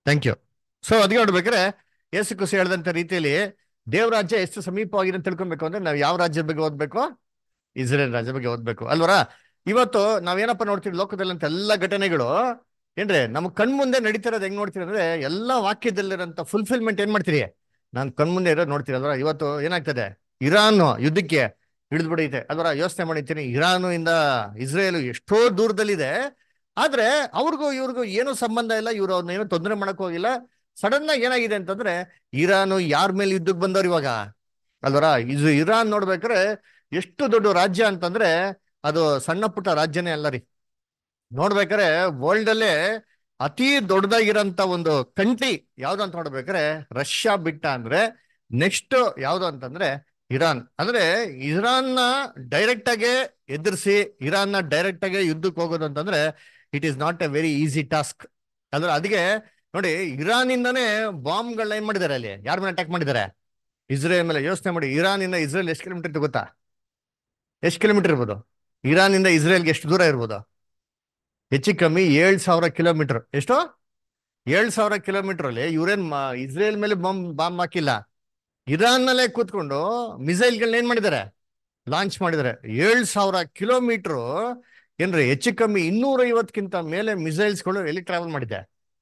Thank you so ಅದಕ್ಕೆ ನೋಡ್ಬೇಕಾದ್ರೆ ಯೇಸು ಕುಸಿ ಹೇಳಿದಂತ ರೀತಿಯಲ್ಲಿ ದೇವ ರಾಜ್ಯ ಎಷ್ಟು ಸಮೀಪವಾಗಿದೆ ಅಂತ ತಿಳ್ಕೊಬೇಕು ಅಂದ್ರೆ ನಾವು ಯಾವ ರಾಜ್ಯದ ಬಗ್ಗೆ ಓದ್ಬೇಕು ಇಸ್ರೇಲ್ ರಾಜ್ಯ ಬಗ್ಗೆ ಓದ್ಬೇಕು ಅಲ್ವರ ಇವತ್ತು ನಾವೇನಪ್ಪ ನೋಡ್ತೀವಿ ಲೋಕದಲ್ಲಂತ ಎಲ್ಲ ಘಟನೆಗಳು ಏನ್ರಿ ನಮ್ಮ ಕಣ್ಮುಂದೆ ನಡೀತಿರೋದು ಹೆಂಗ್ ನೋಡ್ತೀರಿ ಅಂದ್ರೆ ಎಲ್ಲಾ ವಾಕ್ಯದಲ್ಲಿರೋಂಥ ಫುಲ್ಫಿಲ್ಮೆಂಟ್ ಏನ್ ಮಾಡ್ತೀರಿ ನಾನು ಕಣ್ಮುಂದೆ ಇರೋದು ನೋಡ್ತೀರಿ ಅಲ್ವರ ಇವತ್ತು ಏನಾಗ್ತದೆ ಇರಾನ್ ಯುದ್ಧಕ್ಕೆ ಹಿಡಿದು ಬಿಡೈತೆ ಅಲ್ವರ ಯೋಚನೆ ಮಾಡಿರ್ತೀನಿ ಇರಾನು ಇಂದ ಇಸ್ರೇಲ್ ಎಷ್ಟೋ ದೂರದಲ್ಲಿದೆ ಆದ್ರೆ ಅವ್ರಿಗೂ ಇವ್ರಿಗೂ ಏನೂ ಸಂಬಂಧ ಇಲ್ಲ ಇವ್ರು ಅವ್ರನ್ನ ಏನೋ ತೊಂದರೆ ಮಾಡಕ್ ಹೋಗಿಲ್ಲ ಸಡನ್ ಆಗಿ ಏನಾಗಿದೆ ಅಂತಂದ್ರೆ ಇರಾನು ಯಾರ ಮೇಲೆ ಯುದ್ಧಕ್ಕೆ ಬಂದವ್ರು ಇವಾಗ ಅಲ್ವರ ಇದು ಇರಾನ್ ನೋಡ್ಬೇಕಾದ್ರೆ ಎಷ್ಟು ದೊಡ್ಡ ರಾಜ್ಯ ಅಂತಂದ್ರೆ ಅದು ಸಣ್ಣ ಪುಟ್ಟ ರಾಜ್ಯನೇ ಅಲ್ಲ ರೀ ನೋಡ್ಬೇಕಾದ್ರೆ ವರ್ಲ್ಡ್ ಅಲ್ಲೇ ಅತಿ ದೊಡ್ಡದಾಗಿರೋಂತ ಒಂದು ಕಂಟ್ರಿ ಯಾವ್ದು ಅಂತ ನೋಡ್ಬೇಕಾದ್ರೆ ರಷ್ಯಾ ಬಿಟ್ಟ ಅಂದ್ರೆ ನೆಕ್ಸ್ಟ್ ಯಾವ್ದು ಅಂತಂದ್ರೆ ಇರಾನ್ ಅಂದ್ರೆ ಇರಾನ್ ನ ಡೈರೆಕ್ಟ್ ಆಗಿ ಎದುರಿಸಿ ಇರಾನ್ ನ ಡೈರೆಕ್ಟ್ ಆಗಿ ಯುದ್ಧಕ್ಕೆ ಹೋಗೋದು ಅಂತಂದ್ರೆ it is not a very easy task ಅಂದ್ರೆ ಅದಕ್ಕೆ ನೋಡಿ ಇರಾನ್ ಇಂದಾನೇ ಬಾಂಬ್ಗಳನ್ನ ಏನ್ ಮಾಡಿದ್ದಾರೆ ಅಲ್ಲಿ ಯಾರ ಮೇಲೆ ಅಟ್ಯಾಕ್ ಮಾಡಿದ್ದಾರೆ ಇಸ್ರೇಲ್ ಮೇಲೆ ಯೋಚನೆ ಮಾಡಿ ಇರಾನ್ ಇಂದ ಇಸ್ರೇಲ್ ಎಷ್ಟು ಕಿಲೋಮೀಟರ್ ಇತ್ತು ಗೊತ್ತಾ ಎಷ್ಟು ಕಿಲೋಮೀಟರ್ ಇರ್ಬೋದು ಇರಾನ್ ಇಂದ ಇಸ್ರೇಲ್ಗೆ ಎಷ್ಟು ದೂರ ಇರ್ಬೋದು ಹೆಚ್ಚು ಕಮ್ಮಿ ಏಳ್ ಸಾವಿರ ಕಿಲೋಮೀಟರ್ ಎಷ್ಟು ಏಳ್ ಸಾವಿರ ಕಿಲೋಮೀಟರ್ ಅಲ್ಲಿ ಇವ್ರೇನ್ ಮಾ- ಇಸ್ರೇಲ್ ಮೇಲೆ ಬಾಂಬ್ ಬಾಂಬ್ ಹಾಕಿಲ್ಲ ಇರಾನ್ ನಲ್ಲೇ ಕೂತ್ಕೊಂಡು ಮಿಸೈಲ್ಗಳನ್ನ ಏನ್ ಮಾಡಿದ್ದಾರೆ ಲಾಂಚ್ ಮಾಡಿದ್ದಾರೆ ಏಳ್ ಸಾವಿರ ಕಿಲೋಮೀಟರ್ ಏನ್ರಿ ಹೆಚ್ಚು ಕಮ್ಮಿ ಇನ್ನೂರ ಐವತ್ತಕ್ಕಿಂತ ಮೇಲೆ ಮಿಸೈಲ್ಸ್ಗಳು ಎಲ್ಲಿ ಟ್ರಾವೆಲ್ ಮಾಡಿದೆ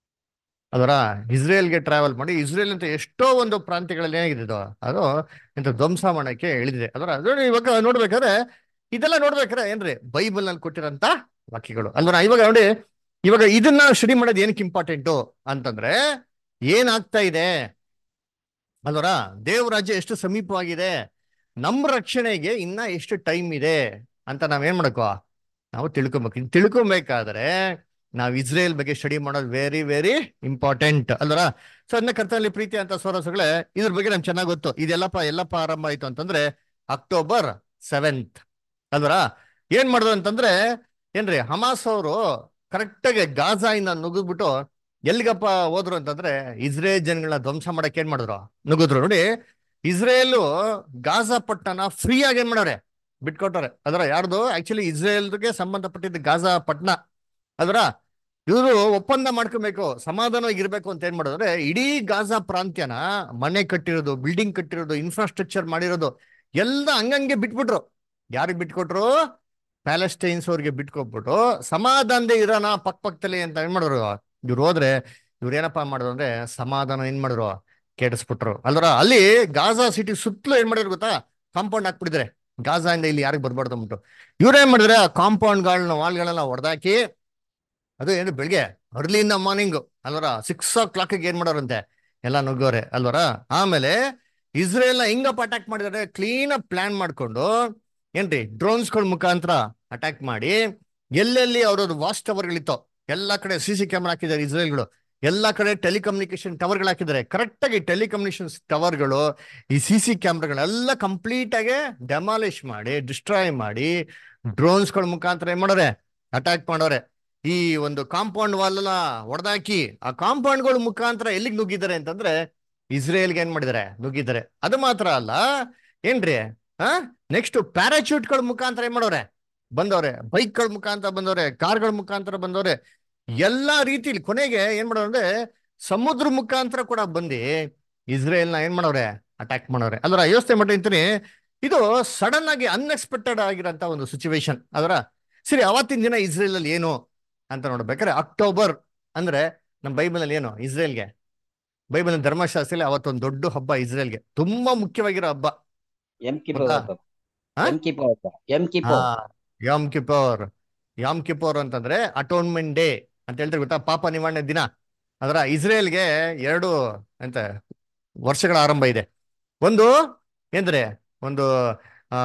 ಅದರ ಇಸ್ರೇಲ್ಗೆ ಟ್ರಾವೆಲ್ ಮಾಡಿ ಇಸ್ರೇಲ್ ಅಂತ ಎಷ್ಟೋ ಒಂದು ಪ್ರಾಂತ್ಯಗಳಲ್ಲಿ ಏನಾಗಿದೆ ಇದು ಅದು ಇಂಥ ಧ್ವಂಸ ಮಾಡಕ್ಕೆ ಇಳಿದಿದೆ ಅದರ ಅದು ಇವಾಗ ನೋಡ್ಬೇಕಾದ್ರೆ ಇದೆಲ್ಲ ನೋಡ್ಬೇಕಾದ್ರೆ ಏನ್ರಿ ಬೈಬಲ್ ನಲ್ಲಿ ಕೊಟ್ಟಿರೋಂತ ವಾಕ್ಯಗಳು ಅಲ್ವರ ಇವಾಗ ನೋಡಿ ಇವಾಗ ಇದನ್ನ ಸ್ಟಡಿ ಮಾಡೋದು ಏನಕ್ಕೆ ಇಂಪಾರ್ಟೆಂಟು ಅಂತಂದ್ರೆ ಏನಾಗ್ತಾ ಇದೆ ಅಲ್ವರ ದೇವ ರಾಜ್ಯ ಎಷ್ಟು ಸಮೀಪವಾಗಿದೆ ನಮ್ಮ ರಕ್ಷಣೆಗೆ ಇನ್ನ ಎಷ್ಟು ಟೈಮ್ ಇದೆ ಅಂತ ನಾವೇನ್ ಮಾಡಕೋ ನಾವು ತಿಳ್ಕೊಬೇಕು ಇದ್ ತಿಳ್ಕೊಬೇಕಾದ್ರೆ ನಾವು ಇಸ್ರೇಲ್ ಬಗ್ಗೆ ಸ್ಟಡಿ ಮಾಡೋದು ವೆರಿ ವೆರಿ ಇಂಪಾರ್ಟೆಂಟ್ ಅಲ್ವರ ಸೊ ಅದನ್ನ ಕರ್ತನಲ್ಲಿ ಪ್ರೀತಿ ಅಂತ ಸೋರಸುಗಳೇ ಇದ್ರ ಬಗ್ಗೆ ನಮ್ಗೆ ಚೆನ್ನಾಗಿ ಗೊತ್ತು ಇದೆಲ್ಲಪ್ಪ ಎಲ್ಲಪ್ಪ ಆರಂಭ ಆಯ್ತು ಅಂತಂದ್ರೆ ಅಕ್ಟೋಬರ್ ಸೆವೆಂತ್ ಅಲ್ವರ ಏನ್ ಮಾಡಿದ್ರು ಅಂತಂದ್ರೆ ಏನ್ರಿ ಹಮಾಸ್ ಅವರು ಕರೆಕ್ಟಾಗಿ ಗಾಜಾಯಿಂದ ನುಗ್ಗಿದ್ಬಿಟ್ಟು ಎಲ್ಲಿಗಪ್ಪ ಹೋದ್ರು ಅಂತಂದ್ರೆ ಇಸ್ರೇಲ್ ಜನಗಳನ್ನ ಧ್ವಂಸ ಮಾಡಕ್ ಏನ್ ಮಾಡಿದ್ರು ನುಗ್ಗಿದ್ರು ನೋಡಿ ಇಸ್ರೇಲು ಗಾಜಾ ಪಟ್ಟಣ ಫ್ರೀ ಆಗಿ ಏನ್ ಮಾಡವ್ರೆ ಬಿಟ್ಕೊಟ್ಟವ್ರೆ ಅದರ ಯಾರ್ದು ಆಕ್ಚುಲಿ ಇಸ್ರೇಲ್ಗೆ ಸಂಬಂಧಪಟ್ಟಿದ್ದ ಗಾಜಾ ಪಟ್ಟಣ ಅದರ ಇವರು ಒಪ್ಪಂದ ಮಾಡ್ಕೊಬೇಕು ಸಮಾಧಾನವಾಗಿ ಇರ್ಬೇಕು ಅಂತ ಏನ್ ಮಾಡಿದ್ರೆ ಇಡೀ ಗಾಜಾ ಪ್ರಾಂತ್ಯನ ಮನೆ ಕಟ್ಟಿರೋದು ಬಿಲ್ಡಿಂಗ್ ಕಟ್ಟಿರೋದು ಇನ್ಫ್ರಾಸ್ಟ್ರಕ್ಚರ್ ಮಾಡಿರೋದು ಎಲ್ಲ ಹಂಗಂಗೆ ಬಿಟ್ಬಿಟ್ರು ಯಾರಿಗೆ ಬಿಟ್ಕೊಟ್ರು ಪ್ಯಾಲೆಸ್ಟೈನ್ಸ್ ಅವ್ರಿಗೆ ಬಿಟ್ಕೊಟ್ಬಿಟ್ಟು ಸಮಾಧಾನದೇ ಇರೋಣ ಪಕ್ಕ ಪಕ್ಕದಲ್ಲಿ ಅಂತ ಏನ್ ಮಾಡಿದ್ರು ಇವ್ರು ಹೋದ್ರೆ ಇವ್ರು ಏನಪ್ಪಾ ಮಾಡಿದ್ರು ಅಂದ್ರೆ ಸಮಾಧಾನ ಏನ್ ಮಾಡಿದ್ರು ಕೆಡಿಸ್ಬಿಟ್ರು ಅಲ್ವರ ಅಲ್ಲಿ ಗಾಜಾ ಸಿಟಿ ಸುತ್ತಲೂ ಏನ್ ಮಾಡಿದ್ರು ಗೊತ್ತಾ ಕಾಂಪೌಂಡ್ ಹಾಕ್ಬಿಟ್ಟಿದ್ರೆ ಗಾಜಾ ಇಂದ ಇಲ್ಲಿ ಯಾರಿಗೆ ಬರ್ಬಾರ್ದು ಅಂದ್ಬಿಟ್ಟು ಇವ್ರೇನ್ ಮಾಡಿದ್ರೆ ಆ ಕಾಂಪೌಂಡ್ಗಳನ್ನ ವಾಲ್ಗಳನ್ನ ಹೊಡೆದಾಕಿ ಅದು ಏನು ಬೆಳಿಗ್ಗೆ ಅರ್ಲಿ ಇನ್ ದ ಮಾರ್ನಿಂಗ್ ಅಲ್ವರ ಸಿಕ್ಸ್ ಓ ಕ್ಲಾಕಿಗೆ ಏನ್ ಮಾಡೋರಂತೆ ಎಲ್ಲ ನುಗ್ಗೋರೆ ಅಲ್ವರ ಆಮೇಲೆ ಇಸ್ರೇಲ್ನ ಹೆಂಗಪ್ಪ ಅಟ್ಯಾಕ್ ಮಾಡಿದಾರೆ ಕ್ಲೀನ್ ಆಗಿ ಪ್ಲಾನ್ ಮಾಡ್ಕೊಂಡು ಏನ್ರಿ ಡ್ರೋನ್ಸ್ಗಳ ಮುಖಾಂತರ ಅಟ್ಯಾಕ್ ಮಾಡಿ ಎಲ್ಲೆಲ್ಲಿ ಅವ್ರದ್ದು ವಾಚ್ ಟವರ್ಗಳಿತ್ತು ಎಲ್ಲಾ ಕಡೆ ಸಿ ಸಿ ಕ್ಯಾಮ್ರಾ ಹಾಕಿದ್ದಾರೆ ಇಸ್ರೇಲ್ಗಳು ಎಲ್ಲಾ ಕಡೆ ಟೆಲಿಕಮ್ಯುನಿಕೇಶನ್ ಟವರ್ಗಳು ಹಾಕಿದ್ದಾರೆ ಕರೆಕ್ಟ್ ಆಗಿ ಟೆಲಿಕಮ್ಯುನಿಕೇಶನ್ ಟವರ್ಗಳು ಈ ಸಿ ಸಿ ಕ್ಯಾಮ್ರಾಗಳೆಲ್ಲ ಕಂಪ್ಲೀಟ್ ಆಗಿ ಡೆಮಾಲಿಷ್ ಮಾಡಿ ಡಿಸ್ಟ್ರಾಯ್ ಮಾಡಿ ಡ್ರೋನ್ಸ್ಗಳ ಮುಖಾಂತರ ಏನ್ ಮಾಡೋರೆ ಅಟ್ಯಾಕ್ ಮಾಡೋರೆ ಈ ಒಂದು ಕಾಂಪೌಂಡ್ ವಾಲ್ ಎಲ್ಲ ಹೊಡೆದಾಕಿ ಆ ಕಾಂಪೌಂಡ್ಗಳ ಮುಖಾಂತರ ಎಲ್ಲಿಗೆ ನುಗ್ಗಿದ್ದಾರೆ ಅಂತಂದ್ರೆ ಇಸ್ರೇಲ್ಗೆ ಏನ್ ಮಾಡಿದ್ದಾರೆ ನುಗ್ಗಿದ್ದಾರೆ ಅದು ಮಾತ್ರ ಅಲ್ಲ ಏನ್ರಿ ಆ ನೆಕ್ಸ್ಟ್ ಪ್ಯಾರಾಚೂಟ್ಗಳ ಮುಖಾಂತರ ಏನ್ ಮಾಡೋರೆ ಬಂದವ್ರೆ ಬೈಕ್ಗಳ ಮುಖಾಂತರ ಬಂದವ್ರೆ ಕಾರ್ಗಳ ಮುಖಾಂತರ ಬಂದವ್ರೆ ಎಲ್ಲಾ ರೀತಿಲಿ ಕೊನೆಗೆ ಏನ್ ಮಾಡೋರು ಅಂದ್ರೆ ಸಮುದ್ರ ಮುಖಾಂತರ ಕೂಡ ಬಂದು ಇಸ್ರೇಲ್ನ ಏನ್ ಮಾಡವ್ರೆ ಅಟ್ಯಾಕ್ ಮಾಡವ್ರೆ ಅಲ್ರ ಯೋಚನೆ ಮಾಡಿರ್ತೀನಿ ಇದು ಸಡನ್ ಆಗಿ ಅನ್ಎಕ್ಸ್ಪೆಕ್ಟೆಡ್ ಆಗಿರೋಂತ ಒಂದು ಸಿಚುವೇಶನ್ ಅದರ ಸರಿ ಅವತ್ತಿನ ದಿನ ಇಸ್ರೇಲ್ ಅಲ್ಲಿ ಏನು ಅಂತ ನೋಡ್ಬೇಕಾದ್ರೆ ಅಕ್ಟೋಬರ್ ಅಂದ್ರೆ ನಮ್ಮ ಬೈಬಲ್ ಅಲ್ಲಿ ಏನು ಇಸ್ರೇಲ್ಗೆ ಬೈಬಲ್ ಧರ್ಮಶಾಸ್ತ್ರದಲ್ಲಿ ಅವತ್ತೊಂದು ದೊಡ್ಡ ಹಬ್ಬ ಇಸ್ರೇಲ್ಗೆ ತುಂಬಾ ಮುಖ್ಯವಾಗಿರೋ ಹಬ್ಬ ಎಂ ಕಿಪೋರ್ ಗೊತ್ತಾ? ಹಬ್ಬ. ಹಾ? ಎಂ ಕಿಪೋರ್ ಹಬ್ಬ. Yom Kippur Yom Kippur Yom Kippur ಅಂತಂದ್ರೆ ಅಟೋನ್ಮೆಂಟ್ ಡೇ ಅಂತ ಹೇಳ್ತಾರೆ ಗೊತ್ತಾ ಪಾಪ ನಿವಾರಣೆ ದಿನ ಅದರ ಇಸ್ರೇಲ್ಗೆ ಎರಡು ಎಂತ ವರ್ಷಗಳ ಆರಂಭ ಇದೆ ಒಂದು ಏನ್ದ್ರೆ ಒಂದು ಆ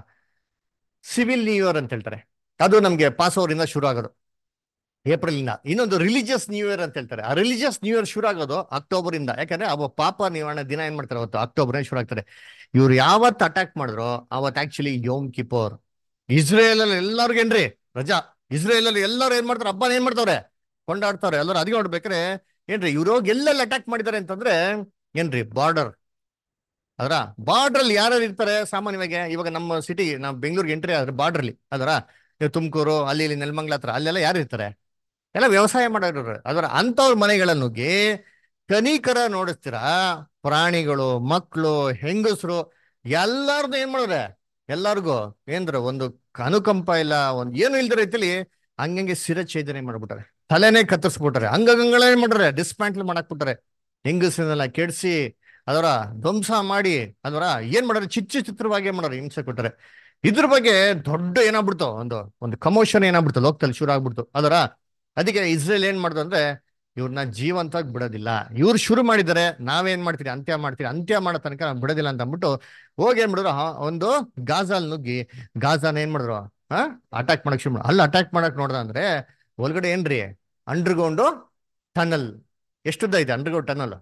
ಸಿವಿಲ್ ನ್ಯೂ ಇಯರ್ ಅಂತ ಹೇಳ್ತಾರೆ ಅದು ನಮ್ಗೆ ಪಾಸ್ ಇಂದ ಶುರು ಆಗೋದು ಏಪ್ರಿಲ್ ಇಂದ ಇನ್ನೊಂದು ರಿಲಿಜಿಯಸ್ ನ್ಯೂ ಇಯರ್ ಅಂತ ಹೇಳ್ತಾರೆ ಆ ರಿಲಿಜಿಯಸ್ ನ್ಯೂ ಇಯರ್ ಶುರು ಆಗೋದು ಅಕ್ಟೋಬರ್ ಇಂದ ಯಾಕಂದ್ರೆ ಅವ ಪಾಪ ನಿವಾರಣೆ ದಿನ ಏನ್ ಮಾಡ್ತಾರೆ ಅವತ್ತು ಅಕ್ಟೋಬರ್ ಶುರು ಆಗ್ತಾರೆ ಇವ್ರು ಯಾವತ್ತು ಅಟ್ಯಾಕ್ ಮಾಡಿದ್ರು ಅವತ್ತು ಆಕ್ಚುಲಿ ಯೋಮ್ ಕಿಪೋರ್ ಇಸ್ರೇಲ್ ಅಲ್ಲಿ ಎಲ್ಲರಿಗೇನ್ರಿ ರಜಾ ಇಸ್ರೇಲ್ ಅಲ್ಲಿ ಎಲ್ಲರೂ ಏನ್ ಮಾಡ್ತಾರೆ ಹಬ್ಬನ ಏನ್ ಮಾಡ್ತಾವ್ರೆ ಕೊಂಡಾಡ್ತಾವ್ರೆ ಎಲ್ಲರೂ ಅದಕ್ಕೆ ನೋಡ್ಬೇಕ್ರೆ ಏನ್ರಿ ಇವ್ರು ಹೋಗಿ ಎಲ್ಲೆಲ್ಲಿ ಅಟ್ಯಾಕ್ ಮಾಡಿದ್ದಾರೆ ಅಂತಂದ್ರೆ ಏನ್ರಿ ಬಾರ್ಡರ್ ಅದರ ಬಾರ್ಡರ್ ಅಲ್ಲಿ ಯಾರ್ಯಾರು ಇರ್ತಾರೆ ಸಾಮಾನ್ಯವಾಗಿ ಇವಾಗ ನಮ್ಮ ಸಿಟಿ ನಾವು ಬೆಂಗಳೂರಿಗೆ ಎಂಟ್ರಿ ಆದ್ರೆ ಬಾರ್ಡರ್ ಅಲ್ಲಿ ಅದರ ತುಮಕೂರು ಅಲ್ಲಿ ಇಲ್ಲಿ ನೆಲಮಂಗ್ಲ ಹತ್ರ ಅಲ್ಲೆಲ್ಲ ಯಾರು ಇರ್ತಾರೆ ಎಲ್ಲ ವ್ಯವಸಾಯ ಮಾಡೋರು ಅದರ ಅಂತವ್ರ ಮನೆಗಳನ್ನು ನುಗ್ಗಿ ಕನಿಕರ ನೋಡಿಸ್ತೀರಾ ಪ್ರಾಣಿಗಳು ಮಕ್ಕಳು ಹೆಂಗಸರು ಎಲ್ಲಾರ್ದು ಏನ್ ಮಾಡಿದ್ರೆ ಎಲ್ಲಾರ್ಗು ಏನ್ರ ಒಂದು ಅನುಕಂಪ ಇಲ್ಲ ಒಂದ್ ಏನು ಇಲ್ದ ರೀತಿಲಿ ಹಂಗಂಗೆ ಶಿರಛೇದನೆ ಮಾಡ್ಬಿಟ್ಟಾರೆ ತಲೆನೇ ಕತ್ತರಿಸ್ಬಿಟ್ಟಾರೆ ಅಂಗಗಳೇ ಮಾಡ್ರೆ ಡಿಸ್ಮ್ಯಾಂಟ್ಲ್ ಮಾಡಾಕ್ಬಿಟ್ಟಾರೆ ಹೆಂಗಸರನ್ನೆಲ್ಲ ಕೆಡ್ಸಿ ಅದರ ಧ್ವಂಸ ಮಾಡಿ ಅದರ ಏನ್ ಮಾಡ್ರೆ ಚಿತ್ರ ಚಿತ್ರವಾಗಿ ಏನ್ ಮಾಡ್ರೆ ಹಿಂಸೆ ಕೊಟ್ಟಾರೆ ಇದ್ರ ಬಗ್ಗೆ ದೊಡ್ಡ ಏನಾಗ್ಬಿಡ್ತು ಒಂದು ಒಂದು ಕಮೋಷನ್ ಏನಾಗ್ಬಿಡ್ತು ಲೋಕದಲ್ಲಿ ಶುರು ಆಗ್ಬಿಡ್ತು ಅದರ ಅದಕ್ಕೆ ಇಸ್ರೇಲ್ ಏನ್ ಮಾಡ್ದು ಅಂದ್ರೆ ಇವ್ರನ್ನ ಜೀವಂತವಾಗಿ ಬಿಡೋದಿಲ್ಲ ಇವ್ರು ಶುರು ಮಾಡಿದ್ದಾರೆ ನಾವೇನ್ ಮಾಡ್ತೀರಿ ಅಂತ್ಯ ಮಾಡ್ತೀರಿ ಅಂತ್ಯ ಮಾಡೋ ತನಕ ನಾವ್ ಬಿಡೋದಿಲ್ಲ ಅಂತ ಅಂದ್ಬಿಟ್ಟು ಹೋಗಿ ಏನ್ ಮಾಡಿದ್ರು ಹಾ, ಒಂದು ಗಾಜಾಲ್ ನುಗ್ಗಿ ಗಾಜಾನ ಏನ್ ಮಾಡಿದ್ರು ಹಾ ಅಟ್ಯಾಕ್ ಮಾಡಕ್ ಶುರು ಮಾಡ್- ಅಲ್ಲಿ ಅಟ್ಯಾಕ್ ಮಾಡಕ್ ನೋಡ್ದ ಅಂದ್ರೆ ಒಳಗಡೆ ಏನ್ರಿ ಅಂಡರ್ಗ್ರೌಂಡ್ ಟನಲ್ ಎಷ್ಟುದ್ದ ಐತೆ ಅಂಡರ್ಗ್ರೌಂಡ್ ಟನಲ್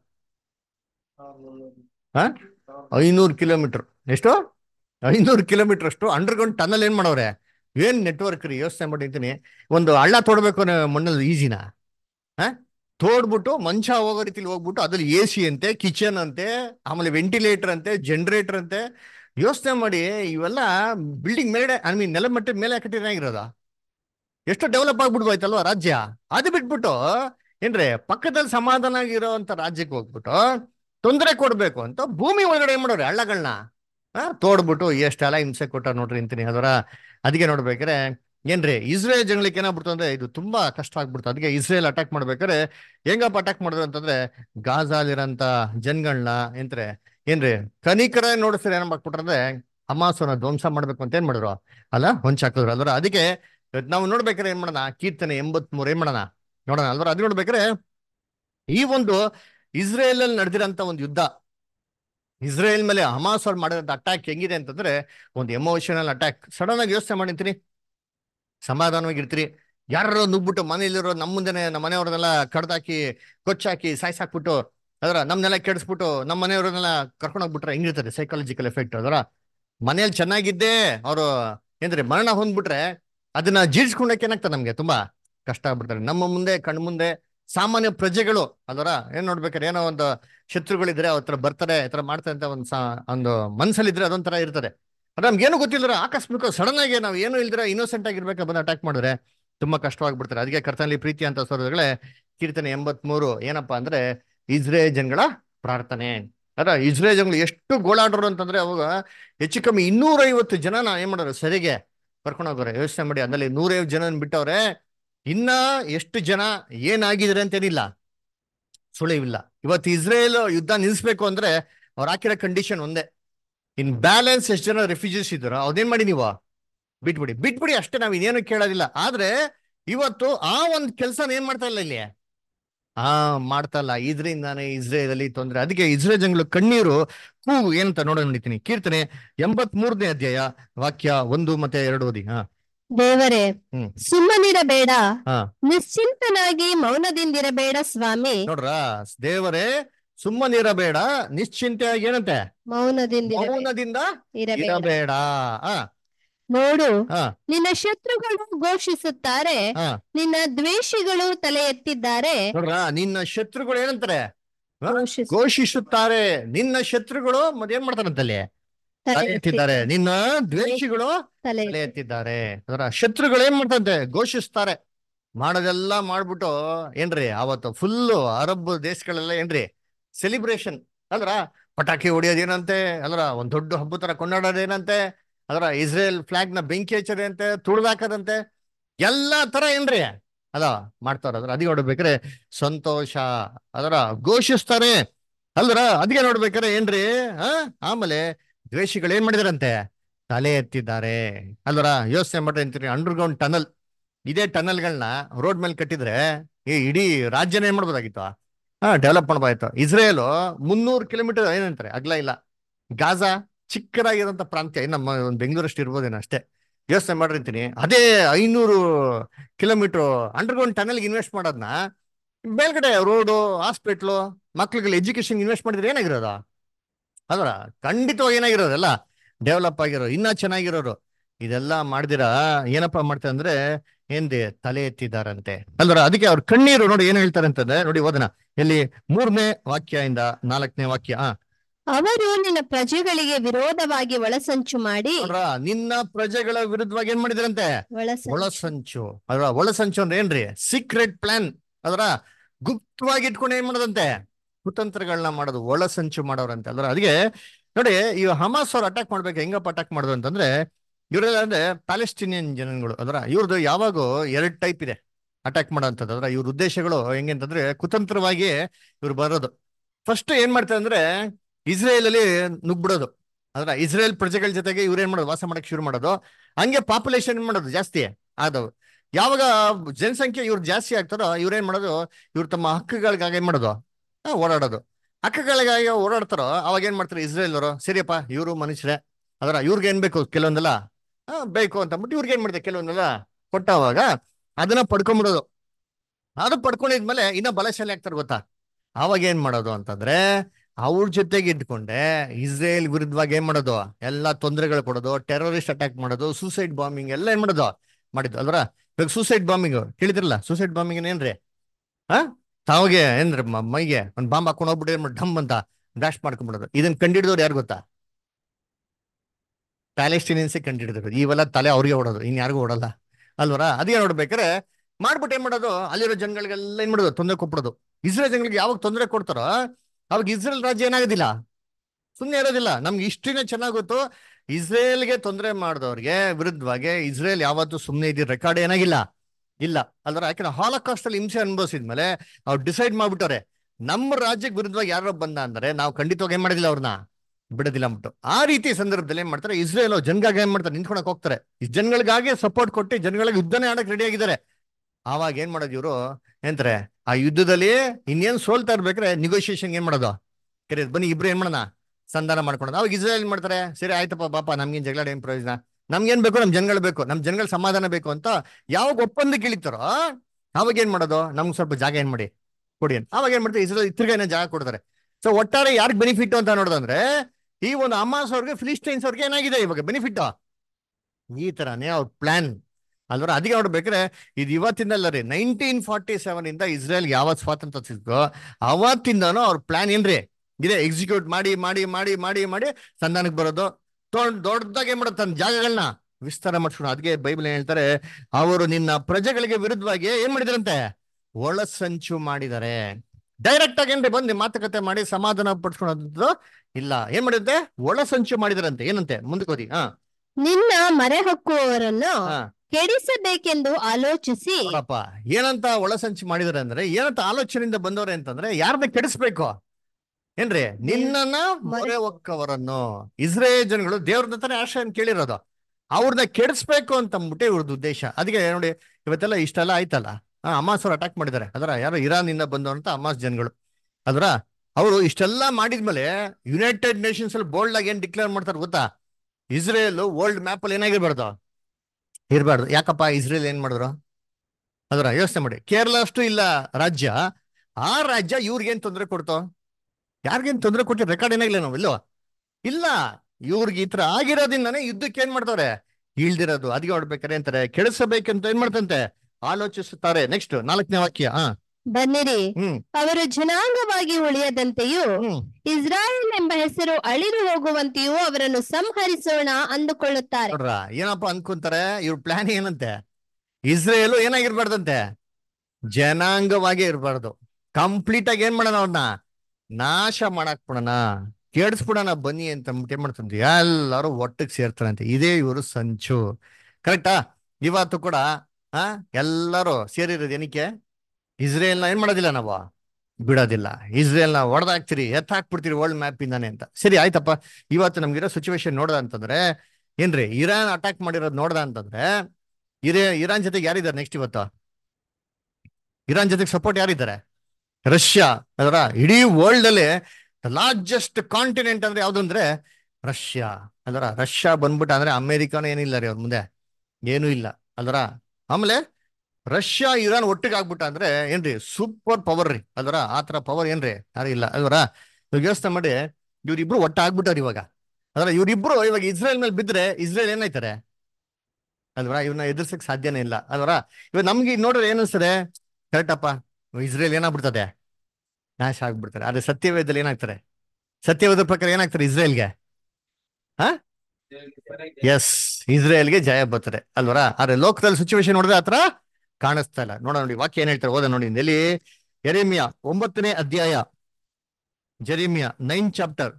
ಹಾ ಐನೂರು ಕಿಲೋಮೀಟರ್ ಎಷ್ಟು ಐನೂರು ಕಿಲೋಮೀಟರ್ ಅಷ್ಟು ಅಂಡರ್ಗ್ರೌಂಡ್ ಟನಲ್ ಏನ್ ಮಾಡವ್ರೆ ಏನ್ ನೆಟ್ವರ್ಕ್ ರೀ ಯೋಚನೆ ಮಾಡಿರ್ತೀನಿ ಒಂದು ಹಳ್ಳ ತೋಡ್ಬೇಕು ಅನ್ನೋ ಮಣ್ಣಲ್ಲಿ ಈಜಿನ ಹಾ ತೋಡ್ಬಿಟ್ಟು ಮಂಚ ಹೋಗೋ ರೀತಿಲಿ ಹೋಗ್ಬಿಟ್ಟು ಅದ್ರಲ್ಲಿ ಎ ಸಿ ಅಂತೆ ಕಿಚನ್ ಅಂತೆ ಆಮೇಲೆ ವೆಂಟಿಲೇಟರ್ ಅಂತೆ ಜನರೇಟರ್ ಅಂತೆ ಯೋಚನೆ ಮಾಡಿ ಇವೆಲ್ಲ ಬಿಲ್ಡಿಂಗ್ ಮೇಲೆ ಐ ಮೀನ್ ನೆಲ ಮಟ್ಟದ ಮೇಲೆ ಕಟ್ಟಿರಾಗಿರೋದ ಎಷ್ಟು ಡೆವಲಪ್ ಆಗ್ಬಿಡ್ಬೋಯ್ತಲ್ವಾ ರಾಜ್ಯ ಅದು ಬಿಟ್ಬಿಟ್ಟು ಏನ್ರಿ ಪಕ್ಕದಲ್ಲಿ ಸಮಾಧಾನ ಆಗಿರೋಂಥ ರಾಜ್ಯಕ್ಕೆ ಹೋಗ್ಬಿಟ್ಟು ತೊಂದರೆ ಕೊಡ್ಬೇಕು ಅಂತ ಭೂಮಿ ಒಳಗಡೆ ಏನ್ ಮಾಡೋರು ಹಳ್ಳಗಳನ್ನ ಆ ತೋಡ್ಬಿಟ್ಟು ಎಷ್ಟೆಲ್ಲ ಹಿಂಸೆ ಕೊಟ್ಟ ನೋಡ್ರಿ ಅಂತೀನಿ ಅದರ ಅದಕ್ಕೆ ನೋಡ್ಬೇಕಾರೆ ಏನ್ರಿ ಇಸ್ರೇಲ್ ಜನಗಳಿಗೆ ಏನಾಗ್ಬಿಡ್ತು ಅಂದ್ರೆ ಇದು ತುಂಬಾ ಕಷ್ಟ ಆಗ್ಬಿಡ್ತು ಅದಕ್ಕೆ ಇಸ್ರೇಲ್ ಅಟ್ಯಾಕ್ ಮಾಡ್ಬೇಕಾದ್ರೆ ಹೆಂಗಪ್ಪ ಅಟ್ಯಾಕ್ ಮಾಡಿದ್ರು ಅಂತಂದ್ರೆ ಗಾಜಾಲಿರಂತ ಜನಗಳನ್ನ ಏನ್ರೆ ಏನ್ರಿ ಕನಿಕರ ನೋಡಿಸ್ತಾರೆ ಏನ್ ಮಾಡ್ಬಿಟ್ರಂದ್ರೆ ಹಮಾಸನ ಧ್ವಂಸ ಮಾಡ್ಬೇಕು ಅಂತ ಏನ್ ಮಾಡಿದ್ರು ಅಲ್ಲ ಹೊಂಚಾಕಿದ್ರು ಅಲ್ವರ ಅದಕ್ಕೆ ಇವತ್ತು ನಾವು ನೋಡ್ಬೇಕಾದ್ರೆ ಏನ್ ಮಾಡೋಣ ಕೀರ್ತನೆ ಎಂಬತ್ ಮೂರ್ ಏನ್ ಮಾಡೋಣ ನೋಡೋಣ ಅಲ್ವರ ಅದು ನೋಡ್ಬೇಕಾದ್ರೆ ಈ ಒಂದು ಇಸ್ರೇಲ್ ಅಲ್ಲಿ ನಡೆದಿರೋಂಥ ಒಂದು ಯುದ್ಧ ಇಸ್ರೇಲ್ ಮೇಲೆ ಹಮಾಸ್ ಅವ್ರು ಮಾಡಿರೋಂಥ ಅಟ್ಯಾಕ್ ಹೆಂಗಿದೆ ಅಂತಂದ್ರೆ ಒಂದು ಎಮೋಷನಲ್ ಅಟ್ಯಾಕ್ ಸಡನ್ ಆಗಿ ಯೋಚನೆ ಮಾಡಿರ್ತೀರಿ ಸಮಾಧಾನವಾಗಿರ್ತೀರಿ ಯಾರೋ ನುಗ್ಬಿಟ್ಟು ಮನೇಲಿರೋ ನಮ್ಮ ಮುಂದೆನೆ ನಮ್ಮ ಮನೆಯವ್ರನ್ನೆಲ್ಲ ಕಡ್ದಾಕಿ ಕೊಚ್ಚಾಕಿ ಸಾಯ್ಸಾಕ್ಬಿಟ್ಟು ಅದರ ನಮ್ನೆಲ್ಲ ಕೆಡಿಸ್ಬಿಟ್ಟು ನಮ್ಮ ಮನೆಯವ್ರನ್ನೆಲ್ಲ ಕರ್ಕೊಂಡು ಹೋಗ್ಬಿಟ್ರೆ ಹೆಂಗಿರ್ತದೆ ಸೈಕಾಲಜಿಕಲ್ ಎಫೆಕ್ಟ್ ಅದರ ಮನೇಲಿ ಚೆನ್ನಾಗಿದ್ದೆ ಅವರು ಏನ್ರಿ ಮರಣ ಹೊಂದ್ಬಿಟ್ರೆ ಅದನ್ನ ಜೀರ್ಸ್ಕೊಂಡಕ್ಕೆ ಏನಾಗ್ತದೆ ನಮ್ಗೆ ತುಂಬಾ ಕಷ್ಟ ಆಗ್ಬಿಡ್ತಾರೆ ನಮ್ಮ ಮುಂದೆ ಕಣ್ ಮುಂದೆ ಸಾಮಾನ್ಯ ಪ್ರಜೆಗಳು ಅದರ ಏನ್ ನೋಡ್ಬೇಕಾದ್ರೆ ಏನೋ ಒಂದು ಶತ್ರುಗಳಿದ್ರೆ ಅವ್ರ ಹತ್ರ ಬರ್ತಾರೆ ಈ ತರ ಮಾಡ್ತಾರೆ ಅಂತ ಒಂದು ಸಾ ಒಂದು ಮನ್ಸಲ್ಲಿದ್ರೆ ಅದೊಂಥರ ಇರ್ತದೆ ಅದು ನಮ್ಗೇನು ಗೊತ್ತಿಲ್ಲರ ಆಕಸ್ಮಿಕ ಸಡನ್ ಆಗಿ ನಾವು ಏನು ಇಲ್ದಿರ ಇನ್ನೋಸೆಂಟ್ ಆಗಿರ್ಬೇಕು ಬಂದು ಅಟ್ಯಾಕ್ ಮಾಡಿದ್ರೆ ತುಂಬಾ ಕಷ್ಟವಾಗ್ಬಿಡ್ತಾರೆ ಅದಕ್ಕೆ ಕರ್ತನಲ್ಲಿ ಪ್ರೀತಿ ಅಂತ ಸೋದರಗಳೇ ಕೀರ್ತನೆ ಎಂಬತ್ಮೂರು ಏನಪ್ಪಾ ಅಂದ್ರೆ ಇಸ್ರೇಲ್ ಜನಗಳ ಪ್ರಾರ್ಥನೆ ಅದ ಇಸ್ರೇಲ್ ಜನಗಳು ಎಷ್ಟು ಗೋಳಾಡ್ರು ಅಂತಂದ್ರೆ ಅವಾಗ ಹೆಚ್ಚು ಕಮ್ಮಿ ಇನ್ನೂರೈವತ್ತು ಜನನ ಏನ್ ಮಾಡೋರು ಸರಿಗೆ ಕರ್ಕೊಂಡು ಹೋಗೋರೆ ಯೋಚನೆ ಮಾಡಿ ಅದ್ರಲ್ಲಿ ನೂರೈವತ್ತು ಜನ ಬಿಟ್ಟವ್ರೆ ಇನ್ನ ಎಷ್ಟು ಜನ ಏನಾಗಿದ್ದಾರೆ ಅಂತೇನಿಲ್ಲ ಸುಳಿವಿಲ್ಲ ಇವತ್ತು ಇಸ್ರೇಲ್ ಯುದ್ಧ ನಿಲ್ಲಿಸ್ಬೇಕು ಅಂದ್ರೆ ಅವ್ರು ಹಾಕಿರೋ ಕಂಡೀಷನ್ ಒಂದೇ ಇನ್ ಬ್ಯಾಲೆನ್ಸ್ ಎಷ್ಟು ಜನ ರೆಫ್ಯೂಜೀಸ್ ಇದ್ದಾರೋ ಅದೇನ್ ಮಾಡಿ ನೀವು ಬಿಟ್ಬಿಡಿ ಬಿಟ್ಬಿಡಿ ಅಷ್ಟೇ ನಾವ್ ಇನ್ನೇನು ಕೇಳೋದಿಲ್ಲ ಆದ್ರೆ ಇವತ್ತು ಆ ಒಂದು ಕೆಲಸನ ಏನ್ ಮಾಡ್ತಾ ಇಲ್ಲ ಇಲ್ಲಿ ಆ ಮಾಡ್ತಾ ಇಲ್ಲ ಇದ್ರಿಂದಾನೇ ಇಸ್ರೇಲ್ ಅಲ್ಲಿ ತೊಂದ್ರೆ ಅದಕ್ಕೆ ಇಸ್ರೇಲ್ ಜನಗಳು ಕಣ್ಣೀರು ಕೂಗು ಏನಂತ ನೋಡೋಣ ನಡೀತೀನಿ ಕೀರ್ತನೆ ಎಂಬತ್ ಮೂರನೇ ಅಧ್ಯಾಯ ವಾಕ್ಯ ಒಂದು ಮತ್ತೆ ಎರಡು ಓದಿ ಹಾ ದೇವರೇ ಹ್ಮ್. ಸುಮ್ಮನಿರಬೇಡ ಹಾ. ನಿಶ್ಚಿಂತನಾಗಿ ಮೌನದಿಂದಿರಬೇಡ ಸ್ವಾಮಿ ನೋಡ್ರ ದೇವರೇ ಸುಮ್ಮನಿರಬೇಡ ನಿಶ್ಚಿಂತೆಯಾಗಿ ಏನಂತೆ ಮೌನದಿಂದಿರ ಮೌನದಿಂದ ಇರಬೇಡ ಇರಬೇಡ ಆ ನೋಡು ಹಾ. ನಿನ್ನ ಶತ್ರುಗಳು ಘೋಷಿಸುತ್ತಾರೆ ಹಾ. ನಿನ್ನ ದ್ವೇಷಿಗಳು ತಲೆ ಎತ್ತಿದ್ದಾರೆ ನೋಡ್ರ ನಿನ್ನ ಶತ್ರುಗಳು ಏನಂತಾರೆ ಹಾ? ಘೋಷಿಸು- ಘೋಷಿಸುತ್ತಾರೆ ನಿನ್ನ ಶತ್ರುಗಳು ಮತ್ತೆ ಏನ್ ಮಾಡ್ತಾರಂತಲ್ಲಿ ತಲೆ ತಲೆ ಎತ್ತಿದ್ದಾರೆ ನಿನ್ನ ದ್ವೇಷಿಗಳು ತಲೆ ತಲೆ ಎತ್ತಿದ್ದಾರೆ ಅದರ ಶತ್ರುಗಳು ಏನ್ ಮಾಡ್ತಂತೆ ಘೋಷಿಸ್ತಾರೆ ಮಾಡೋದೆಲ್ಲ ಮಾಡ್ಬಿಟ್ಟು ಏನ್ರಿ ಅವತ್ತು ಫುಲ್ಲು ಅರಬ್ ದೇಶಗಳೆಲ್ಲ ಏನ್ರಿ ಸೆಲಿಬ್ರೇಷನ್ ಅಲ್ರ ಪಟಾಕಿ ಹೊಡಿಯೋದೇನಂತೆ ಅಲ್ರ ಒಂದ್ ದೊಡ್ಡ ಹಬ್ಬ ತರ ಕೊಂಡಾಡೋದೇನಂತೆ ಅದರ ಇಸ್ರೇಲ್ ಫ್ಲಾಗ್ ನ ಬೆಂಕಿ ಹಚ್ಚೋದಂತೆ ತುಳಿದಾಕದಂತೆ ಎಲ್ಲಾ ತರ ಏನ್ರಿ ಅದ ಮಾಡ್ತಾರ ಅದ್ರ ಅದಕ್ಕೆ ನೋಡ್ಬೇಕಾರೆ ಸಂತೋಷ ಅದರ ಘೋಷಿಸ್ತಾರೆ ಅಲ್ರ ಅದಕ್ಕೆ ನೋಡ್ಬೇಕಾರೆ ಏನ್ರಿ ಆ ಆಮೇಲೆ ದ್ವೇಷಿಗಳು ಏನ್ ಮಾಡಿದಾರಂತೆ ತಲೆ ಎತ್ತಿದ್ದಾರೆ ಅಲ್ವರ ಯೋಚನೆ ಮಾಡ್ರಿ ಅಂತೀರಿ ಅಂಡರ್ಗ್ರೌಂಡ್ ಟನಲ್ ಇದೇ ಟನಲ್ಗಳನ್ನ ರೋಡ್ ಮೇಲೆ ಕಟ್ಟಿದ್ರೆ ಈ ಇಡೀ ರಾಜ್ಯನ ಏನ್ ಮಾಡ್ಬೋದಾಗಿತ್ತು ಹಾ ಡೆವಲಪ್ ಮಾಡ್ಬೋದಾಯ್ತು ಇಸ್ರೇಲು ಮುನ್ನೂರು ಕಿಲೋಮೀಟರ್ ಏನಂತಾರೆ ಅಗ್ಲ ಇಲ್ಲ ಗಾಜಾ ಚಿಕ್ಕದಾಗಿರೋಂಥ ಪ್ರಾಂತ್ಯ ಇನ್ನು ನಮ್ಮ ಒಂದು ಬೆಂಗಳೂರಷ್ಟು ಇರ್ಬೋದೇನೋ ಅಷ್ಟೇ ಯೋಚನೆ ಮಾಡಿರ್ತೀನಿ ಅದೇ ಐನೂರು ಕಿಲೋಮೀಟರ್ ಅಂಡರ್ಗ್ರೌಂಡ್ ಟನಲ್ಗೆ ಇನ್ವೆಸ್ಟ್ ಮಾಡೋದನ್ನ ಮೇಲ್ಗಡೆ ರೋಡು ಹಾಸ್ಪಿಟ್ಲು ಮಕ್ಳಿಗೆಲ್ಲ ಎಜುಕೇಶನ್ ಇನ್ವೆಸ್ಟ್ ಮಾಡಿದ್ರೆ ಏನಾಗಿರೋದು ಅದರ ಖಂಡಿತವಾಗಿ ಏನಾಗಿರೋದಲ್ಲ ಡೆವಲಪ್ ಆಗಿರೋ ಇನ್ನ ಚೆನ್ನಾಗಿರೋರು ಇದೆಲ್ಲ ಮಾಡ್ದಿರ ಏನಪ್ಪಾ ಮಾಡ್ತಾರೆ ಅಂದ್ರೆ ಎಂದೆ ತಲೆ ಎತ್ತಿದ್ದಾರಂತೆ ಅಲ್ವರ ಅದಕ್ಕೆ ಅವ್ರ ಕಣ್ಣೀರು ನೋಡಿ ಏನ್ ಹೇಳ್ತಾರೆ ಅಂತಂದ್ರೆ ನೋಡಿ ಓದನ ಎಲ್ಲಿ ಮೂರನೇ ವಾಕ್ಯ ಇಂದ ನಾಲ್ಕನೇ ವಾಕ್ಯ ಆ ಅವರು ನಿನ್ನ ಪ್ರಜೆಗಳಿಗೆ ವಿರೋಧವಾಗಿ ಒಳಸಂಚು ಮಾಡಿ ನೋಡ್ರ ನಿನ್ನ ಪ್ರಜೆಗಳ ವಿರುದ್ಧವಾಗಿ ಏನ್ ಮಾಡಿದ್ರಂತೆ ಒಳಸಂಚು ಒಳಸಂಚು ಅದರ ಒಳಸಂಚು ಅಂದ್ರೆ ಏನ್ರಿ ಸೀಕ್ರೆಟ್ ಪ್ಲಾನ್ ಅದರ ಗುಪ್ತವಾಗಿ ಇಟ್ಕೊಂಡು ಏನ್ ಮಾಡೋದಂತೆ ಕುತಂತ್ರಗಳನ್ನ ಮಾಡೋದು ಒಳ ಸಂಚು ಮಾಡೋರಂತೆ ಅಲ್ರ ಅದಕ್ಕೆ ನೋಡಿ ಈ ಹಮಾಸ್ ಅವ್ರು ಅಟ್ಯಾಕ್ ಮಾಡ್ಬೇಕು ಹೆಂಗಪ್ಪ ಅಟ್ಯಾಕ್ ಮಾಡೋದು ಅಂತಂದ್ರೆ ಇವರೆಲ್ಲ ಅಂದ್ರೆ ಪ್ಯಾಲೆಸ್ಟೀನಿಯನ್ ಜನಗಳು ಅದ್ರ ಇವ್ರದ್ದು ಯಾವಾಗೂ ಎರಡ್ ಟೈಪ್ ಇದೆ ಅಟ್ಯಾಕ್ ಮಾಡೋಂಥದ್ದು ಅದ್ರ ಇವ್ರ ಉದ್ದೇಶಗಳು ಹೆಂಗೆ ಅಂತಂದ್ರೆ ಕುತಂತ್ರವಾಗಿ ಇವ್ರು ಬರೋದು ಫಸ್ಟ್ ಏನ್ ಮಾಡ್ತಾರೆ ಅಂದ್ರೆ ಇಸ್ರೇಲ್ ಅಲ್ಲಿ ನುಗ್ಬಿಡೋದು ಅದ್ರ ಇಸ್ರೇಲ್ ಪ್ರಜೆಗಳ ಜೊತೆಗೆ ಇವ್ರು ಏನ್ ಮಾಡೋದು ವಾಸ ಮಾಡಕ್ ಶುರು ಮಾಡೋದು ಹಂಗೆ ಪಾಪ್ಯುಲೇಷನ್ ಏನ್ ಮಾಡೋದು ಜಾಸ್ತಿ ಆದವು ಯಾವಾಗ ಜನಸಂಖ್ಯೆ ಇವ್ರು ಜಾಸ್ತಿ ಆಗ್ತಾರೋ ಇವ್ರೇನ್ ಮಾಡೋದು ಇವ್ರು ತಮ್ಮ ಹಕ್ಕುಗಳಿಗಾಗಿ ಏನ್ ಮಾಡೋದು ಆ, ಓಡಾಡೋದು ಹಕ್ಕುಗಳಿಗಾಗಿ ಓಡಾಡ್ತಾರೋ ಅವಾಗ ಏನ್ ಮಾಡ್ತಾರೆ ಇಸ್ರೇಲ್ ಅವರು ಸರಿಯಪ್ಪ ಇವರು ಮನುಷ್ಯರೇ ಅದರ ಇವ್ರಿಗೆ ಏನ್ ಬೇಕು ಕೆಲವೊಂದೆಲ್ಲ ಆ, ಬೇಕು ಅಂತ ಅಂದ್ಬಿಟ್ಟು ಇವ್ರಿಗೆ ಏನ್ ಮಾಡ್ತಾರೆ ಕೆಲವೊಂದೆಲ್ಲ ಕೊಟ್ಟವಾಗ ಅದನ್ನ ಪಡ್ಕೊಂಡ್ಬಿಡೋದು ಅದು ಪಡ್ಕೊಂಡಿದ್ಮೇಲೆ ಇನ್ನ ಬಲಶಾಲಿ ಆಗ್ತಾರೆ ಗೊತ್ತಾ ಅವಾಗ ಏನ್ ಮಾಡೋದು ಅಂತಂದ್ರೆ ಅವ್ರ ಜೊತೆಗೆ ಇದ್ಕೊಂಡೆ ಇಸ್ರೇಲ್ ವಿರುದ್ಧವಾಗಿ ಏನ್ ಮಾಡೋದು ಎಲ್ಲಾ ತೊಂದರೆಗಳು ಕೊಡೋದು ಟೆರರಿಸ್ಟ್ ಅಟ್ಯಾಕ್ ಮಾಡೋದು ಸೂಸೈಡ್ ಬಾಂಬಿಂಗ್ ಎಲ್ಲ ಏನ್ ಮಾಡೋದು ಮಾಡಿದ್ದು ಅಲ್ವರ ಇವಾಗ ಸೂಸೈಡ್ ಬಾಂಬಿಂಗ್ ಕೇಳಿದ್ರಲ್ಲ ಸೂಸೈಡ್ ಬಾಂಬಿಂಗ್ ಏನ್ರಿ ಹಾ ತಾವಗೆ ಏನ್ರಿ ಮ- ಮೈಗೆ ಒಂದ್ ಬಾಂಬ್ ಹಾಕೊಂಡು ಹೋಗ್ಬಿಟ್ಟು ಏನ್ ಮಾಡಿ ಢಮ್ ಅಂತ ಬ್ಲಾಸ್ಟ್ ಮಾಡ್ಕೊಂಡ್ಬಿಡೋದು ಇದನ್ನ ಕಂಡಿಡಿದವ್ರು ಯಾರು ಗೊತ್ತಾ ಪ್ಯಾಲೆಸ್ಟೀನಿಯನ್ಸೇ ಕಂಡಿಡಿದ್ರು ಇವೆಲ್ಲ ತಲೆ ಅವ್ರಿಗೆ ಓಡೋದು ಇನ್ ಯಾರಿಗೂ ಓಡಲ್ಲ ಅಲ್ವರ ಅದೇ ನೋಡ್ಬೇಕಾರೆ ಮಾಡ್ಬಿಟ್ಟು ಏನ್ ಮಾಡೋದು ಅಲ್ಲಿರೋ ಜನಗಳಿಗೆಲ್ಲ ಏನ್ ಮಾಡೋದು ತೊಂದರೆ ಕೊಟ್ಬಿಡೋದು ಇಸ್ರೇಲ್ ಜನಗಳಿಗೆ ಯಾವಾಗ ತೊಂದರೆ ಕೊಡ್ತಾರೋ ಅವಾಗ ಇಸ್ರೇಲ್ ರಾಜ್ಯ ಏನಾಗೋದಿಲ್ಲ ಸುಮ್ಮನೆ ಇರೋದಿಲ್ಲ ನಮ್ಗೆ ಇಷ್ಟಿನ ಚೆನ್ನಾಗ್ ಗೊತ್ತು ಇಸ್ರೇಲ್ಗೆ ತೊಂದರೆ ಮಾಡಿದವ್ರಿಗೆ ವಿರುದ್ಧವಾಗಿ ಇಸ್ರೇಲ್ ಯಾವತ್ತೂ ಸುಮ್ಮನೆ ಇದ್ದ ರೆಕಾರ್ಡ್ ಏನಾಗಿಲ್ಲ ಇಲ್ಲ ಅಲ್ವರ ಯಾಕಂದ್ರೆ ಹಾಲಕಾಸ್ಟ್ ಅಲ್ಲಿ ಹಿಂಸೆ ಅನುಭವಿಸಿದ್ಮೇಲೆ ಅವ್ರು ಡಿಸೈಡ್ ಮಾಡ್ಬಿಟ್ಟವ್ರೆ ನಮ್ಮ ರಾಜ್ಯಕ್ಕೆ ವಿರುದ್ಧವಾಗಿ ಯಾರೋ ಬಂದ ಅಂದ್ರೆ ನಾವು ಖಂಡಿತವಾಗಿ ಏನ್ ಮಾಡೋದಿಲ್ಲ ಅವ್ರನ್ನ ಬಿಡೋದಿಲ್ಲ ಅಂದ್ಬಿಟ್ಟು ಆ ರೀತಿ ಸಂದರ್ಭದಲ್ಲಿ ಏನ್ ಮಾಡ್ತಾರೆ ಇಸ್ರೇಲ್ ಜನಗಾಗಿ ಏನ್ ಮಾಡ್ತಾರೆ ನಿಂತ್ಕೊಳಕ್ ಹೋಗ್ತಾರೆ ಈ ಜನಗಳಿಗಾಗಿ ಸಪೋರ್ಟ್ ಕೊಟ್ಟು ಜನಗಳಿಗೆ ಯುದ್ಧನೇ ಆಡಕ್ ರೆಡಿ ಆಗಿದ್ದಾರೆ ಆವಾಗ ಏನ್ ಮಾಡೋದು ಇವರು ಏನಂತಾರೆ ಆ ಯುದ್ಧದಲ್ಲಿ ಇನ್ನೇನ್ ಸೋಲ್ತಾ ಇರ್ಬೇಕಾದ್ರೆ ನಿಗೋಷಿಯೇಷನ್ ಏನ್ ಮಾಡೋದು ಕರೆಯೋದು ಬನ್ನಿ ಇಬ್ರು ಏನ್ ಮಾಡೋಣ ಸಂಧಾನ ಮಾಡ್ಕೊಳೋದು ಅವಾಗ ಇಸ್ರೇಲ್ ಏನ್ ಮಾಡ್ತಾರೆ ಸರಿ ಆಯ್ತಪ್ಪ ಪಾಪ ನಮ್ಗೇನ್ ಜಗಳ ಏನ್ ಪ್ರಯೋಜನ ನಮ್ಗೇನ್ ಬೇಕು ನಮ್ ಜನಗಳು ಬೇಕು ನಮ್ ಜನಗಳ ಸಮಾಧಾನ ಬೇಕು ಅಂತ ಯಾವಾಗ ಒಪ್ಪಂದಕ್ಕೆ ಇಳಿತಾರೋ ಅವಾಗ ಏನ್ ಮಾಡೋದು ನಮ್ಗೆ ಸ್ವಲ್ಪ ಜಾಗ ಏನ್ ಮಾಡಿ ಕೊಡಿ ಅಂತ ಅವಾಗ ಏನ್ ಮಾಡ್ತಾರೆ ಇಸ್ರೇಲ್ ತಿರ್ಗಾ ಏನೋ ಜಾಗ ಕೊಡ್ತಾರೆ ಸೊ ಒಟ್ಟಾರೆ ಯಾರಿಗೆ ಬೆನಿಫಿಟ್ ಅಂತ ನೋಡೋದಂದ್ರೆ ಈ ಒಂದು ಅಮಾಸ್ ಅವ್ರಿಗೆ ಫಿಲಿಸ್ಟೈನ್ಸ್ ಅವ್ರಿಗೆ ಏನಾಗಿದೆ ಇವಾಗ ಬೆನಿಫಿಟ್ ಈ ತರಾನೇ ಅವ್ರ ಪ್ಲಾನ್ ಅಲ್ವರ ಅದಕ್ಕೆ ನೋಡ್ಬೇಕಾದ್ರೆ ಇದು ಇವತ್ತಿಂದಲ್ಲ ರೀ ನೈನ್ಟೀನ್ ಫಾರ್ಟಿ ಸೆವೆನ್ ಇಂದ ಇಸ್ರೇಲ್ ಯಾವತ್ ಸ್ವಾತಂತ್ರ್ಯ ಸಿಕ್ಕೋ ಅವತ್ತಿಂದನೂ ಅವ್ರ ಪ್ಲಾನ್ ಏನ್ರಿ ಇದೆ ಎಕ್ಸಿಕ್ಯೂಟ್ ಮಾಡಿ ಮಾಡಿ ಮಾಡಿ ಮಾಡಿ ಮಾಡಿ ಸಂಧಾನಕ್ಕೆ ಬರೋದು ತೊಗೊಂಡ್ ದೊಡ್ಡದಾಗಿ ಏನ್ ಮಾಡೋದು ತನ್ನ ಜಾಗಗಳನ್ನ ವಿಸ್ತಾರ ಮಾಡ್ಸ್ಕೊಂಡು ಅದಕ್ಕೆ ಬೈಬಲ್ ಏನ್ ಹೇಳ್ತಾರೆ ಅವರು ನಿನ್ನ ಪ್ರಜೆಗಳಿಗೆ ವಿರುದ್ಧವಾಗಿ ಏನ್ ಮಾಡಿದಾರಂತೆ ಒಳಸಂಚು ಮಾಡಿದ್ದಾರೆ ಡೈರೆಕ್ಟ್ ಆಗಿ ಏನ್ರಿ ಬಂದು ಮಾತುಕತೆ ಮಾಡಿ ಸಮಾಧಾನ ಪಡಿಸ್ಕೊಳೋದು ಇಲ್ಲ ಏನ್ ಮಾಡಿದಂತೆ ಒಳಸಂಚು ಮಾಡಿದಾರಂತೆ ಏನಂತೆ ಮುಂದಕ್ಕೆ ಓದಿ ಹಾ ನಿನ್ನ ಮರೆ ಹೊಕ್ಕುವವರನ್ನು ಹಾ ಕೆಡಿಸಬೇಕೆಂದು ಆಲೋಚಿಸಿ ನೋಡಪ್ಪ ಏನಂತ ಒಳಸಂಚು ಮಾಡಿದಾರೆ ಅಂದ್ರೆ ಏನಂತ ಆಲೋಚನೆಯಿಂದ ಬಂದವ್ರೆ ಅಂತಂದ್ರೆ ಯಾರನ್ನ ಕೆಡಿಸ್ಬೇಕು ಏನ್ರಿ ನಿನ್ನನ್ನ ಮೊರೆ ಒಕ್ಕವರನ್ನು ಇಸ್ರೇಲ್ ಜನಗಳು ದೇವ್ರನ್ನ ತಾನೇ ಆಶ್ರಯ ಕೇಳಿರೋದು ಅವ್ರನ್ನ ಕೆಡಿಸ್ಬೇಕು ಅಂತ ಅಂದ್ಬಿಟ್ಟೆ ಇವ್ರದ್ದು ಉದ್ದೇಶ ಅದಕ್ಕೆ ನೋಡಿ ಇವತ್ತೆಲ್ಲ ಇಷ್ಟೆಲ್ಲ ಆಯ್ತಲ್ಲ ಆ, ಹಮಾಸ್ ಅವ್ರು ಅಟ್ಯಾಕ್ ಮಾಡಿದ್ದಾರೆ ಅದರ ಯಾರೋ ಇರಾನ್ ಇಂದ ಬಂದವಂತ ಹಮಾಸ್ ಜನಗಳು ಅದರ ಅವರು ಇಷ್ಟೆಲ್ಲ ಮಾಡಿದ್ಮೇಲೆ ಯುನೈಟೆಡ್ ನೇಷನ್ಸ್ ಅಲ್ಲಿ ಬೋಲ್ಡ್ ಆಗಿ ಏನ್ ಡಿಕ್ಲೇರ್ ಮಾಡ್ತಾರೆ ಗೊತ್ತಾ ಇಸ್ರೇಲ್ ವರ್ಲ್ಡ್ ಮ್ಯಾಪ್ ಅಲ್ಲಿ ಏನಾಗಿರ್ಬಾರ್ದು ಇರಬಾರ್ದು ಯಾಕಪ್ಪ ಇಸ್ರೇಲ್ ಏನ್ ಮಾಡಿದ್ರು ಅದರ ಯೋಚನೆ ಮಾಡಿ ಕೇರಳ ಅಷ್ಟು ಇಲ್ಲ ರಾಜ್ಯ ಆ ರಾಜ್ಯ ಇವ್ರಿಗೇನ್ ತೊಂದರೆ ಕೊಡ್ತೋ ಯಾರಿಗೇನ್ ತೊಂದರೆ ಕೊಟ್ಟಿ ರೆಕಾರ್ಡ್ ಏನಾಗಿಲ್ಲ ನಾವು ಇಲ್ಲೋ ಇಲ್ಲ ಇವ್ರಿಗೆ ಈ ತರ ಆಗಿರೋದ್ರಿಂದಾನೇ ಯುದ್ಧಕ್ಕೆ ಏನ್ ಮಾಡ್ತಾರೆ ಇಳ್ದಿರೋದು ಅದಕ್ಕೆ ಹೊಡ್ಬೇಕಾರೆ ಅಂತಾರೆ ಕೆಡಿಸಬೇಕಂತ ಏನ್ ಮಾಡ್ತಂತೆ ಆಲೋಚಿಸುತ್ತಾರೆ ನೆಕ್ಸ್ಟ್ ನಾಲ್ಕನೇ ವಾಕ್ಯ ಹಾ ಬನ್ನಿರಿ ಹ್ಮ್ ಅವರು ಜನಾಂಗವಾಗಿ ಉಳಿಯದಂತೆಯೂ ಹ್ಮ್ ಇಸ್ರಾಯೇಲ್ ಎಂಬ ಹೆಸರು ಅಳಿದು ಹೋಗುವಂತೆಯೂ ಅವರನ್ನು ಸಂಹರಿಸೋಣ ಅಂದುಕೊಳ್ಳುತ್ತಾರೆ ನೋಡ್ರ ಏನಪ್ಪ ಅನ್ಕೊಂತಾರೆ ಇವ್ರ ಪ್ಲಾನ್ ಏನಂತೆ ಇಸ್ರೇಲು ಏನಾಗಿರ್ಬಾರ್ದಂತೆ ಜನಾಂಗವಾಗಿ ಇರಬಾರ್ದು ಕಂಪ್ಲೀಟ್ ಆಗಿ ಏನ್ ಮಾಡೋಣ ಅವ್ರನ್ನ ನಾಶ ಮಾಡಕ್ ಬಿಡೋಣ ಕೆಡಿಸ್ಬಿಡೋಣ ಬನ್ನಿ ಅಂತ ಅಂದ್ಬಿಟ್ಟು ಏನ್ ಮಾಡ್ತಾರೆ ಎಲ್ಲರೂ ಒಟ್ಟಿಗೆ ಸೇರ್ತಾರಂತೆ ಇದೇ ಇವರು ಸಂಚು ಕರೆಕ್ಟಾ ಇವತ್ತು ಕೂಡ ಆ ಎಲ್ಲರೂ ಸೇರಿರೋದು ಏನಕ್ಕೆ ಇಸ್ರೇಲ್ನ ಏನ್ ಮಾಡೋದಿಲ್ಲ ನಾವು ಬಿಡೋದಿಲ್ಲ ಇಸ್ರೇಲ್ನ ಹೊಡೆದಾಕ್ತಿರಿ ಎತ್ತಾಕ್ಬಿಡ್ತೀರಿ ವರ್ಲ್ಡ್ ಮ್ಯಾಪ್ ಇಂದಾನೆ ಅಂತ ಸರಿ ಆಯ್ತಪ್ಪ ಇವತ್ತು ನಮ್ಗಿರೋ ಸಿಚುವೇಶನ್ ನೋಡ್ದ ಅಂತಂದ್ರೆ ಏನ್ರಿ ಇರಾನ್ ಅಟ್ಯಾಕ್ ಮಾಡಿರೋದು ನೋಡ್ದ ಅಂತಂದ್ರೆ ಇರೇ ಇರಾನ್ ಜೊತೆಗೆ ಯಾರಿದ್ದಾರೆ ನೆಕ್ಸ್ಟ್ ಇವತ್ತು ಇರಾನ್ ಜೊತೆಗೆ ಸಪೋರ್ಟ್ ಯಾರಿದ್ದಾರೆ ರಷ್ಯಾ ಅದರ ಇಡೀ ವರ್ಲ್ಡ್ ಅಲ್ಲಿ ಲಾರ್ಜೆಸ್ಟ್ ಕಾಂಟಿನೆಂಟ್ ಅಂದ್ರೆ ಯಾವ್ದು ಅಂದ್ರೆ ರಷ್ಯಾ ಅದರ ರಷ್ಯಾ ಬಂದ್ಬಿಟ್ಟು ಅಂದ್ರೆ ಅಮೆರಿಕಾನು ಏನಿಲ್ಲ ರೀ ಅವ್ರ ಮುಂದೆ ಏನೂ ಇಲ್ಲ ಅದರ ಆಮೇಲೆ ರಷ್ಯಾ ಇರಾನ್ ಒಟ್ಟಿಗೆ ಆಗ್ಬಿಟ್ಟ ಅಂದ್ರೆ ಏನ್ರಿ ಸೂಪರ್ ಪವರ್ ರೀ ಅದರ ಆತರ ಪವರ್ ಏನ್ರಿ ಯಾರು ಇಲ್ಲ ಅಲ್ವರ ಇವಾಗ ಯೋಚನೆ ಮಾಡಿ ಇವ್ರಿಬ್ರು ಒಟ್ಟ ಆಗ್ಬಿಟ್ಟಾರ ಇವಾಗ ಅದರ ಇವ್ರಿಬ್ರು ಇವಾಗ ಇಸ್ರೇಲ್ ಮೇಲೆ ಬಿದ್ರೆ ಇಸ್ರೇಲ್ ಏನಾಯ್ತಾರೆ ಅಲ್ವರ ಇವ್ನ ಎದುರ್ಸಕ್ ಸಾಧ್ಯನೇ ಇಲ್ಲ ಅಲ್ವರ ಇವಾಗ ನಮ್ಗೆ ಇದ್ ನೋಡಿದ್ರೆ ಏನ್ ಅನ್ಸ್ತದೆ ಕರೆಕ್ಟಪ್ಪ ಇಸ್ರೇಲ್ ಏನಾಗ್ಬಿಡ್ತದೆ ನಾಶ ಆಗ್ಬಿಡ್ತಾರೆ ಆದ್ರೆ ಸತ್ಯವೇದದಲ್ಲಿ ಏನಾಗ್ತಾರೆ ಸತ್ಯವೇದ ಪ್ರಕಾರ ಏನಾಗ್ತಾರೆ ಇಸ್ರೇಲ್ಗೆ ಹಾ ಎಸ್ ಇಸ್ರೇಲ್ಗೆ ಜಯ ಬರ್ತಾರೆ ಅಲ್ವರ ಆದ್ರೆ ಲೋಕದಲ್ಲಿ ಸಿಚುವೇಶನ್ ನೋಡಿದ್ರೆ ಆತರ ಕಾಣಿಸ್ತಾ ಇಲ್ಲ ನೋಡ ನೋಡಿ ವಾಕ್ಯ ಏನ್ ಹೇಳ್ತಾರೆ ಓದ ನೋಡಿ ಎಲ್ಲಿ ಎರೆಮಿಯ ಒಂಬತ್ತನೇ ಅಧ್ಯಾಯ Jeremiah nine chapter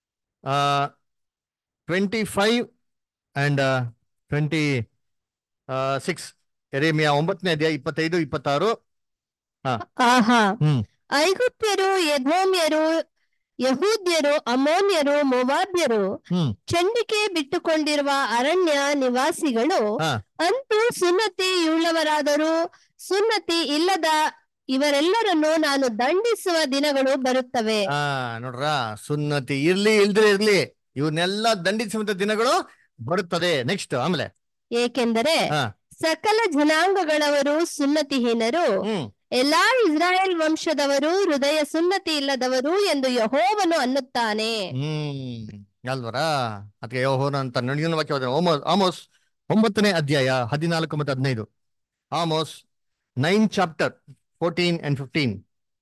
twenty five and twenty six ಎರೇಮಿಯಾ ಒಂಬತ್ತನೇ ಅಧ್ಯಾಯ ಇಪ್ಪತ್ತೈದು ಇಪ್ಪತ್ತಾರು ಆಹಾ ಹ್ಮ್. ಐಗುಪ್ತ್ಯರು ಎದೋಮ್ಯರು ಯಹೂದ್ಯರು ಅಮೋನ್ಯರು ಮೊವಾಬ್ಯರು ಹ್ಮ್ ಚಂಡಿಕೆ ಬಿಟ್ಟುಕೊಂಡಿರುವ ಅರಣ್ಯ ನಿವಾಸಿಗಳು ಹಾ. ಅಂತೂ ಸುನ್ನತಿಯುಳ್ಳವರಾದರೂ ಸುನ್ನತಿ ಇಲ್ಲದ ಇವರೆಲ್ಲರನ್ನು ನಾನು ದಂಡಿಸುವ ದಿನಗಳು ಬರುತ್ತವೆ ಆ ನೋಡ್ರ ಸುನ್ನತಿ ಇರ್ಲಿ ಇಲ್ದ್ರೆ ಇರ್ಲಿ ಇವನ್ನೆಲ್ಲ ದಂಡಿಸುವಂತ ದಿನಗಳು ಬರುತ್ತದೆ ನೆಕ್ಸ್ಟ್ ಆಮೇಲೆ ಏಕೆಂದರೆ ಹಾ. ಸಕಲ ಜನಾಂಗಗಳವರು ಸುನ್ನತಿಹೀನರು ಹ್ಮ್ ಎಲ್ಲಾ ಇಸ್ರಾಯೇಲ್ ವಂಶದವರು ಹೃದಯ ಸುನ್ನತಿ ಇಲ್ಲದವರು ಎಂದು ಯಹೋವನು ಅನ್ನುತ್ತಾನೆ ಹ್ಮ್ ಅಲ್ವರ ಅದಕ್ಕೆ ಯೋಹೋನ ಅಂತ ನಡೆಯುವ ವಾಕ್ಯ ಹೋದ್ರೆ ಓಮೋಸ್ ಆಮೋಸ್ ಒಂಬತ್ತನೇ ಅಧ್ಯಾಯ ಹದಿನಾಲ್ಕು ಮತ್ತು ಹದಿನೈದು Amos nine chapter fourteen and fifteen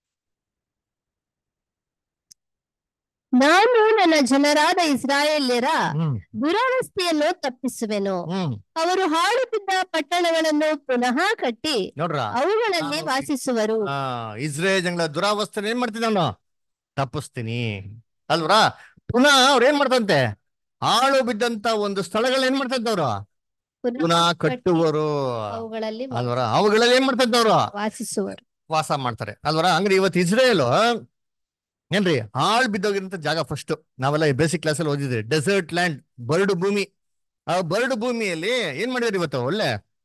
ನಾನು ನನ್ನ ಜನರಾದ ಇಸ್ರಾಯೇಲ್ಯರ ಹ್ಮ್ ದುರವಸ್ಥೆಯನ್ನು ತಪ್ಪಿಸುವೆನು ಹ್ಮ್ ಅವರು ಹಾಳು ಬಿದ್ದ ಪಟ್ಟಣಗಳನ್ನು ಪುನಃ ಕಟ್ಟಿ ನೋಡ್ರ ಅವುಗಳಲ್ಲಿ ನಾನು- ವಾಸಿಸುವರು ಆ ಇಸ್ರೇಲ್ ಜನಗಳ ದುರಾವಸ್ಥೆ ಏನ್ ಮಾಡ್ತೀನಿ ನಾನು ತಪ್ಪಿಸ್ತೀನಿ ಅಲ್ವರಾ ಪುನಃ ಅವ್ರ ಏನ್ ಮಾಡ್ತಂತೆ ಹಾಳು ಬಿದ್ದಂತ ಒಂದು ಸ್ಥಳಗಳನ್ನ ಏನ್ ಮಾಡ್ತಂತೆ ಅವ್ರು ಪುನಃ ಕಟ್ಟುವರು ಅವುಗಳಲ್ಲಿ ಅಲ್ವರ ಅವುಗಳಲ್ಲಿ ಏನ್ ಮಾಡ್ತಂತೆ ಅವ್ರು ವಾಸಿಸುವರು ವಾಸ ಮಾಡ್ತಾರೆ ಅಲ್ವರ ಹಂಗ್ರಿ ಇವತ್ತು ಇಸ್ರೇಲ್ ಏನ್ರಿ ಹಾಳ್ ಬಿದ್ದೋಗಿರಂತ ಜಾಗ ಫಸ್ಟ್ ನಾವೆಲ್ಲ ಬೇಸಿಕ್ ಕ್ಲಾಸ್ ಅಲ್ಲಿ ಓದಿದ್ರಿ ಡೆಸರ್ಟ್ ಲ್ಯಾಂಡ್ ಬರಡು ಭೂಮಿ ಆ ಬರಡು ಭೂಮಿಯಲ್ಲಿ ಏನ್ ಮಾಡಿದಾರೆ ಇವತ್ತು ಒಳ್ಳೆ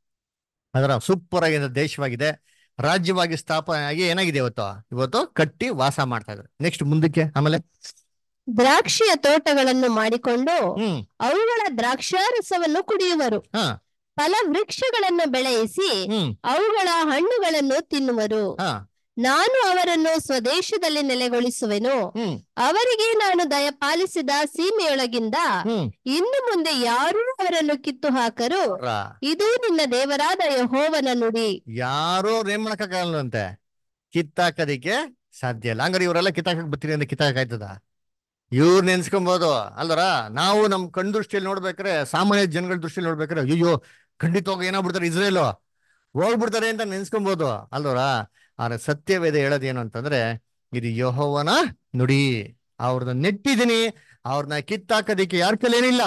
ಅದರ ಸೂಪರ್ ಆಗಿರೋ ದೇಶವಾಗಿದೆ ರಾಜ್ಯವಾಗಿ ಸ್ಥಾಪನೆ ಆಗಿ ಏನಾಗಿದೆ ಇವತ್ತು ಇವತ್ತು ಕಟ್ಟಿ ವಾಸ ಮಾಡ್ತಾ ಇದ್ದಾರೆ ನೆಕ್ಸ್ಟ್ ಮುಂದಕ್ಕೆ ಆಮೇಲೆ ದ್ರಾಕ್ಷಿಯ ತೋಟಗಳನ್ನು ಮಾಡಿಕೊಂಡು ಹ್ಮ್ ಅವುಗಳ ದ್ರಾಕ್ಷಾರಸವನ್ನು ಕುಡಿಯುವರು ಹಾ ಫಲ ವೃಕ್ಷಗಳನ್ನು ಬೆಳೆಯಿಸಿ ಹ್ಮ್ ಅವುಗಳ ಹಣ್ಣುಗಳನ್ನು ತಿನ್ನುವರು ಹಾ ನಾನು ಅವರನ್ನು ಸ್ವದೇಶದಲ್ಲಿ ನೆಲೆಗೊಳಿಸುವೆನು ಹ್ಮ್ ಅವರಿಗೆ ನಾನು ದಯಪಾಲಿಸಿದ ಸೀಮೆಯೊಳಗಿಂದ ಹ್ಮ್ ಇನ್ನು ಮುಂದೆ ಯಾರೂ ಅವರನ್ನು ಕಿತ್ತು ಹಾಕರು ರಾ. ಇದು ನಿನ್ನ ದೇವರಾದ ಯಹೋವನ ನುಡಿ ಯಾರೋ ಏನ್ ಮಾಡಕ್ಕಾಗಲ್ಲಂತೆ ಕಿತ್ತಾಕದಿಕ್ಕೆ ಸಾಧ್ಯ ಇಲ್ಲ ಹಂಗಾರೆ ಇವರೆಲ್ಲ ಕಿತ್ತಾಕಕ್ ಬರ್ತೀರಿ ಅಂತ ಕಿತ್ತಾಕ ಆಯ್ತದ ಇವ್ರು ನೆನ್ಸ್ಕೊಬೋದು ಅಲ್ವರ ನಾವು ನಮ್ ಕಣ್ ದೃಷ್ಟಿಯಲ್ಲಿ ನೋಡ್ಬೇಕಾರೆ ಸಾಮಾನ್ಯ ಜನಗಳ ದೃಷ್ಟಿಯಲ್ಲಿ ನೋಡ್ಬೇಕಾರೆ ಅಯ್ಯೋ ಖಂಡಿತವಾಗಿ ಏನಾಗ್ಬಿಡ್ತಾರೆ ಇಸ್ರೇಲು ಹೋಗ್ಬಿಡ್ತಾರೆ ಅಂತ ನೆನ್ಸ್ಕೊಬೋದು ಅಲ್ವರ ಆದ್ರೆ ಸತ್ಯವೇದ ಹೇಳೋದೇನು ಅಂತಂದ್ರೆ ಇದು ಯಹೋವನ ನುಡಿ ಅವ್ರನ್ನ ನೆಟ್ಟಿದೀನಿ ಅವ್ರನ್ನ ಕಿತ್ತಾಕೋದಿಕ್ಕೆ ಯಾರ ಕೈಲಿ ಏನಿಲ್ಲ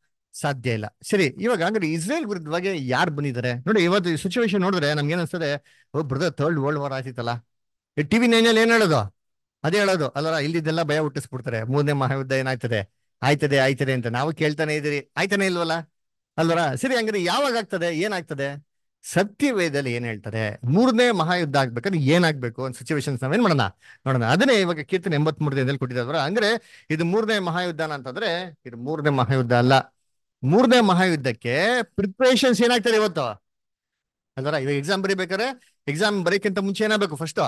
ಸಾಧ್ಯ ಇಲ್ಲ ಸರಿ ಇವಾಗ ಹಂಗಾರೆ ಇಸ್ರೇಲ್ ವಿರುದ್ಧವಾಗಿ ಯಾರು ಬಂದಿದ್ದಾರೆ ನೋಡಿ ಇವತ್ತು ಈ ಸಿಚುವೇಶನ್ ನೋಡಿದ್ರೆ ನಮ್ಗೆ ಏನಿಸ್ತದೆ oh brother third world war ಆಯ್ತಿತ್ತಲ್ಲ ಈ ಟಿವಿ ನೈನಲ್ಲಿ ಏನ್ ಹೇಳೋದು ಅದೇ ಹೇಳೋದು ಅಲ್ಲರ ಇಲ್ಲಿದ್ದೆಲ್ಲ ಭಯ ಹುಟ್ಟಿಸ್ಬಿಡ್ತಾರೆ ಮೂರನೇ ಮಹಾಯುದ್ಧ ಏನಾಗ್ತದೆ ಆಯ್ತದೆ ಆಯ್ತದೆ ಅಂತ ನಾವು ಕೇಳ್ತಾನೆ ಇದೀರಿ ಆಯ್ತಾನೆ ಇಲ್ವಲ್ಲ ಅಲ್ವರ ಸರಿ ಹಂಗಾರೆ ಯಾವಾಗ ಆಗ್ತದೆ ಏನಾಗ್ತದೆ ಸತ್ಯವೇದಲ್ಲಿ ಏನ್ ಹೇಳ್ತಾರೆ ಮೂರನೇ ಮಹಾಯುದ್ಧ ಆಗ್ಬೇಕಾದ್ರೆ ಏನಾಗ್ಬೇಕು ಒಂದು ಸಿಚುವೇಶನ್ಸ್ ನಾವೇನ್ ಮಾಡೋಣ ನೋಡೋಣ ಅದನ್ನೇ ಇವಾಗ ಕೀರ್ತನೆ ಎಂಬತ್ ಮೂರು ದಿನದಲ್ಲಿ ಕೊಟ್ಟಿದ್ದಾರೆ ಅಂದ್ರೆ ಇದು ಮೂರನೇ ಮಹಾಯುದ್ಧನ ಅಂತಂದ್ರೆ ಇದು ಮೂರನೇ ಮಹಾಯುದ್ಧ ಅಲ್ಲ ಮೂರನೇ ಮಹಾಯುದ್ಧಕ್ಕೆ ಪ್ರಿಪ್ರೇಷನ್ಸ್ ಏನಾಗ್ತದೆ ಇವತ್ತು ಅಲ್ವರ ಇವಾಗ ಎಕ್ಸಾಮ್ ಬರೀಬೇಕಾದ್ರೆ ಎಕ್ಸಾಮ್ ಬರೀಕ್ಕಿಂತ ಮುಂಚೆ ಏನಾಗಬೇಕು ಫಸ್ಟ್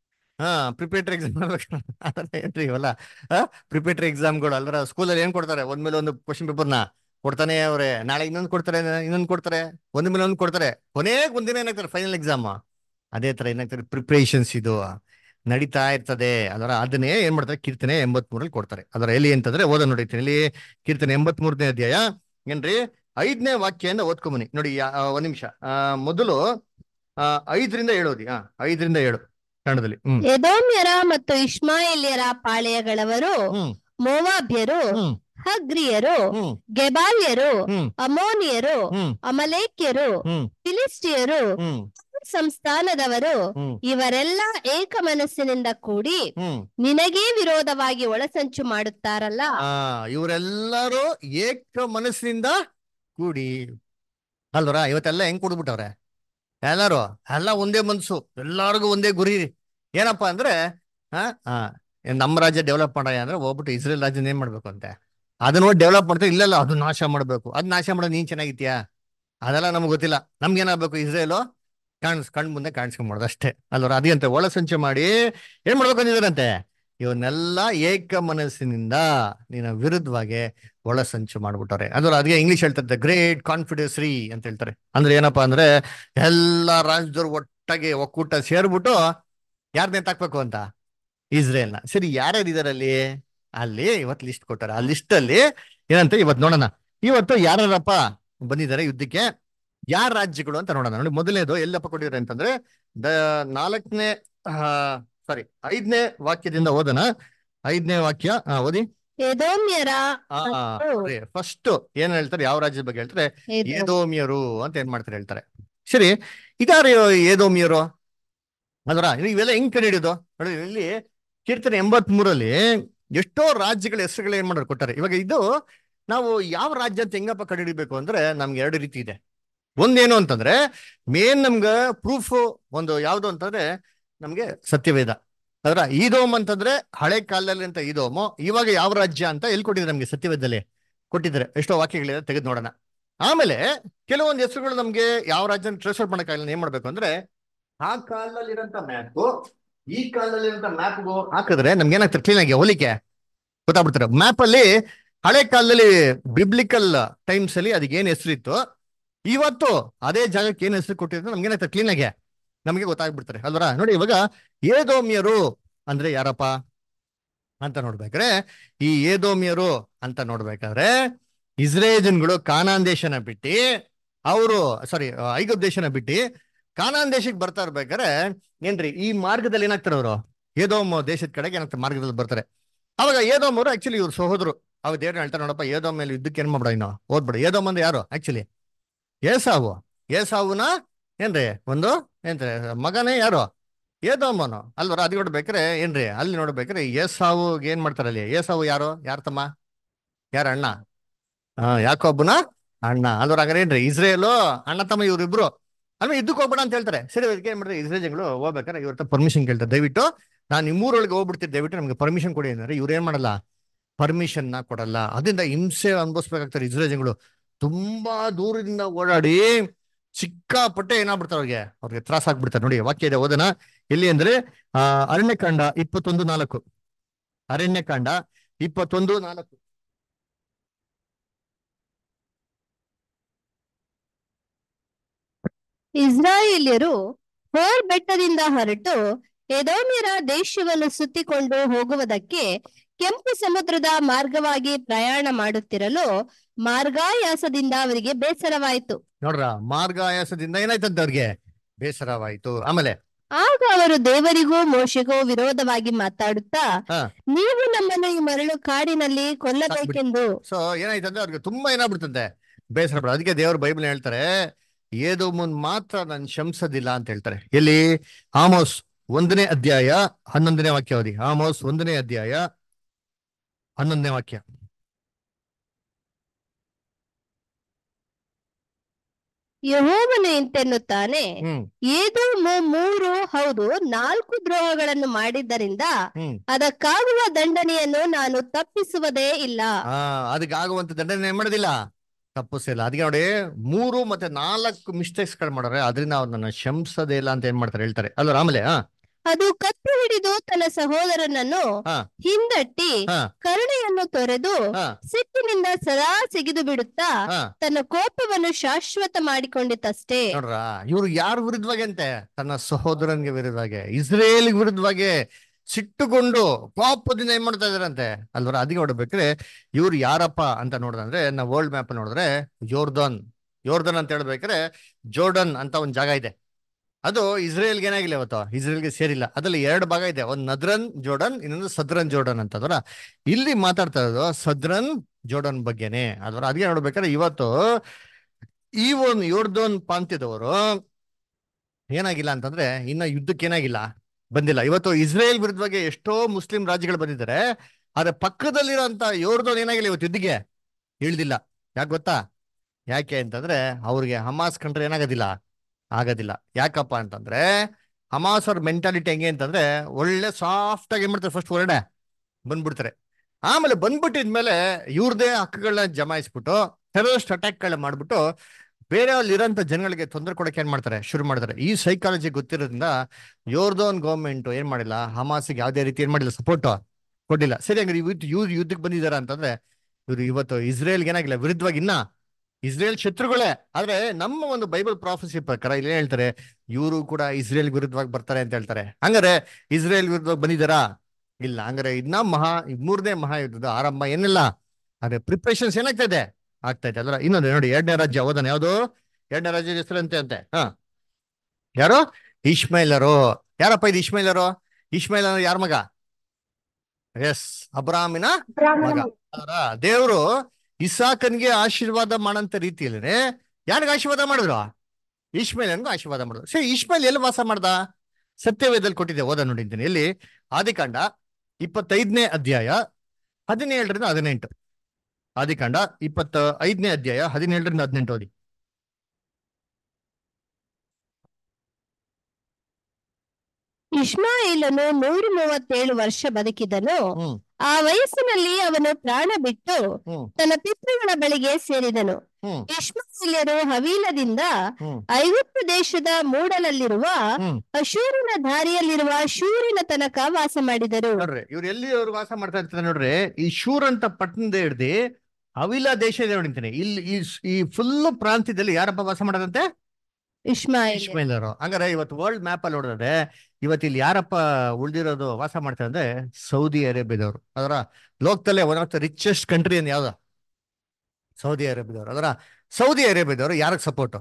ಹಾ ಪ್ರಿಪೇಟರಿ ಎಕ್ಸಾಮ್ ಮಾಡ್ಬೇಕು ಅದನ್ನ ಏನ್ರಿ ಇವೆಲ್ಲ ಪ್ರಿಪೇಟರಿ ಎಕ್ಸಾಮ್ಗಳು ಅಲ್ವರ ಸ್ಕೂಲಲ್ಲಿ ಏನ್ ಕೊಡ್ತಾರೆ ಒಂದ್ಮೇಲೆ ಒಂದು ಕ್ವಶನ್ ಪೇಪರ್ನ ಕೊಡ್ತಾನೆ ಅವ್ರೆ ನಾಳೆ ಇನ್ನೊಂದು ಕೊಡ್ತಾರೆ ಇನ್ನೊಂದು ಕೊಡ್ತಾರೆ ಒಂದ್ ಮೇಲೆ ಒಂದು ಕೊಡ್ತಾರೆ ಕೊನೆಗೆ ಒಂದಿನ ಏನಾಗ್ತಾರೆ ಫೈನಲ್ ಎಕ್ಸಾಮ್ ಅದೇ ತರ ಏನಾಗ್ತಾರೆ ಪ್ರಿಪ್ರೇಷನ್ಸ್ ಇದು ನಡೀತಾ ಇರ್ತದೆ ಅದರ ಅದನ್ನೇ ಏನ್ ಮಾಡ್ತಾರೆ ಕೀರ್ತನೆ ಎಂಬತ್ ಮೂರಲ್ಲಿ ಕೊಡ್ತಾರೆ ಅದರ ಎಲ್ಲಿ ಅಂತಂದ್ರೆ ಓದ ನೋಡಿರ್ತೀನಿ ಇಲ್ಲಿ ಕೀರ್ತನೆ ಎಂಬತ್ ಮೂರನೇ ಅಧ್ಯಾಯ ಏನ್ರಿ ಐದನೇ ವಾಕ್ಯದಿಂದ ಓದ್ಕೊಂಬನಿ ನೋಡಿ ಯಾ- ಆ, ಒಂದ್ ನಿಮಿಷ ಆ, ಮೊದಲು ಆ, ಐದರಿಂದ ಏಳೋದಿ ಹಾ ಐದರಿಂದ ಏಳು ಕನ್ನಡದಲ್ಲಿ ಹ್ಮ್ ಎದೋಮ್ಯರ ಮತ್ತು ಇಷ್ಮಾಯೇಲ್ಯರ ಪಾಳೆಯಗಳವರು ಹ್ಮ್ ಮೋವಾಬ್ಯರು ಹ್ಮ್ ಹಗ್ರಿಯರು ಹ್ಮ್ ಗೆಬಾಲ್ಯರು ಹ್ಮ್ ಅಮೋನಿಯರು ಹ್ಮ್ ಅಮಲೇಕ್ಯರು ಹ್ಮ್ ಫಿಲಿಸ್ಟಿಯರು ಹ್ಮ್ ಸಂಸ್ಥಾನದವರು ಹ್ಮ್ ಇವರೆಲ್ಲ ಏಕ ಮನಸ್ಸಿನಿಂದ ಕೂಡಿ ಹ್ಮ್ ನಿನಗೇ ವಿರೋಧವಾಗಿ ಒಳಸಂಚು ಮಾಡುತ್ತಾರಲ್ಲ ಆ ಇವರೆಲ್ಲರೂ ಏಕ ಮನಸ್ಸಿನಿಂದ ಕೂಡಿ ಅಲ್ವರ ಇವತ್ತೆಲ್ಲ ಹೆಂಗ್ ಕುಡ್ಬಿಟ್ಟವ್ರೆ ಎಲ್ಲಾರು ಎಲ್ಲ ಒಂದೇ ಮನ್ಸು ಎಲ್ಲಾರ್ಗು ಒಂದೇ ಗುರಿ ಏನಪ್ಪಾ ಅಂದ್ರೆ ಆ ಆ, ನಮ್ಮ ರಾಜ್ಯ ಡೆವಲಪ್ ಮಾಡ ಅಂದ್ರೆ ಹೋಗ್ಬಿಟ್ಟು ಇಸ್ರೇಲ್ ರಾಜ್ಯನ ಏನ್ ಮಾಡ್ಬೇಕು ಅಂತೆ ಅದನ್ನ ನೋಡಿ ಡೆವಲಪ್ ಮಾಡ್ತಾರೆ ಇಲ್ಲಲ್ಲ ಅದು ನಾಶ ಮಾಡ್ಬೇಕು ಅದ್ ನಾಶ ಮಾಡೋದು ನೀನ್ ಚೆನ್ನಾಗಿತ್ಯಾ ಅದೆಲ್ಲ ನಮ್ಗೆ ಗೊತ್ತಿಲ್ಲ ನಮ್ಗೆ ಏನಾಗ್ಬೇಕು ಇಸ್ರೇಲು ಕಾಣಿಸ್ ಕಣ್ ಮುಂದೆ ಕಾಣಿಸ್ಕೊಂಬಾರ್ದು ಅಷ್ಟೇ ಅಲ್ವರ ಅದಂತೆ ಒಳಸಂಚೆ ಮಾಡಿ ಏನ್ ಮಾಡ್ಬೇಕು ಅಂದಿದಾರಂತೆ ಇವನ್ನೆಲ್ಲ ಏಕ ಮನಸ್ಸಿನಿಂದ ನಿನ್ನ ವಿರುದ್ಧವಾಗಿ ಒಳಸಂಚು ಮಾಡ್ಬಿಟ್ಟವ್ರೆ ಅಂದ್ರೆ ಅದಕ್ಕೆ ಇಂಗ್ಲಿಷ್ ಹೇಳ್ತಾರೆ ಗ್ರೇಟ್ ಕಾನ್ಫಿಡೆನ್ಸ್ ರೀ ಅಂತ ಹೇಳ್ತಾರೆ ಅಂದ್ರೆ ಏನಪ್ಪಾ ಅಂದ್ರೆ ಎಲ್ಲಾ ರಾಜ್ಯದವ್ರು ಒಟ್ಟಾಗಿ ಒಕ್ಕೂಟ ಸೇರ್ಬಿಟ್ಟು ಯಾರನ್ನೇ ತಾಕ್ಬೇಕು ಅಂತ ಇಸ್ರೇಲ್ನ ಸರಿ ಯಾರ್ಯಾರು ಇದಾರೆ ಅಲ್ಲಿ ಅಲ್ಲಿ ಇವತ್ತು ಲಿಸ್ಟ್ ಕೊಟ್ಟಾರೆ ಆ ಲಿಸ್ಟ್ ಅಲ್ಲಿ ಏನಂತ ಇವತ್ತು ನೋಡೋಣ ಇವತ್ತು ಯಾರ್ಯಾರಪ್ಪ ಬಂದಿದ್ದಾರೆ ಯುದ್ಧಕ್ಕೆ ಯಾರ ರಾಜ್ಯಗಳು ಅಂತ ನೋಡೋಣ ನೋಡಿ ಮೊದಲನೇದು ಎಲ್ಲಪ್ಪ ಕೊಟ್ಟಿದ್ದಾರೆ ಅಂತಂದ್ರೆ ದ ನಾಲ್ಕನೇ ಸಾರಿ ಐದನೇ ವಾಕ್ಯದಿಂದ ಓದೋಣ ಐದನೇ ವಾಕ್ಯ ಹಾ ಓದಿ ಎದೋಮ್ಯರ ಫಸ್ಟ್ ಏನ್ ಹೇಳ್ತಾರೆ ಯಾವ ರಾಜ್ಯದ ಬಗ್ಗೆ ಹೇಳ್ತಾರೆ ಎದೋಮ್. ಏದೋಮಿಯರು ಅಂತ ಏನ್ ಮಾಡ್ತಾರೆ ಹೇಳ್ತಾರೆ ಸರಿ ಇದಾರೆ ಏದೋಮಿಯರು ಅದರ ಇವೆಲ್ಲ ಹೆಂಗ್ ಕಂಡಿಡಿಯೋದು ನೋಡಿ ಇಲ್ಲಿ ಕೀರ್ತನೆ ಎಂಬತ್ ಮೂರಲ್ಲಿ ಎಷ್ಟೋ ರಾಜ್ಯಗಳ ಹೆಸರುಗಳು ಏನ್ ಮಾಡೋರು ಕೊಟ್ಟಾರೆ ಇವಾಗ ಇದು ನಾವು ಯಾವ ರಾಜ್ಯ ಅಂತ ಹೆಂಗಪ್ಪ ಕಂಡುಹಿಡಿಬೇಕು ಅಂದ್ರೆ ನಮ್ಗೆ ಎರಡು ರೀತಿ ಇದೆ ಒಂದೇನು ಅಂತಂದ್ರೆ ಮೇನ್ ನಮ್ಗೆ ಪ್ರೂಫ್ ಒಂದು ಯಾವ್ದು ಅಂತಂದ್ರೆ ನಮ್ಗೆ ಸತ್ಯವೇದ ಅದರ ಈದೋಮ್ ಅಂತಂದ್ರೆ ಹಳೆ ಕಾಲದಲ್ಲಿ ಅಂತ ಈದೋಮು ಇವಾಗ ಯಾವ ರಾಜ್ಯ ಅಂತ ಎಲ್ಲಿ ಕೊಟ್ಟಿದ್ದಾರೆ ನಮ್ಗೆ ಸತ್ಯವೇದದಲ್ಲಿ ಕೊಟ್ಟಿದ್ದಾರೆ ಎಷ್ಟೋ ವಾಕ್ಯಗಳಿದೆ ತೆಗೆದು ನೋಡೋಣ ಆಮೇಲೆ ಕೆಲವೊಂದು ಹೆಸರುಗಳು ನಮ್ಗೆ ಯಾವ ರಾಜ್ಯ ಟ್ರೇಸ್ ಔಟ್ ಮಾಡಕ್ಕಾಗಲ್ಲ ಏನ್ ಮಾಡ್ಬೇಕು ಅಂದ್ರೆ ಆ ಕಾಲದಲ್ಲಿರೋಂಥ ಮ್ಯಾಪ್ ಈ ಕಾಲದಲ್ಲಿರೋಂಥ ಮ್ಯಾಪ್ಗೂ ಹಾಕಿದ್ರೆ ನಮ್ಗೆ ಏನಾಗ್ತದೆ ಕ್ಲೀನ್ ಆಗಿ ಹೋಲಿಕೆ ಗೊತ್ತಾಗ್ಬಿಡ್ತಾರೆ ಮ್ಯಾಪ್ ಅಲ್ಲಿ ಹಳೆ ಕಾಲದಲ್ಲಿ ಬಿಬ್ಲಿಕಲ್ ಟೈಮ್ಸ್ ಅಲ್ಲಿ ಅದಕ್ಕೆ ಏನ್ ಹೆಸರಿತ್ತು ಇವತ್ತು ಅದೇ ಜಾಗಕ್ಕೆ ಏನ್ ಹೆಸರು ಕೊಟ್ಟಿದ್ರೆ ನಮ್ಗೆ ಏನಾಗ್ತದೆ ಕ್ಲೀನ್ ಆಗಿ ನಮಗೆ ಗೊತ್ತಾಗ್ಬಿಡ್ತಾರೆ ಅಲ್ವರ ನೋಡಿ ಇವಾಗ ಏದೋಮ್ಯರು ಅಂದ್ರೆ ಯಾರಪ್ಪ ಅಂತ ನೋಡ್ಬೇಕಾದ್ರೆ ಈ ಏದೋಮ್ಯರು ಅಂತ ನೋಡ್ಬೇಕಾದ್ರೆ ಇಸ್ರೇಜನ್ಗಳು ಕಾನಾನ್ ದೇಶನ ಬಿಟ್ಟು ಅವರು ಸಾರಿ ಐಗುಪ್ತ ದೇಶನ ಬಿಟ್ಟು ಕಾನಾನ್ ದೇಶಕ್ಕೆ ಬರ್ತಾ ಇರ್ಬೇಕಾದ್ರೆ ಏನ್ರಿ ಈ ಮಾರ್ಗದಲ್ಲಿ ಏನಾಗ್ತಾರೆ ಅವರು ಏದೋಮ್ ದೇಶದ ಕಡೆಗೆ ಏನಾಗ್ತಾರೆ ಮಾರ್ಗದಲ್ಲಿ ಬರ್ತಾರೆ ಅವಾಗ ಏದೋಮ್ ಅವರು ಆಕ್ಚುಲಿ ಇವ್ರು ಸಹೋದರು ಅವಾಗ ದೇವ್ರ ಹೇಳ್ತಾರೆ ನೋಡಪ್ಪ ಏದೋಮ್ ಮೇಲೆ ಯುದ್ಧಕ್ಕೆ ಏನ್ ಮಾಡ್ಬೇಡ ಇನ್ನು ಓದ್ಬೇಡ ಏದೋಮ್ ಅಂದ್ರೆ ಯಾರು ಆಕ್ಚುಲಿ ಏಸಾವು ಏಸಾವುನ ಏನ್ರಿ ಒಂದು ಏನ್ರಿ ಮಗನೇ ಯಾರು ಏದೋಮನು ಅಲ್ವರ ಅದು ನೋಡ್ಬೇಕ್ರೆ ಏನ್ರಿ ಅಲ್ಲಿ ನೋಡ್ಬೇಕ್ರೆ ಏಸಾವು ಏನ್ ಮಾಡ್ತಾರೆ ಅಲ್ಲಿ ಏಸಾವು ಯಾರು ಯಾರ ತಮ್ಮ ಯಾರ ಅಣ್ಣ ಹಾ ಯಾಕೊಬ್ಬನ ಅಣ್ಣ ಅಲ್ವರ ಹಂಗಾರೆ ಏನ್ರಿ ಇಸ್ರೇಲು ಅಣ್ಣ ತಮ್ಮ ಇವ್ರಿಬ್ರು ಅಲ್ವಾ ಯುದ್ಧಕ್ಕೆ ಹೋಗ್ಬೇಡ ಅಂತ ಹೇಳ್ತಾರೆ ಸರಿ ಅದಕ್ಕೆ ಏನ್ ಮಾಡ್ತಾರೆ ಇಸ್ರೇಲ್ಗಳು ಹೋಗ್ಬೇಕಾರೆ ಇವ್ರ ಪರ್ಮಿಷನ್ ಕೇಳ್ತಾರೆ ದಯವಿಟ್ಟು ನಾನು ನಿಮ್ಮೂರೊಳಗೆ ಹೋಗ್ಬಿಡ್ತೀನಿ ದಯವಿಟ್ಟು ನಮ್ಗೆ ಪರ್ಮಿಷನ್ ಕೊಡಿ ಅಂದ್ರೆ ಇವ್ರು ಏನ್ ಮಾಡಲ್ಲ ಪರ್ಮಿಷನ್ ನ ಕೊಡಲ್ಲ ಅದರಿಂದ ಹಿಂಸೆ ಅನುಭವಿಸ್ಬೇಕಾಗ್ತಾರೆ ಇಸ್ರೇಲ್ಗಳು ತುಂಬಾ ದೂರದಿಂದ ಓಡಾಡಿ ಸಿಕ್ಕಾಪಟ್ಟೆ ಏನಾಗ್ಬಿಡ್ತಾರೆ ಅವ್ರಿಗೆ ಅವ್ರಿಗೆ ತ್ರಾಸ ಆಗ್ಬಿಡ್ತಾರೆ ನೋಡಿ ವಾಕ್ಯ ಇದೆ ಓದನ ಎಲ್ಲಿ ಅಂದ್ರೆ ಆ ಅರಣ್ಯಕಾಂಡ ಇಪ್ಪತ್ತೊಂದು ನಾಲ್ಕು ಅರಣ್ಯಕಾಂಡ ಇಪ್ಪತ್ತೊಂದು ನಾಲ್ಕು ಇಸ್ರಾಯೇಲ್ಯರು ಹೋರ್ ಬೆಟ್ಟದಿಂದ ಹೊರಟು ಎದೋಮ್ಯರ ದೇಶವನ್ನು ಸುತ್ತಿಕೊಂಡು ಹೋಗುವುದಕ್ಕೆ ಕೆಂಪು ಸಮುದ್ರದ ಮಾರ್ಗವಾಗಿ ಪ್ರಯಾಣ ಮಾಡುತ್ತಿರಲು ಮಾರ್ಗಾಯಾಸದಿಂದ ಅವರಿಗೆ ಬೇಸರವಾಯಿತು ನೋಡ್ರ ಮಾರ್ಗಾಯಾಸದಿಂದ ಏನಾಯ್ತಂತೆ ಅವ್ರಿಗೆ ಬೇಸರವಾಯ್ತು ಆಮೇಲೆ ಆಗ ಅವರು ದೇವರಿಗೂ ಮೋಶೆಗೂ ವಿರೋಧವಾಗಿ ಮಾತಾಡುತ್ತಾ ಹಾ. ನೀವು ನಮ್ಮನ್ನು ಈ ಮರಳು ಕಾಡಿನಲ್ಲಿ ಕೊಲ್ಲಬೇಕೆಂದು ಸೊ ಏನಾಯ್ತಂದ್ರೆ ಅವ್ರಿಗೆ ತುಂಬಾ ಏನಾಗ್ಬಿಡ್ತಂತೆ ಬೇಸರ ಬಿಡ ಅದಕ್ಕೆ ದೇವ್ರ ಬೈಬಲ್ ಹೇಳ್ತಾರೆ ಏದು ಮುಂದ್ ಮಾತ್ರ ನಾನು ಶಂಸದಿಲ್ಲ ಅಂತ ಹೇಳ್ತಾರೆ ಎಲ್ಲಿ ಆಮೋಸ್ ಒಂದನೇ ಅಧ್ಯಾಯ ಹನ್ನೊಂದನೇ ವಾಕ್ಯ ಓದಿ ಆಮೋಸ್ ಒಂದನೇ ಅಧ್ಯಾಯ ಹನ್ನೊಂದನೇ ವಾಕ್ಯ ಯಹೋವನು ಇಂತೆನ್ನುತ್ತಾನೆ ಹ್ಮ್ ಏದು ಮೂರು ಹೌದು ನಾಲ್ಕು ದ್ರೋಹಗಳನ್ನು ಮಾಡಿದ್ದರಿಂದ ಹ್ಮ್ ಅದಕ್ಕಾಗುವ ದಂಡನೆಯನ್ನು ನಾನು ತಪ್ಪಿಸುವುದೇ ಇಲ್ಲ ಆ ಅದಕ್ಕೆ ಆಗುವಂತ ದಂಡನೆ ಏನ್ ಮಾಡೋದಿಲ್ಲ ತಪ್ಪಿಸಿಲ್ಲ ಅದಕ್ಕೆ ನೋಡಿ ಮೂರು ಮತ್ತೆ ನಾಲ್ಕು ಮಿಸ್ಟೇಕ್ಸ್ ಗಳು ಮಾಡೋರೆ ಅದರಿಂದ ಅವ್ರನ್ನ ಶಂಸದೇ ಇಲ್ಲ ಅಂತ ಏನ್ ಮಾಡ್ತಾರೆ ಹೇಳ್ತಾರೆ ಅಲ್ವ ಆಮೇಲೆ ಹಾ ಅದು ಕತ್ತು ಹಿಡಿದು ತನ್ನ ಸಹೋದರನನ್ನು ಹಾ. ಹಿಂದಟ್ಟಿ ಹಾ. ಕರುಣೆಯನ್ನು ತೊರೆದು ಹಾ ಸಿಟ್ಟಿನಿಂದ ಸದಾ ಸಿಗಿದು ಬಿಡುತ್ತಾ ಹಾ ತನ್ನ ಕೋಪವನ್ನು ಶಾಶ್ವತ ಮಾಡಿಕೊಂಡಿತಷ್ಟೇ ನೋಡ್ರ ಇವ್ರು ಯಾರ ವಿರುದ್ಧವಾಗಿ ಅಂತೆ ತನ್ನ ಸಹೋದರನ್ಗೆ ವಿರುದ್ಧವಾಗಿ ಇಸ್ರೇಲ್ ವಿರುದ್ಧವಾಗಿ ಸಿಟ್ಟುಕೊಂಡು ಪಾಪದಿಂದ ಏನ್ ಮಾಡ್ತಾ ಇದಾರಂತೆ ಅಲ್ವರ ಅದಕ್ಕೆ ನೋಡ್ಬೇಕ್ರೆ ಇವ್ರು ಯಾರಪ್ಪ ಅಂತ ನೋಡಿದ್ರೆ ನಾವು ವರ್ಲ್ಡ್ ಮ್ಯಾಪ್ ನೋಡಿದ್ರೆ ಯೋರ್ದನ್ ಯೋರ್ದನ್ ಅಂತ ಹೇಳ್ಬೇಕ್ರೆ ಜೋರ್ಡನ್ ಅಂತ ಒಂದ್ ಜಾಗ ಇದೆ ಅದು ಇಸ್ರೇಲ್ಗೆ ಏನಾಗಿಲ್ಲ ಇವತ್ತು ಇಸ್ರೇಲ್ಗೆ ಸೇರಿಲ್ಲ ಅದ್ರಲ್ಲಿ ಎರಡು ಭಾಗ ಇದೆ ಒಂದ್ ನದ್ರನ್ ಜೋರ್ಡನ್ ಇನ್ನೊಂದು ಸದ್ರನ್ ಜೋರ್ಡನ್ ಅಂತ ಅದರ ಇಲ್ಲಿ ಮಾತಾಡ್ತಾ ಇರೋದು ಸದ್ರನ್ ಜೋರ್ಡನ್ ಬಗ್ಗೆನೆ ಅದರ ಅದಕ್ಕೆ ನೋಡ್ಬೇಕಾದ್ರೆ ಇವತ್ತು ಈ ಒಂದು ಯೋರ್ದೋನ್ ಪ್ರಾಂತ್ಯದವರು ಏನಾಗಿಲ್ಲ ಅಂತಂದ್ರೆ ಇನ್ನ ಯುದ್ಧಕ್ಕೆ ಏನಾಗಿಲ್ಲ ಬಂದಿಲ್ಲ ಇವತ್ತು ಇಸ್ರೇಲ್ ವಿರುದ್ಧವಾಗಿ ಎಷ್ಟೋ ಮುಸ್ಲಿಂ ರಾಜ್ಯಗಳು ಬಂದಿದ್ದಾರೆ ಆದ್ರೆ ಪಕ್ಕದಲ್ಲಿರೋಂಥ ಯೋರ್ದೋನ್ ಏನಾಗಿಲ್ಲ ಇವತ್ತು ಯುದ್ಧಿಗೆ ಇಳ್ದಿಲ್ಲ ಯಾಕೆ ಗೊತ್ತಾ ಯಾಕೆ ಅಂತಂದ್ರೆ ಅವ್ರಿಗೆ ಹಮಾಸ್ ಕಂಡ್ರೆ ಏನಾಗೋದಿಲ್ಲ ಆಗೋದಿಲ್ಲ ಯಾಕಪ್ಪ ಅಂತಂದ್ರೆ ಹಮಾಸ್ ಅವ್ರ ಮೆಂಟಾಲಿಟಿ ಹೆಂಗೆ ಅಂತಂದ್ರೆ ಒಳ್ಳೆ ಸಾಫ್ಟ್ ಆಗಿ ಏನ್ ಮಾಡ್ತಾರೆ ಫಸ್ಟ್ ಹೊರಡೆ ಬಂದ್ಬಿಡ್ತಾರೆ ಆಮೇಲೆ ಬಂದ್ಬಿಟ್ಟಿದ್ಮೇಲೆ ಇವ್ರದೇ ಹಕ್ಕುಗಳನ್ನ ಜಮಾಯಿಸ್ಬಿಟ್ಟು ಟೆರರಿಸ್ಟ್ ಅಟ್ಯಾಕ್ಗಳನ್ನ ಮಾಡ್ಬಿಟ್ಟು ಬೇರೆ ಅಲ್ಲಿ ಇರೋಂಥ ಜನಗಳಿಗೆ ತೊಂದರೆ ಕೊಡಕ್ಕೆ ಏನ್ ಮಾಡ್ತಾರೆ ಶುರು ಮಾಡ್ತಾರೆ ಈ ಸೈಕಾಲಜಿ ಗೊತ್ತಿರೋದ್ರಿಂದ ಯೋರ್ದೋನ್ ಗೌರ್ಮೆಂಟ್ ಏನ್ ಮಾಡಿಲ್ಲ ಹಮಾಸಿಗೆ ಯಾವುದೇ ರೀತಿ ಏನ್ ಮಾಡಿಲ್ಲ ಸಪೋರ್ಟ್ ಕೊಟ್ಟಿಲ್ಲ ಸರಿ ಹಂಗಾರೆ ಇವತ್ತು ಇವ್ರು ಯುದ್ಧಕ್ಕೆ ಬಂದಿದಾರ ಅಂತಂದ್ರೆ ಇವ್ರು ಇವತ್ತು ಇಸ್ರೇಲ್ಗೆ ಏನಾಗಿಲ್ಲ ವಿರುದ್ಧವಾಗಿ ಇನ್ನ ಇಸ್ರೇಲ್ ಶತ್ರುಗಳೇ ಆದ್ರೆ ನಮ್ಮ ಒಂದು ಬೈಬಲ್ ಪ್ರಾಫೆಸಿ ಪ್ರಕಾರ ಇಲ್ಲಿ ಏನ್ ಹೇಳ್ತಾರೆ ಇವರು ಕೂಡ ಇಸ್ರೇಲ್ ವಿರುದ್ಧವಾಗಿ ಬರ್ತಾರೆ ಅಂತ ಹೇಳ್ತಾರೆ ಹಂಗಾರೆ ಇಸ್ರೇಲ್ ವಿರುದ್ಧವಾಗಿ ಬಂದಿದಾರಾ ಇಲ್ಲ ಹಂಗಾರೆ ಇನ್ನ ಮಹಾ ಮೂರನೇ ಮಹಾಯುದ್ಧದ ಆರಂಭ ಏನಿಲ್ಲ ಅದೇ ಪ್ರಿಪ್ರೇಷನ್ಸ್ ಏನಾಗ್ತಾ ಇದೆ ಆಗ್ತಾ ಇದೆ ಅಲ್ರ ಇನ್ನೊಂದು ನೋಡಿ ಎರಡನೇ ರಾಜ್ಯ ಓದನ ಯಾವುದು ಎರಡನೇ ರಾಜ್ಯದ ಹೆಸರಂತೆ ಅಂತೆ ಹಾ ಯಾರು ಇಶ್ಮೈಲರು ಯಾರಪ್ಪ ಇದು ಇಶ್ಮೈಲರು ಇಶ್ಮೈಲ್ ಅಂದ್ರೆ ಯಾರ ಮಗ ಎಸ್ ಅಬ್ರಾಮಿನ ಮಗ ಅದರ ದೇವರು ಇಸಾಕನ್ಗೆ ಆಶೀರ್ವಾದ ಮಾಡಂತ ರೀತಿಯಲ್ಲಿ ಯಾರಿಗ ಆಶೀರ್ವಾದ ಮಾಡಿದ್ರು ಇಷ್ಮೇಲನ್ಗೂ ಆಶೀರ್ವಾದ ಮಾಡಿದ್ರು ಸರಿ ಇಷ್ಮೇಲ್ ಎಲ್ಲಿ ವಾಸ ಮಾಡ್ದ ಸತ್ಯವೇದಲ್ಲಿ ಕೊಟ್ಟಿದ್ದೆ ಓದ ನೋಡಿದ್ದೀನಿ ಎಲ್ಲಿ ಆದಿಕಾಂಡ ಇಪ್ಪತ್ತೈದನೇ ಅಧ್ಯಾಯ ಹದಿನೇಳರಿಂದ ಹದಿನೆಂಟು ಆದಿಕಾಂಡ ಇಪ್ಪತ್ತ ಐದನೇ ಅಧ್ಯಾಯ ಹದಿನೇಳರಿಂದ ಹದಿನೆಂಟು ಓದಿ ಇಷ್ಮಾಯಿಲನು ನೂರ ಮೂವತ್ತೇಳು ವರ್ಷ ಬದುಕಿದನು ಹ್ಮ್ ಆ ವಯಸ್ಸಿನಲ್ಲಿ ಅವನು ಪ್ರಾಣ ಬಿಟ್ಟು ಹ್ಮ್ ತನ್ನ ಪಿತೃಗಳ ಬಳಿಗೆ ಸೇರಿದನು ಹ್ಮ್ ಇಷ್ಮಾಯಿಲ್ಯರು ಹವೀಲದಿಂದ ಹ್ಮ್ ಐಗುಪ್ತ ದೇಶದ ಮೂಡಲಲ್ಲಿರುವ ಹ್ಮ್ ಅಶೂರಿನ ದಾರಿಯಲ್ಲಿರುವ ಶೂರಿನ ತನಕ ವಾಸ ಮಾಡಿದರು ನೋಡ್ರಿ ಇವ್ರು ಎಲ್ಲಿ ಅವ್ರು ವಾಸ ಮಾಡ್ತಾ ಇರ್ತಾರೆ ನೋಡ್ರಿ ಈ ಶೂರ್ ಅಂತ ಪಟ್ಟಣದ ಹಿಡ್ದು ಅವಿಲ ದೇಶ ಇದೆ ನೋಡಿಂತೀನಿ ಇಲ್ಲಿ ಈ ಈ ಫುಲ್ ಪ್ರಾಂತ್ಯದಲ್ಲಿ ಯಾರಪ್ಪ ವಾಸ ಮಾಡೋದಂತೆ ಇಷ್ಮಾಯಿಲ್ ಇಶ್ಮೇಲರು ಹಂಗಾರೆ ಇವತ್ತು ವರ್ಲ್ಡ್ ಮ್ಯಾಪ್ ಅಲ್ಲಿ ನೋಡಿದ್ರೆ ಇವತ್ತು ಇಲ್ಲಿ ಯಾರಪ್ಪ ಉಳ್ದಿರೋದು ವಾಸ ಮಾಡ್ತಾರೆ ಅಂದ್ರೆ ಸೌದಿ ಅರೇಬಿಯಾದವರು ಅದರ ಲೋಕದಲ್ಲೇ one of the richest country ಅಂತ ಯಾವ್ದು ಸೌದಿ ಅರೇಬಿಯಾದವರು ಅದರ ಸೌದಿ ಅರೇಬಿಯಾದವರು ಯಾರಿಗೆ ಸಪೋರ್ಟ್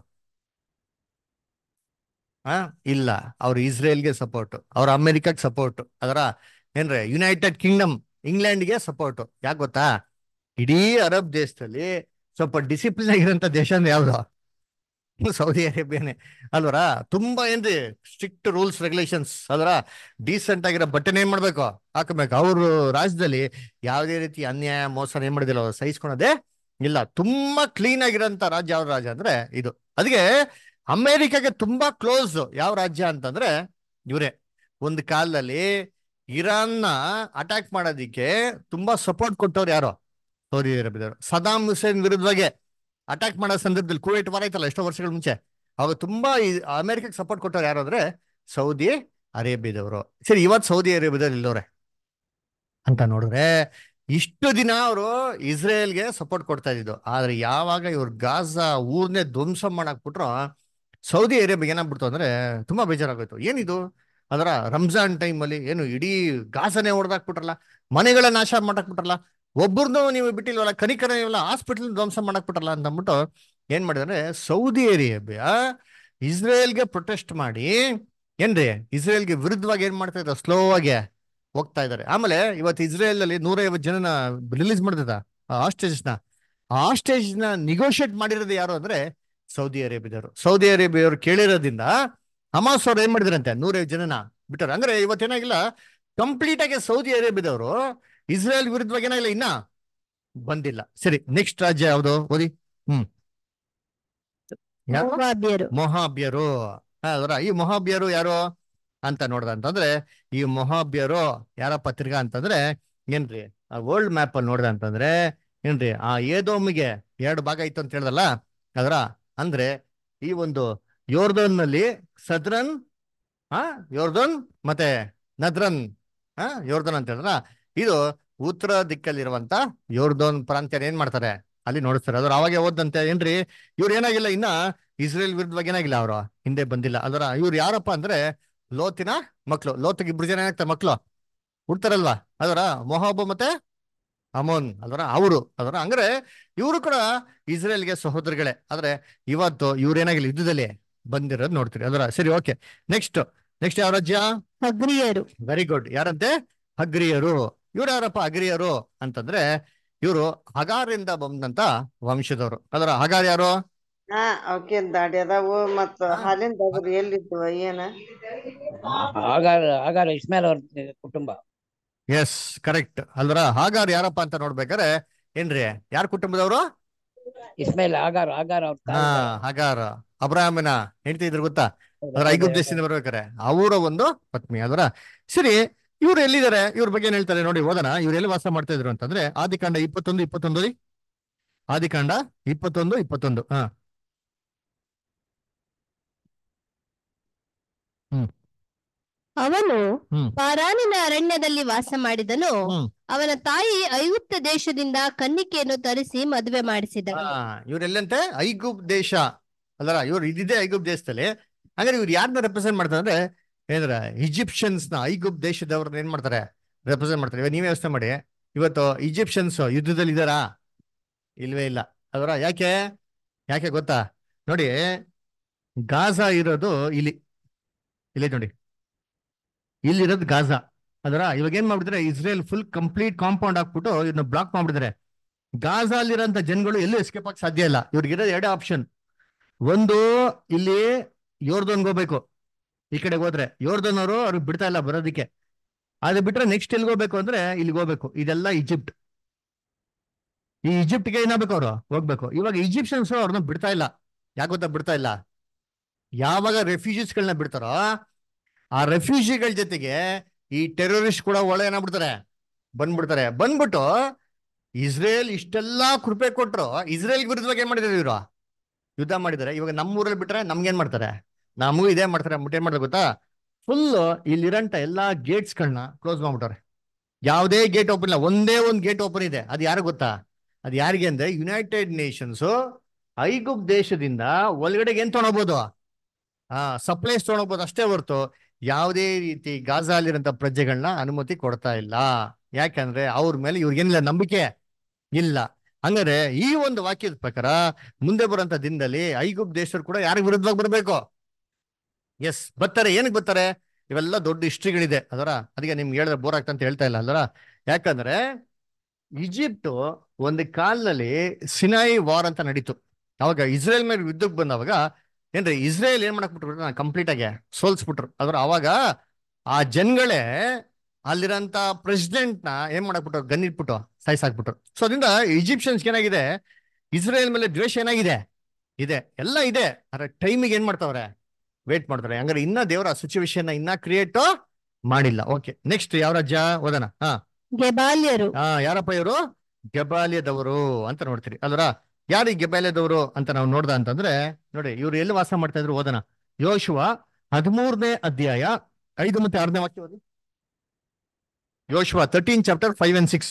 ಆ ಇಲ್ಲ ಅವ್ರು ಇಸ್ರೇಲ್ಗೆ ಸಪೋರ್ಟ್ ಅವ್ರ ಅಮೆರಿಕಕ್ಕೆ ಸಪೋರ್ಟ್ ಅದರ ಏನ್ರೆ ಯುನೈಟೆಡ್ ಕಿಂಗ್ಡಮ್ ಇಂಗ್ಲೆಂಡ್ಗೆ ಸಪೋರ್ಟ್ ಯಾಕೆ ಗೊತ್ತಾ ಇಡೀ ಅರಬ್ ದೇಶದಲ್ಲಿ ಸ್ವಲ್ಪ ಡಿಸಿಪ್ಲಿನ್ ಆಗಿರೋಂಥ ದೇಶ ಅಂದ್ರೆ ಯಾವ್ದು ಸೌದಿ ಅರೇಬಿಯಾನೇ ಅಲ್ವರ ತುಂಬಾ ಏನ್ರಿ ಸ್ಟ್ರಿಕ್ಟ್ ರೂಲ್ಸ್ ರೆಗ್ಯುಲೇಷನ್ಸ್ ಅದರ ಡೀಸೆಂಟ್ ಆಗಿರೋ ಬಟ್ಟೆನ ಏನ್ ಮಾಡ್ಬೇಕು ಹಾಕಬೇಕು ಅವ್ರ ರಾಜ್ಯದಲ್ಲಿ ಯಾವುದೇ ರೀತಿ ಅನ್ಯಾಯ ಮೋಸ ಏನ್ ಮಾಡಿದಿಲ್ಲ ಅವ್ರು ಸಹಿಸ್ಕೊಳೋದೇ ಇಲ್ಲ ತುಂಬಾ ಕ್ಲೀನ್ ಆಗಿರೋಂಥ ರಾಜ್ಯ ಯಾವ ರಾಜ್ಯ ಅಂದ್ರೆ ಇದು ಅದಕ್ಕೆ ಅಮೇರಿಕಾಗೆ ತುಂಬಾ ಕ್ಲೋಸ್ ಯಾವ ರಾಜ್ಯ ಅಂತಂದ್ರೆ ಇವರೇ ಒಂದು ಕಾಲದಲ್ಲಿ ಇರಾನ್ನ ಅಟ್ಯಾಕ್ ಮಾಡೋದಿಕ್ಕೆ ತುಂಬಾ ಸಪೋರ್ಟ್ ಕೊಟ್ಟವ್ರು ಯಾರು ಸೌದಿ ಅರೇಬಿಯಾದವರು ಸದಾಮ್ ಹುಸೇನ್ ವಿರುದ್ಧವಾಗಿ ಅಟ್ಯಾಕ್ ಮಾಡೋ ಸಂದರ್ಭದಲ್ಲಿ ಕುವೈಟ್ ವಾರ ಆಯ್ತಲ್ಲ ಎಷ್ಟೋ ವರ್ಷಗಳ ಮುಂಚೆ ಅವಾಗ ತುಂಬಾ ಈ ಅಮೆರಿಕಕ್ಕೆ ಸಪೋರ್ಟ್ ಕೊಟ್ಟವ್ರು ಯಾರು ಅಂದ್ರೆ ಸೌದಿ ಅರೇಬಿಯಾದವರು ಸರಿ ಇವತ್ತು ಸೌದಿ ಅರೇಬಿಯಾದಲ್ಲಿ ಇಲ್ಲವ್ರೆ ಅಂತ ನೋಡಿದ್ರೆ ಇಷ್ಟು ದಿನ ಅವರು ಇಸ್ರೇಲ್ಗೆ ಸಪೋರ್ಟ್ ಕೊಡ್ತಾ ಇದ್ದಿದ್ದು ಆದ್ರೆ ಯಾವಾಗ ಇವ್ರು ಗಾಜಾ ಊರ್ನೇ ಧ್ವಂಸ ಮಾಡಾಕ್ಬಿಟ್ರು ಸೌದಿ ಅರೇಬಿಯಾಗೆ ಏನಾಗ್ಬಿಡ್ತು ಅಂದ್ರೆ ತುಂಬಾ ಬೇಜಾರಾಗೋಯ್ತು ಏನಿದು ಅದರ ರಂಜಾನ್ ಟೈಮಲ್ಲಿ ಏನು ಇಡೀ ಗಾಜಾನೇ ಹೊಡೆದಾಕ್ಬಿಟ್ರಲ್ಲ ಮನೆಗಳ ನಾಶ ಮಾಡಾಕ್ಬಿಟ್ರಲ್ಲ ಒಬ್ಬರನ್ನು ನೀವು ಬಿಟ್ಟಿಲ್ವಲ್ಲ ಕನಿಕರ ಇವೆಲ್ಲ ಹಾಸ್ಪಿಟಲ್ ಧ್ವಂಸ ಮಾಡಾಕ್ಬಿಟ್ರಲ್ಲ ಅಂತ ಅಂದ್ಬಿಟ್ಟು ಏನ್ ಮಾಡಿದ್ರೆ ಸೌದಿ ಅರೇಬಿಯಾ ಇಸ್ರೇಲ್ಗೆ ಪ್ರೊಟೆಸ್ಟ್ ಮಾಡಿ ಏನ್ರಿ ಇಸ್ರೇಲ್ಗೆ ವಿರುದ್ಧವಾಗಿ ಏನ್ ಮಾಡ್ತಾ ಇದ್ದಾರೆ ಸ್ಲೋ ಆಗಿ ಹೋಗ್ತಾ ಇದ್ದಾರೆ ಆಮೇಲೆ ಇವತ್ತು ಇಸ್ರೇಲ್ ಅಲ್ಲಿ ನೂರೈವತ್ತು ಜನನ ರಿಲೀಸ್ ಮಾಡಿದ ನ ಆ ಹಾಸ್ಟೇಜ್ ನ ನಿಗೋಷಿಯೇಟ್ ಮಾಡಿರೋದು ಯಾರು ಅಂದ್ರೆ ಸೌದಿ ಅರೇಬಿಯಾದವರು ಸೌದಿ ಅರೇಬಿಯವರು ಕೇಳಿರೋದ್ರಿಂದ ಹಮಾಸ್ ಅವ್ರು ಏನ್ ಮಾಡಿದ್ರಂತೆ ನೂರೈವತ್ತು ಜನನ ಬಿಟ್ಟರು ಅಂದ್ರೆ ಇವತ್ತೇನಾಗಿಲ್ಲ ಕಂಪ್ಲೀಟ್ ಆಗಿ ಸೌದಿ ಅರೇಬಿಯಾದವರು ಇಸ್ರೇಲ್ ವಿರುದ್ಧವಾಗಿ ಏನಾಗಿಲ್ಲ ಇನ್ನ ಬಂದಿಲ್ಲ ಸರಿ ನೆಕ್ಸ್ಟ್ ರಾಜ್ಯ ಯಾವುದು ಓದಿ ಹ್ಮ್ ಯಾರು ಮೋವಾಬ್ಯರು ಮೊಹಾಬ್ಯರು ಅದರ ಈ ಮೊಹಾಬ್ಯರು ಯಾರು ಅಂತ ನೋಡ್ದ ಅಂತಂದ್ರೆ ಈ ಮೊಹಾಬ್ಯರು ಯಾರಪ್ಪ ತಿರ್ಗಾ ಅಂತಂದ್ರೆ ಏನ್ರಿ ಆ ವರ್ಲ್ಡ್ ಮ್ಯಾಪ್ ಅಲ್ಲಿ ನೋಡ್ದ ಅಂತಂದ್ರೆ ಏನ್ರಿ ಆ ಏದೋಮಿಗೆ ಎರಡು ಭಾಗ ಇತ್ತು ಅಂತ ಹೇಳ್ದಲ್ಲ ಅದರ ಅಂದ್ರೆ ಈ ಒಂದು ಯೋರ್ದೋನ್ ನಲ್ಲಿ ಸದ್ರನ್ ಆ ಯೋರ್ದೋನ್ ಮತ್ತೆ ನದ್ರನ್ ಆ ಯೋರ್ದೋನ್ ಅಂತ ಹೇಳಿದ್ರ ಇದು ಉತ್ತರ ದಿಕ್ಕಲ್ಲಿರುವಂತ ಯೋರ್ದೋನ್ ಪ್ರಾಂತ್ಯ ಏನ್ ಮಾಡ್ತಾರೆ ಅಲ್ಲಿ ನೋಡಿಸ್ತಾರೆ ಅದ್ರ ಅವಾಗೆ ಓದಂತೆ ಏನ್ರಿ ಇವ್ರು ಏನಾಗಿಲ್ಲ ಇನ್ನ ಇಸ್ರೇಲ್ ವಿರುದ್ಧವಾಗಿ ಏನಾಗಿಲ್ಲ ಅವರು ಹಿಂದೆ ಬಂದಿಲ್ಲ ಅದರ ಇವ್ರು ಯಾರಪ್ಪ ಅಂದ್ರೆ ಲೋತಿನ ಮಕ್ಳು ಲೋತಿಗೆ ಇಬ್ರು ಜನ ಏನಾಗ್ತಾರೆ ಮಕ್ಳು ಹುಡ್ತಾರಲ್ವಾ ಅದರ ಮೊಹಾಬ್ ಮತ್ತೆ ಅಮೋನ್ ಅದರ ಅವರು ಅದರ ಅಂದ್ರೆ ಇವರು ಕೂಡ ಇಸ್ರೇಲ್ಗೆ ಸಹೋದರಗಳೇ ಆದ್ರೆ ಇವತ್ತು ಇವ್ರೇನಾಗಿಲ್ಲ ಯುದ್ಧದಲ್ಲಿ ಬಂದಿರೋದು ನೋಡ್ತೀರಿ ಅದರ ಸರಿ ಓಕೆ ನೆಕ್ಸ್ಟ್ ನೆಕ್ಸ್ಟ್ ಯಾವ ರಾಜ್ಯ ಹಗ್ರಿಯರು ವೆರಿ ಗುಡ್ ಯಾರಂತೆ ಹಗ್ರಿಯರು ಇವ್ರು ಯಾರಪ್ಪ ಹಗ್ರಿಯರು ಅಂತಂದ್ರೆ ಇವರು ಹಗಾರಿಂದ ಬಂದಂತ ವಂಶದವರು ಅದರ ಹಗಾರ್ ಯಾರು ಹಾ ಅವಕ್ಕೇನ್ ದಾಡಿ ಅದಾವು ಮತ್ತ ಹಾಲಿನ ಡಬರಿ ಎಲ್ಲಿದ್ವು ಏನ ಆಗಾರ ಆಗಾರ ಇಸ್ಮೇಲ್ ಅವ್ರ ಕುಟುಂಬ ಎಸ್ ಕರೆಕ್ಟ್ ಅಲ್ವರ ಹಾಗಾರ್ ಯಾರಪ್ಪ ಅಂತ ನೋಡ್ಬೇಕಾರೆ ಏನ್ರಿ ಯಾರ ಕುಟುಂಬದವರು ಇಸ್ಮೇಲ್ ಆಗಾರ ಆಗಾರ ಅವ್ರ ಹಾ ಹಾಗಾರ್ ಅಬ್ರಾಹ್ಮನ ಹೆಂಡತಿ ಇದ್ರು ಗೊತ್ತಾ ಅದರ ಐಗುಪ್ತ ದೇಶದಿಂದ ಬರ್ಬೇಕಾರೆ ಅವರ ಒಂದು ಪತ್ನಿ ಅದರ ಸರಿ ಇವ್ರು ಎಲ್ಲಿದ್ದಾರೆ ಇವ್ರ ಬಗ್ಗೆ ಏನ್ ಹೇಳ್ತಾರೆ ನೋಡಿ ಓದೋಣ ಇವ್ರು ಎಲ್ಲಿ ವಾಸ ಮಾಡ್ತಾ ಇದ್ರು ಅಂತಂದ್ರೆ ಆದಿಕಾಂಡ ಇಪ್ಪತ್ತೊಂದು ಇಪ್ಪತ್ತೊಂದು ರೀ ಆದಿಕಾಂಡ ಇಪ್ಪತ್ತೊಂದು ಇಪ್ಪತ್ತೊಂದು ಹಾ ಅವನು ಹ್ಮ್. ಪಾರಾನಿನ ಅರಣ್ಯದಲ್ಲಿ ವಾಸ ಮಾಡಿದನು ಹ್ಮ್. ಅವನ ತಾಯಿ ಐಗುಪ್ತ ದೇಶದಿಂದ ಕನ್ನಿಕೆಯನ್ನು ತರಿಸಿ ಮದುವೆ ಮಾಡಿಸಿದಳು ಹಾ ಇವ್ರೆಲ್ಲಂತೆ ಐಗುಪ್ ದೇಶ ಅಲ್ಲರ ಇವ್ರು ಇದಿದೆ ಐಗುಪ್ ದೇಶದಲ್ಲಿ ಹಾಗಾದ್ರೆ ಇವ್ರು ಯಾರನ್ನ ರೆಪ್ರೆಸೆಂಟ್ ಮಾಡ್ತಾರೆ ಅಂದ್ರೆ ಏನಂದ್ರ ಈಜಿಪ್ಷಿಯನ್ಸ್ ನ ಐಗುಪ್ ದೇಶದವ್ರನ್ನ ಏನ್ ಮಾಡ್ತಾರೆ ರೆಪ್ರೆಸೆಂಟ್ ಮಾಡ್ತಾರೆ ಇವಾಗ ನೀವೇ ಯೋಚನೆ ಮಾಡಿ ಇವತ್ತು ಈಜಿಪ್ಷಿಯನ್ಸ್ ಯುದ್ಧದಲ್ಲಿ ಇದಾರಾ ಇಲ್ವೇ ಇಲ್ಲ ಅದರ ಯಾಕೆ ಯಾಕೆ ಗೊತ್ತಾ ನೋಡಿ ಗಾಜಾ ಇರೋದು ಇಲ್ಲಿ ಇಲ್ಲಿ ನೋಡಿ ಇಲ್ಲಿರೋದು ಗಾಜಾ ಅದರ ಇವಾಗ ಏನ್ ಮಾಡ್ಬಿಟ್ಟಿದ್ರೆ ಇಸ್ರೇಲ್ ಫುಲ್ ಕಂಪ್ಲೀಟ್ ಕಾಂಪೌಂಡ್ ಹಾಕ್ಬಿಟ್ಟು ಇದನ್ನ ಬ್ಲಾಕ್ ಮಾಡ್ಬಿಟ್ಟಿದ್ದಾರೆ ಗಾಜಾಲಿರೋಂಥ ಜನಗಳು ಎಲ್ಲೂ ಎಸ್ಕೇಪ್ ಆಗಕ್ಕೆ ಸಾಧ್ಯ ಇಲ್ಲ ಇವ್ರಿಗೆ ಇರೋದು ಎರಡೇ ಆಪ್ಷನ್ ಒಂದು ಇಲ್ಲಿ ಯೋರ್ದೋನ್ಗೆ ಹೋಗ್ಬೇಕು ಈ ಕಡೆಗೆ ಹೋದ್ರೆ ಯೋರ್ದನ್ ಅವರು ಅವ್ರಿಗೆ ಬಿಡ್ತಾ ಇಲ್ಲ ಬರೋದಕ್ಕೆ ಅದು ಬಿಟ್ರೆ ನೆಕ್ಸ್ಟ್ ಎಲ್ಲಿಗೆ ಹೋಗ್ಬೇಕು ಅಂದ್ರೆ ಇಲ್ಲಿಗೆ ಹೋಗ್ಬೇಕು ಇದೆಲ್ಲ ಈಜಿಪ್ಟ್ ಈ ಈಜಿಪ್ಟ್ಗೆ ಏನಾಗಬೇಕು ಅವರು ಹೋಗ್ಬೇಕು ಇವಾಗ ಈಜಿಪ್ಷಿಯನ್ಸ್ ಅವ್ರನ್ನ ಬಿಡ್ತಾ ಇಲ್ಲ ಯಾಕೆ ಗೊತ್ತಾ ಬಿಡ್ತಾ ಇಲ್ಲ ಯಾವಾಗ ರೆಫ್ಯೂಜೀಸ್ಗಳನ್ನ ಬಿಡ್ತಾರೋ ಆ ರೆಫ್ಯೂಜಿಗಳ ಜೊತೆಗೆ ಈ ಟೆರರಿಸ್ಟ್ ಕೂಡ ಒಳ್ಳೆ ಏನಾಗ್ಬಿಡ್ತಾರೆ ಬಂದ್ಬಿಡ್ತಾರೆ ಬಂದ್ಬಿಟ್ಟು ಇಸ್ರೇಲ್ ಇಷ್ಟೆಲ್ಲಾ ಕೃಪೆ ಕೊಟ್ರು ಇಸ್ರೇಲ್ ವಿರುದ್ಧವಾಗಿ ಏನ್ ಮಾಡಿದಾರೆ ಇವರು ಯುದ್ಧ ಮಾಡಿದ್ದಾರೆ ಇವಾಗ ನಮ್ಮ ಊರಲ್ಲಿ ಬಿಟ್ರೆ ನಮ್ಗೇನ್ ಮಾಡ್ತಾರೆ ನಮಗೂ ಇದೇ ಮಾಡ್ತಾರೆ ಮುಟ್ಟೆ ಏನ್ ಮಾಡ್ತಾರೆ ಗೊತ್ತಾ ಫುಲ್ ಇಲ್ಲಿರಂತ ಎಲ್ಲಾ ಗೇಟ್ಸ್ಗಳನ್ನ ಕ್ಲೋಸ್ ಮಾಡ್ಬಿಟ್ಟಾರೆ ಯಾವುದೇ ಗೇಟ್ ಓಪನ್ ಇಲ್ಲ ಒಂದೇ ಒಂದು ಗೇಟ್ ಓಪನ್ ಇದೆ ಅದು ಯಾರು ಗೊತ್ತಾ ಅದು ಯಾರಿಗೆ ಅಂದ್ರೆ ಯುನೈಟೆಡ್ ನೇಷನ್ಸ್ ಐಗುಪ್ ದೇಶದಿಂದ ಒಳಗಡೆಗೆ ಏನ್ ತೊಗೊಂಡೋಗ್ಬೋದು ಆ ಸಪ್ಲೈಸ್ ತೊಗೊಂಡೋಗ್ಬೋದು ಅಷ್ಟೇ ಹೊರ್ತು ಯಾವುದೇ ರೀತಿ ಗಾಜಾಲಿರಂತ ಪ್ರಜೆಗಳನ್ನ ಅನುಮತಿ ಕೊಡ್ತಾ ಇಲ್ಲ ಯಾಕಂದ್ರೆ ಅವ್ರ ಮೇಲೆ ಇವ್ರಿಗೇನಿಲ್ಲ ನಂಬಿಕೆ ಇಲ್ಲ ಹಂಗಾರೆ ಈ ಒಂದು ವಾಕ್ಯದ ಪ್ರಕಾರ ಮುಂದೆ ಬರುವಂತ ದಿನದಲ್ಲಿ ಐಗುಪ್ ದೇಶರು ಕೂಡ ಯಾರಿಗೆ ವಿರುದ್ಧವಾಗಿ ಬರಬೇಕು ಎಸ್ ಬರ್ತಾರೆ ಏನಕ್ಕೆ ಬರ್ತಾರೆ ಇವೆಲ್ಲ ದೊಡ್ಡ ಹಿಸ್ಟ್ರಿಗಳಿದೆ ಅದರ ಅದಕ್ಕೆ ನಿಮ್ಗೆ ಹೇಳಿದ್ರೆ ಬೋರ್ ಆಗ್ತಾ ಅಂತ ಹೇಳ್ತಾ ಇಲ್ಲ ಅಲ್ವರ ಯಾಕಂದ್ರೆ ಈಜಿಪ್ಟ್ ಒಂದು ಕಾಲದಲ್ಲಿ ಸಿನಾಯಿ ವಾರ್ ಅಂತ ನಡೀತು ಅವಾಗ ಇಸ್ರೇಲ್ ಮೇಲೆ ಯುದ್ಧಕ್ಕೆ ಬಂದವಾಗ ಏನ್ರಿ ಇಸ್ರೇಲ್ ಏನ್ ಮಾಡಕ್ ಬಿಟ್ರು ಕಂಪ್ಲೀಟ್ ಆಗಿ ಸೋಲ್ಸ್ಬಿಟ್ರು ಅದ್ರ ಅವಾಗ ಆ ಜನಗಳೇ ಅಲ್ಲಿರಂತ ಪ್ರೆಸಿಡೆಂಟ್ ನ ಏನ್ ಮಾಡಕ್ ಬಿಟ್ರು ಗನ್ ಇಟ್ಬಿಟ್ಟು ಸಾಯಿಸಾಕ್ಬಿಟ್ರು ಸೊ ಅದರಿಂದ ಈಜಿಪ್ಷಿಯನ್ಸ್ ಏನಾಗಿದೆ ಇಸ್ರೇಲ್ ಮೇಲೆ ದ್ವೇಷ ಏನಾಗಿದೆ ಇದೆ ಎಲ್ಲ ಇದೆ ಆದ್ರೆ ಟೈಮಿಗೆ ಏನ್ ಮಾಡ್ತಾವ್ರೆ ವೇಟ್ ಮಾಡ್ತಾರೆ ಹಂಗಾರೆ ಇನ್ನ ದೇವರ ಸಿಚುವೇಶನ್ ಇನ್ನ ಕ್ರಿಯೇಟ್ ಮಾಡಿಲ್ಲ ಓಕೆ ನೆಕ್ಸ್ಟ್ ಯಾವ ರಾಜ್ಯ ಓದೋಣ ಹಾ ಗೆಬಾಲ್ಯರು ಹಾ ಯಾರಪ್ಪ ಇವರು ಗೆಬಾಲ್ಯದವರು ಅಂತ ನೋಡ್ತೀರಿ ಅಲ್ವರ ಯಾರು ಈ ಗೆಬಾಲ್ಯದವರು ಅಂತ ನಾವು ನೋಡ್ದ ಅಂತಂದ್ರೆ ನೋಡಿ ಇವ್ರು ಎಲ್ಲಿ ವಾಸ ಮಾಡ್ತಾ ಇದ್ರು ಓದನ ಯೋಶುವ ಹದಿಮೂರನೇ ಅಧ್ಯಾಯ ಐದು ಮತ್ತೆ ಆರನೇ ವಾಕ್ಯ ಓದಿ ಯೋಶುವ thirteen chapter five and six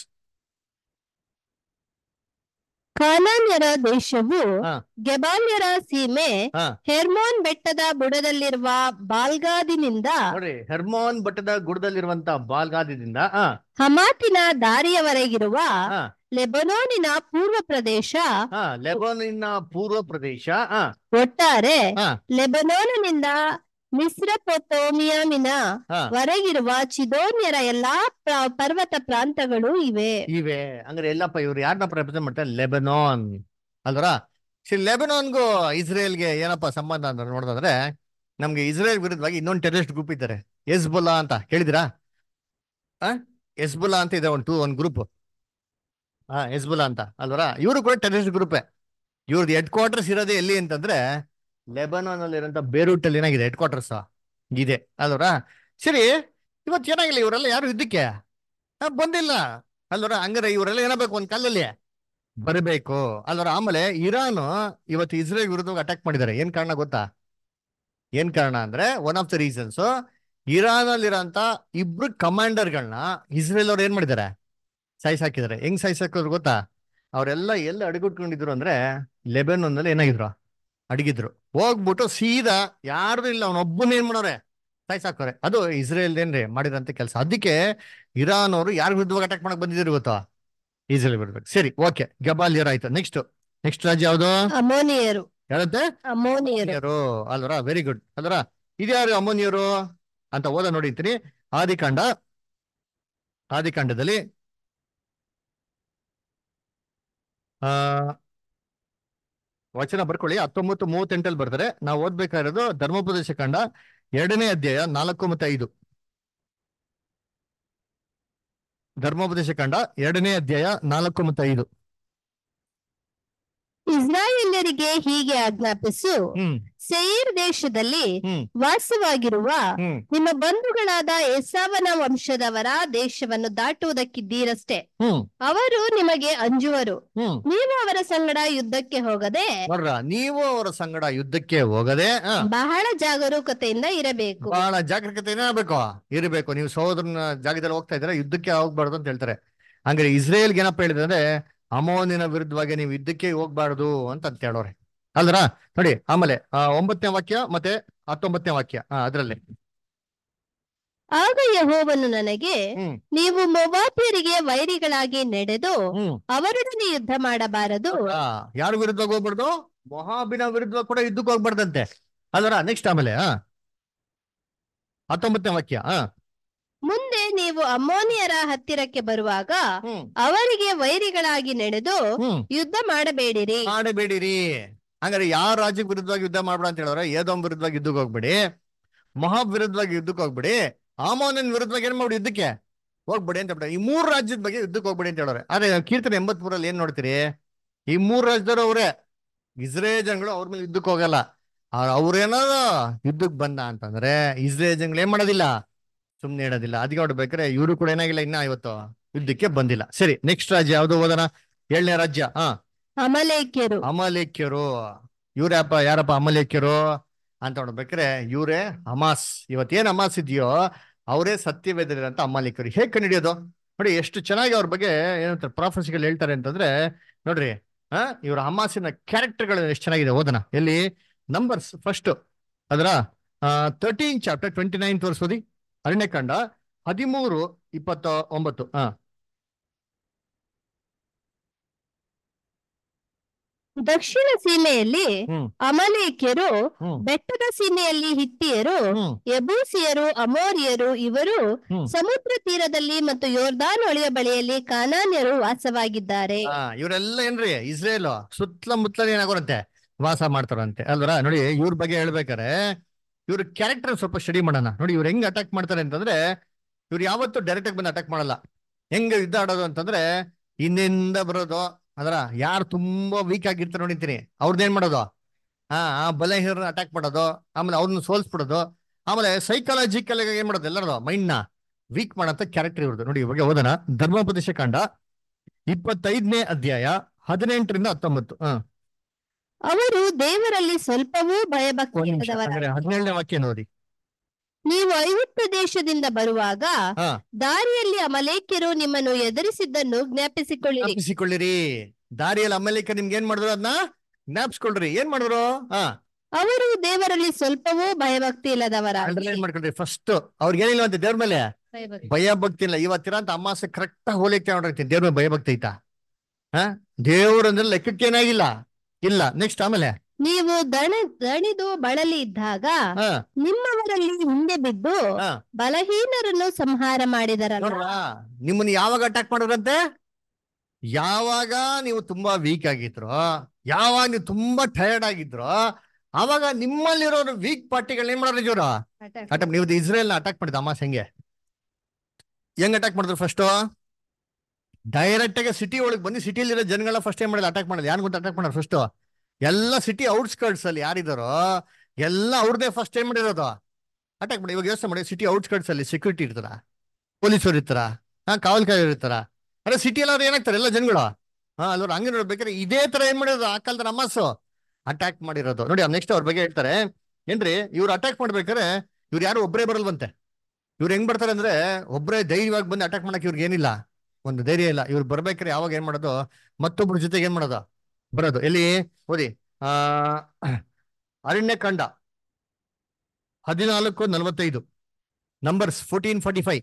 ಕಾನಾನ್ಯರ ದೇಶವು ಹಾ. ಗೆಬಾಲ್ಯರ ಸೀಮೆ ಹಾ. ಹೆರ್ಮೋನ್ ಬೆಟ್ಟದ ಬುಡದಲ್ಲಿರುವ ಬಾಲ್ಗಾದಿನಿಂದ ನೋಡ್ರಿ ಹೆರ್ಮೋನ್ ಬೆಟ್ಟದ ಗುಡದಲ್ಲಿರುವಂತ ಬಾಲ್ಗಾದಿಂದ ಹಾ ಹಮಾತಿನ ದಾರಿಯವರೆಗಿರುವ ಹಾ ಲೆಬನೋನಿನ ಪೂರ್ವ ಪ್ರದೇಶ ಹಾ ಲೆಬನಿನ ಪೂರ್ವ ಪ್ರದೇಶ ಹಾ ಒಟ್ಟಾರೆ ಹಾ. ಲೆಬನೋನಿನಿಂದ ಮಿಸ್ರಪೊತೋಮಿಯಮಿನ ಹಾ ವರೆಗಿರುವ ಚಿದೋನ್ಯರ ಎಲ್ಲಾ ಪ್ರ- ಪರ್ವತ ಪ್ರಾಂತಗಳು ಇವೆ ಇವೆ ಅಂದ್ರೆ ಎಲ್ಲಪ್ಪ ಇವ್ರು ಯಾರನ್ನ ರೆಪ್ರೆಸೆಂಟ್ ಮಾಡ್ತಾರೆ ಲೆಬನಾನ್ ಅಲ್ವರ ಸರಿ ಲೆಬನಾನ್ಗೂ ಇಸ್ರೇಲ್ಗೆ ಏನಪ್ಪ ಸಂಬಂಧ ಅಂತ ನೋಡಿದ್ರೆ ನಮ್ಗೆ ಇಸ್ರೇಲ್ ವಿರುದ್ಧವಾಗಿ ಇನ್ನೊಂದು ಟೆರರಿಸ್ಟ್ ಗ್ರೂಪ್ ಇದ್ದಾರೆ ಎಸ್ಬುಲ್ಲಾ ಅಂತ ಕೇಳಿದಿರಾ ಆ ಎಸ್ಬುಲ್ಲಾ ಅಂತ ಇದೆ ಒಂದು ಟೂ ಒಂದು ಗ್ರೂಪ್ ಹಾ ಎಸ್ಬುಲ್ಲಾ ಅಂತ ಅಲ್ವರ ಇವರು ಕೂಡ ಟೆರರಿಸ್ಟ್ ಗ್ರೂಪೇ ಇವ್ರದ್ದು ಹೆಡ್ ಕ್ವಾರ್ಟರ್ಸ್ ಇರೋದೇ ಎಲ್ಲಿ ಅಂತಂದ್ರೆ ಲೆಬನಾನ್ ಅಲ್ಲಿ ಇರೋಂಥ ಬೇರೂಟ್ ಅಲ್ಲಿ ಏನಾಗಿದೆ ಹೆಡ್ ಕ್ವಾರ್ಟರ್ಸ್ ಇದೆ ಅಲ್ವರ ಸರಿ ಇವತ್ತು ಏನಾಗಿಲ್ಲ ಇವರೆಲ್ಲ ಯಾರು ಯುದ್ಧಕ್ಕೆ ಆ, ಬಂದಿಲ್ಲ ಅಲ್ವರ ಹಂಗಾರೆ ಇವರೆಲ್ಲ ಏನಾಗಬೇಕು ಒಂದ್ ಕಾಲದಲ್ಲಿ ಬರಬೇಕು ಅಲ್ವರ ಆಮೇಲೆ ಇರಾನ್ ಇವತ್ತು ಇಸ್ರೇಲ್ ವಿರುದ್ಧವಾಗಿ ಅಟ್ಯಾಕ್ ಮಾಡಿದ್ದಾರೆ ಏನ್ ಕಾರಣ ಗೊತ್ತಾ ಏನ್ ಕಾರಣ ಅಂದ್ರೆ one of the reasons Iran ಅಲ್ಲಿರೋಂತ ಇಬ್ರು ಕಮಾಂಡರ್ಗಳನ್ನ ಇಸ್ರೇಲ್ ಅವ್ರು ಏನ್ ಮಾಡಿದ್ದಾರೆ ಸಾಯಿಸಾಕಿದ್ದಾರೆ ಹೆಂಗ್ ಸಾಯಿಸಾಕಿದ್ರು ಗೊತ್ತಾ ಅವರೆಲ್ಲ ಎಲ್ಲಿ ಅಡಗಿಟ್ಕೊಂಡಿದ್ರು ಅಂದ್ರೆ ಲೆಬೆನೋನ್ ಅಲ್ಲಿ ಏನಾಗಿದ್ರು ಅಡಗಿದ್ರು ಹೋಗ್ಬಿಟ್ಟು ಸೀದಾ ಯಾರ್ದು ಇಲ್ಲ ಅವನೊಬ್ಬನ ಏನ್ ಮಾಡೋರೆ ಸಾಯ್ಸಾಕೋರೆ ಅದು ಇಸ್ರೇಲ್ ಏನ್ರಿ ಮಾಡಿದಂತ ಕೆಲಸ ಅದಕ್ಕೆ ಇರಾನ್ ಅವರು ಯಾರ ವಿರುದ್ಧವಾಗಿ ಅಟ್ಯಾಕ್ ಮಾಡಕ್ ಬಂದಿದ್ರು ಗೊತ್ತಾ ಇಸ್ರೇಲ್ ವಿರುದ್ಧ ಸರಿ ಓಕೆ ಗಬಾಲಿಯರ್ ಆಯ್ತು ನೆಕ್ಸ್ಟ್ ನೆಕ್ಸ್ಟ್ ರಾಜ್ಯ ಯಾವುದು ಅಮೋನಿಯರು ಹೇಳುತ್ತೆ ಅಮೋನಿಯರು ಅಮೋನಿಯರು ಅಲ್ವರ ವೆರಿ ಗುಡ್ ಅಲ್ವರ ಇದ್ಯಾರು ಅಮೋನಿಯರು ಅಂತ ಓದ ನೋಡಿರ್ತೀನಿ ಆದಿಕಾಂಡ ಆದಿಕಾಂಡದಲ್ಲಿ ಆ ವಚನ ಬರ್ಕೊಳ್ಳಿ ಹತ್ತೊಂಬತ್ತು ಮೂವತ್ತೆಂಟಲ್ಲಿ ಬರ್ತಾರೆ ನಾವು ಓದ್ಬೇಕಾಗಿರೋದು ಧರ್ಮೋಪದೇಶ ಕಂಡ ಎರಡನೇ ಅಧ್ಯಾಯ ನಾಲ್ಕು ಮತ್ತೆ ಐದು ಧರ್ಮೋಪದೇಶ ಕಂಡ ಎರಡನೇ ಅಧ್ಯಾಯ ನಾಲ್ಕು ಮತ್ತೆ ಐದು ಇಸ್ರಾಯೇಲ್ಯರಿಗೆ ಹೀಗೆ ಆಜ್ಞಾಪಿಸು ಹ್ಮ್ ಸೇರ್ ದೇಶದಲ್ಲಿ ಹ್ಮ್ ವಾಸವಾಗಿರುವ ಹ್ಮ್ ನಿಮ್ಮ ಬಂಧುಗಳಾದ ಎಸಾವನ ವಂಶದವರ ದೇಶವನ್ನು ದಾಟುವುದಕ್ಕಿದ್ದೀರಷ್ಟೇ ಹ್ಮ್ ಅವರು ನಿಮಗೆ ಅಂಜುವರು ಹ್ಮ್ ನೀವು ಅವರ ಸಂಗಡ ಯುದ್ಧಕ್ಕೆ ಹೋಗದೆ ನೋಡ್ರ ನೀವು ಅವರ ಸಂಗಡ ಯುದ್ಧಕ್ಕೆ ಹೋಗದೆ ಆ, ಬಹಳ ಜಾಗರೂಕತೆಯಿಂದ ಇರಬೇಕು ಬಹಳ ಜಾಗರೂಕತೆ ಏನಾಗಬೇಕು ಇರಬೇಕು ನೀವು ಸಹೋದರನ ಜಾಗದಲ್ಲಿ ಹೋಗ್ತಾ ಇದ್ರೆ ಯುದ್ಧಕ್ಕೆ ಹೋಗ್ಬಾರ್ದು ಅಂತ ಹೇಳ್ತಾರೆ ಹಂಗಾರೆ ಇಸ್ರೇಲ್ಗೆ ಏನಪ್ಪ ಹೇಳಿದ್ರೆ ಅಂದ್ರೆ ಅಮೋನಿನ ವಿರುದ್ಧವಾಗಿ ನೀವು ಯುದ್ಧಕ್ಕೆ ಹೋಗ್ಬಾರ್ದು ಅಂತ ಅಂತ ಹೇಳೋರೆ ಅಲ್ರ ನೋಡಿ ಆಮೇಲೆ ಆ, ಒಂಬತ್ತನೇ ವಾಕ್ಯ ಮತ್ತೆ ಹತ್ತೊಂಬತ್ತನೇ ವಾಕ್ಯ ಹಾ ಅದ್ರಲ್ಲಿ ಆಗ ಯಹೋವನು ನನಗೆ ಹ್ಮ್ ನೀವು ಮೊವಾಬ್ಯರಿಗೆ ವೈರಿಗಳಾಗಿ ನಡೆದು ಹ್ಮ್ ಅವರೊಡನೆ ಯುದ್ಧ ಮಾಡಬಾರದು ಆ, ಯಾರ ವಿರುದ್ಧವಾಗಿ ಹೋಗ್ಬಾರ್ದು ಮೊಹಾಬಿನ ವಿರುದ್ಧ ಕೂಡ ಯುದ್ಧಕ್ಕೆ ಹೋಗ್ಬಾರ್ದಂತೆ ಅಲ್ವರ ನೆಕ್ಸ್ಟ್ ಆಮೇಲೆ ಹಾ ಹತ್ತೊಂಬತ್ತನೇ ವಾಕ್ಯ ಹಾ ಮುಂದೆ ನೀವು ಅಮ್ಮೋನಿಯರ ಹತ್ತಿರಕ್ಕೆ ಬರುವಾಗ ಹ್ಮ್ ಅವರಿಗೆ ವೈರಿಗಳಾಗಿ ನಡೆದು ಹ್ಮ್ ಯುದ್ಧ ಮಾಡಬೇಡಿರಿ ಮಾಡಬೇಡಿರಿ ಹಂಗಾರೆ ಯಾವ ರಾಜ್ಯಕ್ಕೆ ವಿರುದ್ಧವಾಗಿ ಯುದ್ಧ ಮಾಡ್ಬೇಡ ಅಂತ ಹೇಳಿದ್ರೆ ಏದೋಮ್ ವಿರುದ್ಧವಾಗಿ ಯುದ್ಧಕ್ಕೆ ಹೋಗ್ಬೇಡಿ ಮೊಹಾಬ್ ವಿರುದ್ಧವಾಗಿ ಯುದ್ಧಕ್ಕೆ ಹೋಗ್ಬೇಡಿ ಆಮೋನನ್ ವಿರುದ್ಧವಾಗಿ ಏನ್ ಮಾಡಿ ಯುದ್ಧಕ್ಕೆ ಹೋಗ್ಬೇಡಿ ಅಂತ ಹೇಳ್ತಾರೆ ಈ ಮೂರು ರಾಜ್ಯದ ಬಗ್ಗೆ ಯುದ್ಧಕ್ಕೆ ಹೋಗ್ಬೇಡಿ ಅಂತ ಹೇಳೋರೆ ಆದ್ರೆ ಕೀರ್ತನೆ ಎಂಬತ್ ಮೂರಲ್ಲಿ ಏನ್ ನೋಡ್ತೀರಿ ಈ ಮೂರು ರಾಜ್ಯದವ್ರು ಅವರೇ ಇಸ್ರೇಲ್ ಜನಗಳು ಅವ್ರ ಮೇಲೆ ಯುದ್ಧಕ್ಕೆ ಹೋಗಲ್ಲ ಆದ್ರೆ ಅವ್ರೇನಾದ್ರು ಯುದ್ಧಕ್ಕೆ ಬಂದ ಅಂತಂದ್ರೆ ಇಸ್ರೇಲ್ ಜನಗಳು ಏನ್ ಮಾಡೋದಿಲ್ಲ ಸುಮ್ನೆ ಇಡೋದಿಲ್ಲ ಅದಕ್ಕೆ ನೋಡ್ಬೇಕಾರೆ ಇವರು ಕೂಡ ಏನಾಗಿಲ್ಲ ಇನ್ನ ಇವತ್ತು ಯುದ್ಧಕ್ಕೆ ಬಂದಿಲ್ಲ ಸರಿ ನೆಕ್ಸ್ಟ್ ರಾಜ್ಯ ಯಾವ್ದು ಓದೋಣ ಏಳನೇ ರಾಜ್ಯ ಹಾ ಅಮಲೇಕ್ಯರು ಅಮಲೇಖ್ಯರು ಇವ್ರ್ಯಾಪ ಯಾರಪ್ಪ ಅಮಲೇಖ್ಯರು ಅಂತ ನೋಡ್ಬೇಕಾರೆ ಇವರೇ ಹಮಾಸ್ ಇವತ್ತೇನ್ ಹಮಾಸ್ ಇದೆಯೋ ಅವರೇ ಸತ್ಯವೇದರಂತ ಅಮಲೇಖ್ಯರು ಹೇಗ್ ಕಂಡಿಡಿಯೋದು ನೋಡಿ ಎಷ್ಟು ಚೆನ್ನಾಗಿ ಅವ್ರ ಬಗ್ಗೆ ಏನಂತಾರೆ ಪ್ರಾಫೆಸಿಗಳು ಹೇಳ್ತಾರೆ ಅಂತಂದ್ರೆ ನೋಡ್ರಿ ಆ ಇವ್ರ ಹಮಾಸಿನ ಕ್ಯಾರೆಕ್ಟರ್ಗಳು ಎಷ್ಟು ಚೆನ್ನಾಗಿದೆ ಓದನ ಎಲ್ಲಿ ನಂಬರ್ಸ್ ಫಸ್ಟ್ ಅದರ ತರ್ಟೀನ್ ಚಾಪ್ಟರ್ ಟ್ವೆಂಟಿ ನೈನ್ ತೋರಿಸೋದಿ ಅರಣ್ಯಕಾಂಡ ಹದಿಮೂರು ಇಪ್ಪತ್ತ ಒಂಬತ್ತು ಹಾ ದಕ್ಷಿಣ ಸೀಮೆಯಲ್ಲಿ ಹ್ಮ್ ಅಮಲೇಕ್ಯರು ಹ್ಮ್ ಬೆಟ್ಟದ ಸೀಮೆಯಲ್ಲಿ ಹಿತ್ತಿಯರು ಹ್ಮ್ ಯಬೂಸಿಯರು ಅಮೋರಿಯರು ಇವರು ಹ್ಮ್. ಸಮುದ್ರ ತೀರದಲ್ಲಿ ಮತ್ತು ಯೋರ್ದಾನ್ ಹೊಳೆಯ ಬಳಿಯಲ್ಲಿ ಕಾನಾನ್ಯರು ವಾಸವಾಗಿದ್ದಾರೆ ಆ ಇವರೆಲ್ಲ ಏನ್ರಿ ಇಸ್ರೇಲ್ ಸುತ್ತಲ ಮುತ್ತಲ ಏನಾಗೋರಂತೆ ವಾಸ ಮಾಡ್ತಾರಂತೆ ಅಲ್ವರ ನೋಡಿ ಇವ್ರ ಬಗ್ಗೆ ಹೇಳ್ಬೇಕಾರೆ ಇವ್ರ ಕ್ಯಾರೆಕ್ಟರ್ ಸ್ವಲ್ಪ ಸ್ಟಡಿ ಮಾಡೋಣ ನೋಡಿ ಇವ್ರು ಹೆಂಗ್ ಅಟ್ಯಾಕ್ ಮಾಡ್ತಾರೆ ಅಂತಂದ್ರೆ ಇವ್ರು ಯಾವತ್ತೂ ಡೈರೆಕ್ಟ್ ಆಗಿ ಬಂದು ಅಟ್ಯಾಕ್ ಮಾಡಲ್ಲ ಹೆಂಗ್ ಯುದ್ಧ ಆಡೋದು ಅಂತಂದ್ರೆ ಹಿಂದಿಂದ ಬರೋದು ಅದರ ಯಾರು ತುಂಬಾ ವೀಕ್ ಆಗಿರ್ತಾರೆ ನೋಡಿರ್ತೀನಿ ಅವ್ರದ್ದು ಏನ್ ಮಾಡೋದು ಹಾ ಆ ಬಲಹೀನ ಅಟ್ಯಾಕ್ ಮಾಡೋದು ಆಮೇಲೆ ಅವ್ರನ್ನ ಸೋಲ್ಸ್ಬಿಡೋದು ಆಮೇಲೆ ಸೈಕಾಲಜಿಕಲ್ ಏನ್ ಮಾಡೋದು ಎಲ್ಲರದು ಮೈಂಡ್ ನ ವೀಕ್ ಮಾಡಂತ ಕ್ಯಾರೆಕ್ಟರ್ ಇವ್ರದ್ದು ನೋಡಿ ಇವಾಗ ಓದೋಣ ಧರ್ಮೋಪದೇಶ ಕಾಂಡ ಇಪ್ಪತ್ತೈದನೇ ಅಧ್ಯಾಯ ಹದಿನೆಂಟರಿಂದ ಹತ್ತೊಂಬತ್ತು ಹ ಅವರು ದೇವರಲ್ಲಿ ಸ್ವಲ್ಪವೂ ಭಯಭಕ್ತಿ ಒಂದ್ ನಿಮಿಷ ಇಲ್ಲದವರ ಅಂದ್ರೆ ಹದಿನೇಳನೇ ವಾಕ್ಯ ನೋಡಿ ನೀವು ಐಗುಪ್ತ ದೇಶದಿಂದ ಬರುವಾಗ ಹಾ. ದಾರಿಯಲ್ಲಿ ಅಮಲೇಕ್ಯರು ನಿಮ್ಮನ್ನು ಎದುರಿಸಿದ್ದನ್ನು ಜ್ಞಾಪಿಸಿಕೊಳ್ಳಿರಿ ಜ್ಞಾಪಿಸಿಕೊಳ್ಳಿರಿ ದಾರಿಯಲ್ಲಿ ಅಮಲೇಕ ನಿಮ್ಗೆ ಏನ್ ಮಾಡಿದ್ರು ಅದನ್ನ ಜ್ಞಾಪಿಸ್ಕೊಳ್ರಿ ಏನ್ ಮಾಡಿದ್ರು ಹಾ ಅವರು ದೇವರಲ್ಲಿ ಸ್ವಲ್ಪವೂ ಭಯಭಕ್ತಿ ಇಲ್ಲದವರ ಅಂಡರ್ಲೈನ್ ಮಾಡ್ಕೊಳ್ರಿ ಫಸ್ಟ್ ಅವ್ರಿಗೆ ಏನಿಲ್ಲ ಅಂತ ದೇವ್ರ ಮೇಲೆ ಭಯ ಭಕ್ತಿ ಇಲ್ಲ ಇವತ್ತಿರಂತ ಅಮಾಸೆ ಕರೆಕ್ಟ್ ಆಗಿ ಹೋಲಿಕೆ ನೋಡಿರ್ತೀನಿ ದೇವ್ರ ಮೇಲೆ ಭಯ ಭಕ್ತಿ ಐತಾ ಹಾ ದೇವ್ರಂದ್ರೆ ಲೆಕ್ಕಕ್ಕೆ ಏನಾಗಿಲ್ಲ ಇಲ್ಲ ನೆಕ್ಸ್ಟ್ ಆಮೇಲೆ ನೀವು ದಣ ದಣಿದು ಬಳಲಿ ಇದ್ದಾಗ ಹಾ ನಿಮ್ಮವರಲ್ಲಿ ಹಿಂದೆ ಬಿದ್ದು ಹಾ ಬಲಹೀನರನ್ನು ಸಂಹಾರ ಮಾಡಿದರಲ್ಲ ನೋಡ್ರಾ ನಿಮ್ಮನ್ನ ಯಾವಾಗ ಅಟ್ಯಾಕ್ ಮಾಡಿದ್ರಂತೆ ಯಾವಾಗ ನೀವು ತುಂಬಾ ವೀಕ್ ಆಗಿದ್ರು ಯಾವಾಗ ನೀವು ತುಂಬಾ ಟಯರ್ಡ್ ಆಗಿದ್ರು ಅವಾಗ ನಿಮ್ಮಲ್ಲಿರೋರು ವೀಕ್ ಪಾರ್ಟಿಗಳು ಏನ್ ಮಾಡೋರು ಇವ್ರು ಅಟ್ಯಾಕ್ ನೀವು ಇಸ್ರೇಲ್ ನ ಅಟ್ಯಾಕ್ ಮಾಡಿದ ಅಮಾಸ್ ಹೆಂಗೆ ಹೆಂಗ್ ಅಟ್ಯಾಕ್ ಮಾಡಿದ್ರು ಫಸ್ಟ್ ಡೈರೆಕ್ಟ್ ಆಗಿ ಸಿಟಿ ಒಳಗೆ ಬಂದು ಸಿಟಿಲಿರೋ ಜನಗಳ ಫಸ್ಟ್ ಏನ್ ಮಾಡಿದ್ರು ಅಟ್ಯಾಕ್ ಮಾಡಿದ್ರು ಯಾರು ಗೊತ್ತ ಅಟ್ಯಾಕ್ ಮಾಡೋರು ಫಸ್ಟ್ ಎಲ್ಲ ಸಿಟಿ ಔಟ್ಸ್ಕರ್ಟ್ಸ್ ಅಲ್ಲಿ ಯಾರಿದಾರೋ ಎಲ್ಲ ಅವ್ರದೇ ಫಸ್ಟ್ ಏನ್ ಮಾಡಿರೋದು ಅಟ್ಯಾಕ್ ಮಾಡಿ ಇವಾಗ ಯೋಚನೆ ಮಾಡಿ ಸಿಟಿ ಔಟ್ಸ್ಕರ್ಟ್ಸ್ ಅಲ್ಲಿ ಸೆಕ್ಯೂರಿಟಿ ಇರ್ತಾರ ಪೊಲೀಸರು ಇರ್ತಾರ ಹಾ ಕಾವಲ್ಕಾಯರು ಇರ್ತಾರ ಅರೆ ಸಿಟಿ ಎಲ್ಲ ಏನಾಗ್ತಾರೆ ಎಲ್ಲ ಜನಗಳು ಹಾ ಅಲ್ಲವ್ರು ಹಂಗೆ ನೋಡ್ಬೇಕಾದ್ರೆ ಇದೇ ತರ ಏನ್ ಮಾಡಿರೋದು ಆ ಕಾಲದ ನಮಾಸು ಅಟ್ಯಾಕ್ ಮಾಡಿರೋದು ನೋಡಿ ನೆಕ್ಸ್ಟ್ ಅವ್ರ ಬಗ್ಗೆ ಹೇಳ್ತಾರೆ ಏನ್ರಿ ಇವ್ರು ಅಟ್ಯಾಕ್ ಮಾಡ್ಬೇಕಾರೆ ಇವ್ರು ಯಾರು ಒಬ್ಬರೇ ಬರಲ್ವಂತೆ ಇವ್ರು ಹೆಂಗ್ ಬರ್ತಾರೆ ಅಂದ್ರೆ ಒಬ್ಬರೇ ಧೈರ್ಯವಾಗಿ ಬಂದು ಅಟ್ಯಾಕ್ ಮಾಡಕ್ ಇವ್ರಿಗೆ ಏನಿಲ್ಲ ಒಂದು ಧೈರ್ಯ ಇಲ್ಲ ಇವ್ರು ಬರ್ಬೇಕಾರೆ ಯಾವಾಗ ಏನ್ ಮಾಡೋದು ಮತ್ತೊಬ್ರ ಜೊತೆಗೆ ಏನ್ ಮಾಡೋದು ಬರೋದು ಎಲ್ಲಿ ಓದಿ ಆ ಅರಣ್ಯಕಾಂಡ ಹದಿನಾಲ್ಕು ನಲವತ್ತೈದು ನಂಬರ್ಸ್ ಫೋರ್ಟೀನ್ ಫಾರ್ಟಿ ಫೈವ್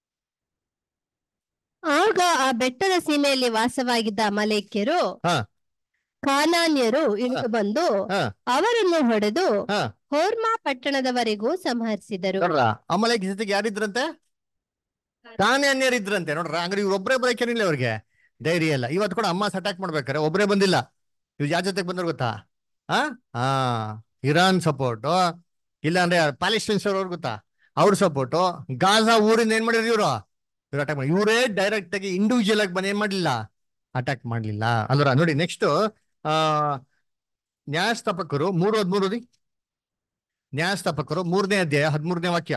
ಆಗ ಆ ಬೆಟ್ಟದ ಸೀಮೆಯಲ್ಲಿ ವಾಸವಾಗಿದ್ದ ಅಮಲೇಕ್ಯರು ಹಾ. ಕಾನಾನ್ಯರು ಇಳಿದು ಬಂದು ಹಾ. ಅವರನ್ನು ಹೊಡೆದು ಹಾ. ಹೋರ್ಮಾ ಪಟ್ಟಣದವರೆಗೂ ಸಂಹರಿಸಿದರು ನೋಡ್ರ ಅಮಲೇಕ್ ಜೊತೆಗೆ ಯಾರಿದ್ರಂತೆ ತಾನೇ ಅನ್ಯರು ಇದ್ರಂತೆ ನೋಡ್ರ ಹಂಗಾರೆ ಇವ್ರು ಒಬ್ಬರೇ ಬರೋಕೇನಿಲ್ಲ ಅವ್ರಿಗೆ ಧೈರ್ಯ ಇಲ್ಲ ಇವತ್ತು ಕೂಡ ಅಮ್ಮ ಅಟ್ಯಾಕ್ ಮಾಡ್ಬೇಕಾರೆ ಒಬ್ಬರೇ ಬಂದಿಲ್ಲ ಇವ್ರು ಯಾರ ಜೊತೆಗೆ ಬಂದ್ರು ಗೊತ್ತಾ ಆ ಹಾ ಇರಾನ್ ಸಪೋರ್ಟು ಇಲ್ಲ ಅಂದ್ರೆ ಪ್ಯಾಲೆಸ್ಟೈನ್ಸ್ ಅವ್ರು ಗೊತ್ತಾ ಅವ್ರ ಸಪೋರ್ಟು ಗಾಜಾ ಊರಿಂದ ಏನ್ ಮಾಡಿದ್ರು ಇವರು ಇವ್ರು ಅಟ್ಯಾಕ್ ಮಾಡಿ ಇವರೇ ಡೈರೆಕ್ಟ್ ಆಗಿ ಇಂಡಿವಿಜುವಲ್ ಆಗಿ ಬಂದು ಏನ್ ಮಾಡ್ಲಿಲ್ಲ ಅಟ್ಯಾಕ್ ಮಾಡ್ಲಿಲ್ಲ ಅಲ್ವರ ನೋಡಿ ನೆಕ್ಸ್ಟ್ ಆ ನ್ಯಾಯಸ್ಥಾಪಕರು ಮೂರು ಹದ್ಮೂರು ಓದಿ ನ್ಯಾಯಸ್ಥಾಪಕರು ಮೂರನೇ ಅಧ್ಯಾಯ ಹದಿಮೂರನೇ ವಾಕ್ಯ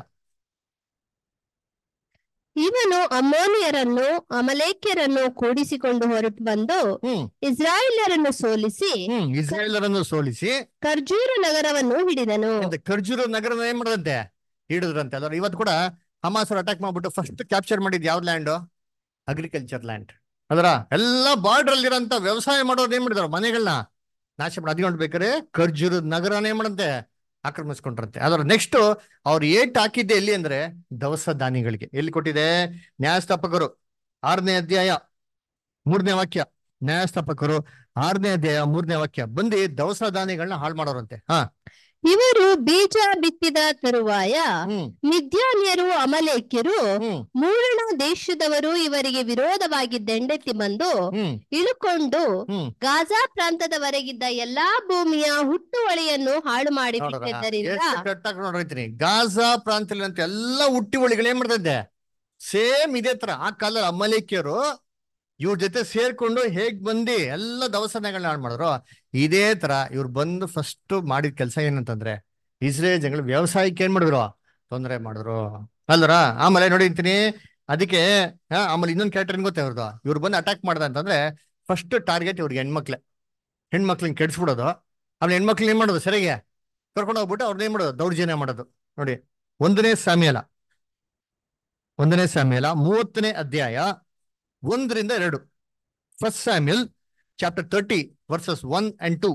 ಇವನು ಅಮ್ಮೋನಿಯರನ್ನು ಅಮಲೇಕ್ಯರನ್ನು ಕೂಡಿಸಿಕೊಂಡು ಹೊರಟು ಬಂದು ಹ್ಮ್ ಇಸ್ರಾಯೇಲರನ್ನು ಸೋಲಿಸಿ ಹ್ಮ್ ಇಸ್ರಾಯೇಲರನ್ನು ಸೋಲಿಸಿ ಖರ್ಜೂರ ನಗರವನ್ನು ಹಿಡಿದನು ಎಂತ ಖರ್ಜೂರ ನಗರನ ಏನ್ ಮಾಡದಂತೆ ಹಿಡಿದ್ರಂತೆ ಅದ್ರ ಇವತ್ತು ಕೂಡ ಹಮಾಸರು ಅಟ್ಯಾಕ್ ಮಾಡ್ಬಿಟ್ಟು ಫಸ್ಟ್ ಕ್ಯಾಪ್ಚರ್ ಮಾಡಿದ್ ಯಾವ್ದು ಲ್ಯಾಂಡ್ ಅಗ್ರಿಕಲ್ಚರ್ ಲ್ಯಾಂಡ್ ಅದರ ಎಲ್ಲ ಬಾರ್ಡರ್ ಅಲ್ಲಿರೋಂತ ವ್ಯವಸಾಯ ಮಾಡೋರು ಏನ್ ಮಾಡಿದಾರೆ ಮನೆಗಳನ್ನ ನಾಶ ಮಾಡಿ ಅದ್ಕೊಂಡು ಬೇಕಾರೆ ಖರ್ಜೂರದ ನಗರನ ಏನ್ ಮಾಡಂತೆ ಆಕ್ರಮಿಸ್ಕೊಂಡ್ರಂತೆ ಅದರ ನೆಕ್ಸ್ಟ್ ಅವ್ರು ಏಟ್ ಹಾಕಿದ್ದೆ ಎಲ್ಲಿ ಅಂದ್ರೆ ದವಸ ಧಾನ್ಯಗಳಿಗೆ ಎಲ್ಲಿ ಕೊಟ್ಟಿದೆ ನ್ಯಾಯಸ್ಥಾಪಕರು ಆರನೇ ಅಧ್ಯಾಯ ಮೂರನೇ ವಾಕ್ಯ ನ್ಯಾಯಸ್ಥಾಪಕರು ಆರನೇ ಅಧ್ಯಾಯ ಮೂರನೇ ವಾಕ್ಯ ಬಂದು ದವಸ ಧಾನ್ಯಗಳನ್ನ ಹಾಳು ಮಾಡೋರಂತೆ ಹಾ ಇವರು ಬೀಜ ಬಿತ್ತಿದ ತರುವಾಯ ಹ್ಮ್ ಮಿದ್ಯಾನ್ಯರು ಅಮಲೇಕ್ಯರು ಹ್ಮ್ ಮೂರಣ ದೇಶದವರು ಇವರಿಗೆ ವಿರೋಧವಾಗಿ ದಂಡೆತ್ತಿ ಬಂದು ಹ್ಮ್ ಇಳುಕೊಂಡು ಹ್ಮ್ ಗಾಜಾ ಪ್ರಾಂತದವರೆಗಿದ್ದ ಎಲ್ಲಾ ಭೂಮಿಯ ಹುಟ್ಟುವಳಿಯನ್ನು ಹಾಳು ಮಾಡಿ ನೋಡ್ರ ಬಿಟ್ಟಿದ್ದರಿಂದ ಎಷ್ಟು ಕಟ್ಟಾಕ ನೋಡ್ರೈತೀನಿ ಗಾಜಾ ಪ್ರಾಂತ್ಯದಲ್ಲಿ ಅಂತ ಎಲ್ಲ ಹುಟ್ಟಿ ಒಳಿಗಳು ಏನ್ ಮಾಡ್ತಿದ್ದೆ ಸೇಮ್ ಇದೇ ತರ ಆ ಕಾಲದಲ್ಲಿ ಅಮಲೇಕ್ಯರು ಇವ್ರ ಜೊತೆ ಸೇರ್ಕೊಂಡು ಹೇಗ್ ಬಂದಿ ಎಲ್ಲ ದವಸನೆಗಳನ್ನ ಹಾಳು ಮಾಡಿದ್ರು ಇದೇ ತರ ಇವ್ರು ಬಂದು ಫಸ್ಟ್ ಮಾಡಿದ ಕೆಲಸ ಏನಂತಂದ್ರೆ ಇಸ್ರೇಲ್ ಜನಗಳು ವ್ಯವಸಾಯಕ್ಕೆ ಏನ್ ಮಾಡಿದ್ರು ತೊಂದರೆ ಮಾಡಿದ್ರು ಅಲ್ರ ಆಮೇಲೆ ನೋಡಿರ್ತೀನಿ ಅದಕ್ಕೆ ಆ, ಆಮೇಲೆ ಇನ್ನೊಂದು ಕ್ಯಾರೆಕ್ಟರ್ ಗೊತ್ತೇ ಇವ್ರದ್ದು ಇವ್ರು ಬಂದು ಅಟ್ಯಾಕ್ ಮಾಡ್ದ ಅಂತಂದ್ರೆ ಫಸ್ಟ್ ಟಾರ್ಗೆಟ್ ಇವ್ರಿಗೆ ಹೆಣ್ಮಕ್ಳೆ ಹೆಣ್ಮಕ್ಳನ್ನ ಕೆಡಿಸ್ಬಿಡೋದು ಆಮೇಲೆ ಹೆಣ್ಮಕ್ಳನ್ನ ಏನ್ ಮಾಡೋದು ಸರಿಗೆ ಕರ್ಕೊಂಡು ಹೋಗ್ಬಿಟ್ಟು ಅವ್ರನ್ನ ಏನ್ ಮಾಡೋದು ದೌರ್ಜನ್ಯ ಮಾಡೋದು ನೋಡಿ ಒಂದನೇ ಸಾಮ್ಯಲ ಒಂದನೇ ಸಾಮ್ಯಲ ಮೂವತ್ತನೇ ಅಧ್ಯಾಯ ಒಂದರಿಂದ ಎರಡು first Samuel chapter thirty verses one and two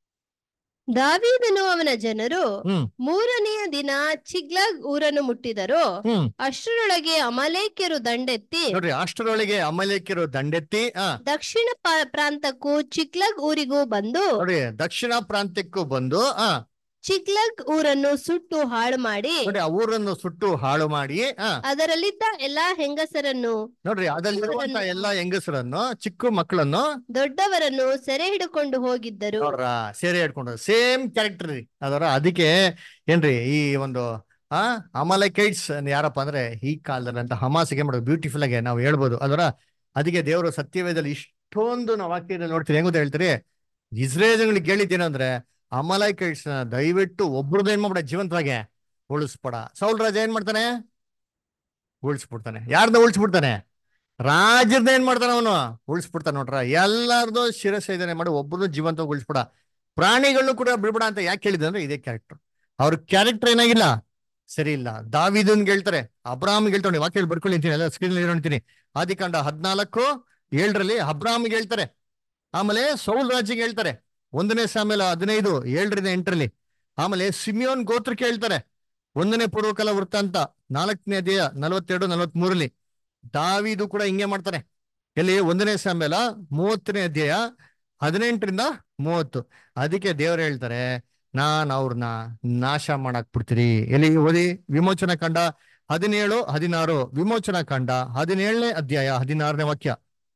ದಾವೀದನು ಅವನ ಜನರು ಹ್ಮ್ ಮೂರನೆಯ ದಿನ ಚಿಗ್ಲಗ್ ಊರನ್ನು ಮುಟ್ಟಿದರು ಹ್ಮ್ ಅಷ್ಟರೊಳಗೆ ಅಮಲೇಕ್ಯರು ದಂಡೆತ್ತಿ ನೋಡ್ರಿ ಅಷ್ಟರೊಳಗೆ ಅಮಲೇಕ್ಯರು ದಂಡೆತ್ತಿ ಆ ದಕ್ಷಿಣ ಪ- ಪ್ರಾಂತಕ್ಕೂ ಚಿಕ್ಲಗ್ ಊರಿಗೂ ಬಂದು ನೋಡಿ ದಕ್ಷಿಣ ಪ್ರಾಂತ್ಯಕ್ಕೂ ಬಂದು ಆ ಚಿಕ್ಲಗ್ ಊರನ್ನು ಸುಟ್ಟು ಹಾಳು ಮಾಡಿ ನೋಡಿ ಆ ಊರನ್ನು ಸುಟ್ಟು ಹಾಳು ಮಾಡಿ ಆ ಅದರಲ್ಲಿದ್ದ ಎಲ್ಲಾ ಹೆಂಗಸರನ್ನು ನೋಡ್ರಿ ಅದಲ್ಲಿರುವಂತ ಎಲ್ಲಾ ಹೆಂಗಸರನ್ನು ಚಿಕ್ಕ ಮಕ್ಕಳನ್ನು ದೊಡ್ಡವರನ್ನು ಸೆರೆ ಹಿಡಿಕೊಂಡು ಹೋಗಿದ್ದರು ನೋಡ್ರ ಸೇರೆ ಹಿಡ್ಕೊಂಡು ಸೇಮ್ ಕ್ಯಾರೆಕ್ಟರ್ ರೀ ಅದರ ಅದಕ್ಕೆ ಏನ್ರಿ ಈ ಒಂದು ಆ ಅಮಲಕೈಟ್ಸ್ ಯಾರಪ್ಪ ಅಂದ್ರೆ ಈ ಕಾಲದಲ್ಲಿ ಅಂತ ಹಮಾಸಿಗೆ ಮಾಡೋದು ಬ್ಯೂಟಿಫುಲ್ ಆಗಿ ನಾವು ಹೇಳ್ಬೋದು ಅದರ ಅದಕ್ಕೆ ದೇವರು ಸತ್ಯವೇದಲ್ಲಿ ಇಷ್ಟೊಂದು ನಾವು ವಾಕ್ಯದಲ್ಲಿ ನೋಡ್ತೀರಿ ಹೆಂಗ್ ಗೊತ್ತಾ ಹೇಳ್ತೀರಿ ಇಸ್ರೇಲ್ಗಳಿಗೆ ಹೇಳಿದ್ದೇನಂದ್ರೆ ಅಮಲಕೈಟ್ಸ್ ನ ದಯವಿಟ್ಟು ಒಬ್ರದ್ದು ಏನ್ ಮಾಡ್ಬೇಡ ಜೀವಂತವಾಗಿ ಉಳಿಸ್ಬೇಡ ಸೌಲ್ ರಾಜ ಏನ್ ಮಾಡ್ತಾನೆ ಉಳಿಸ್ಬಿಡ್ತಾನೆ ಯಾರ್ದ ಉಳಿಸ್ಬಿಡ್ತಾನೆ ರಾಜರ್ದ ಏನ್ ಮಾಡ್ತಾನೆ ಅವನು ಉಳಿಸ್ಬಿಡ್ತಾನೆ ನೋಡ್ರ ಎಲ್ಲಾರ್ದು ಶಿರಸೇದನೆ ಮಾಡಿ ಒಬ್ಬರದು ಜೀವಂತ ಉಳಿಸ್ಬಿಡ ಪ್ರಾಣಿಗಳನ್ನು ಕೂಡ ಬಿಡ್ಬೇಡ ಅಂತ ಯಾಕೆ ಹೇಳಿದೆ ಅಂದ್ರೆ ಇದೇ ಕ್ಯಾರೆಕ್ಟರ್ ಅವ್ರ ಕ್ಯಾರೆಕ್ಟರ್ ಏನಾಗಿಲ್ಲ ಸರಿ ಇಲ್ಲ ದಾವಿದನ್ ಹೇಳ್ತಾರೆ ಅಬ್ರಾಮ್ ಹೇಳ್ತಾನೆ ವಾಕ್ಯ ಬರ್ಕೊಳ್ಳಿ ಅಂತೀನಿ ಎಲ್ಲ ಸ್ಕ್ರೀನ್ ನೋಡ್ತೀನಿ ಆದಿಕಾಂಡ ಹದ್ನಾಲ್ಕು ಏಳರಲ್ಲಿ ಅಬ್ರಾಮ್ಗೆ ಹೇಳ್ತಾರೆ ಆಮೇಲೆ ಸೌಲ್ ರಾಜಿಗೆ ಹೇಳ್ತಾರೆ ಒಂದನೇ ಸಾಮೇಲ ಹದಿನೈದು ಏಳರಿಂದ ಎಂಟರಲ್ಲಿ ಆಮೇಲೆ ಸಿಮಿಯೋನ್ ಗೋತ್ರಕ್ಕೆ ಹೇಳ್ತಾರೆ ಒಂದನೇ ಪೂರ್ವಕಾಲ ವೃತ್ತಾಂತ ನಾಲ್ಕನೇ ಅಧ್ಯಾಯ ನಲವತ್ತೆರಡು ನಲವತ್ಮೂರಲ್ಲಿ ದಾವಿದು ಕೂಡ ಹಿಂಗೆ ಮಾಡ್ತಾನೆ ಎಲ್ಲಿ ಒಂದನೇ ಸಾಮೇಲ ಮೂವತ್ತನೇ ಅಧ್ಯಾಯ ಹದಿನೆಂಟರಿಂದ ಮೂವತ್ತು ಅದಕ್ಕೆ ದೇವರು ಹೇಳ್ತಾರೆ ನಾನ್ ಅವ್ರನ್ನ ನಾಶ ಮಾಡಾಕ್ ಬಿಡ್ತೀರಿ ಎಲ್ಲಿ ಓದಿ ವಿಮೋಚನಾ ಕಂಡ ಹದಿನೇಳು ಹದಿನಾರು ವಿಮೋಚನಾ ಕಂಡ ಹದಿನೇಳನೇ ಅಧ್ಯಾಯ ಹದಿನಾರನೇ ವಾಕ್ಯ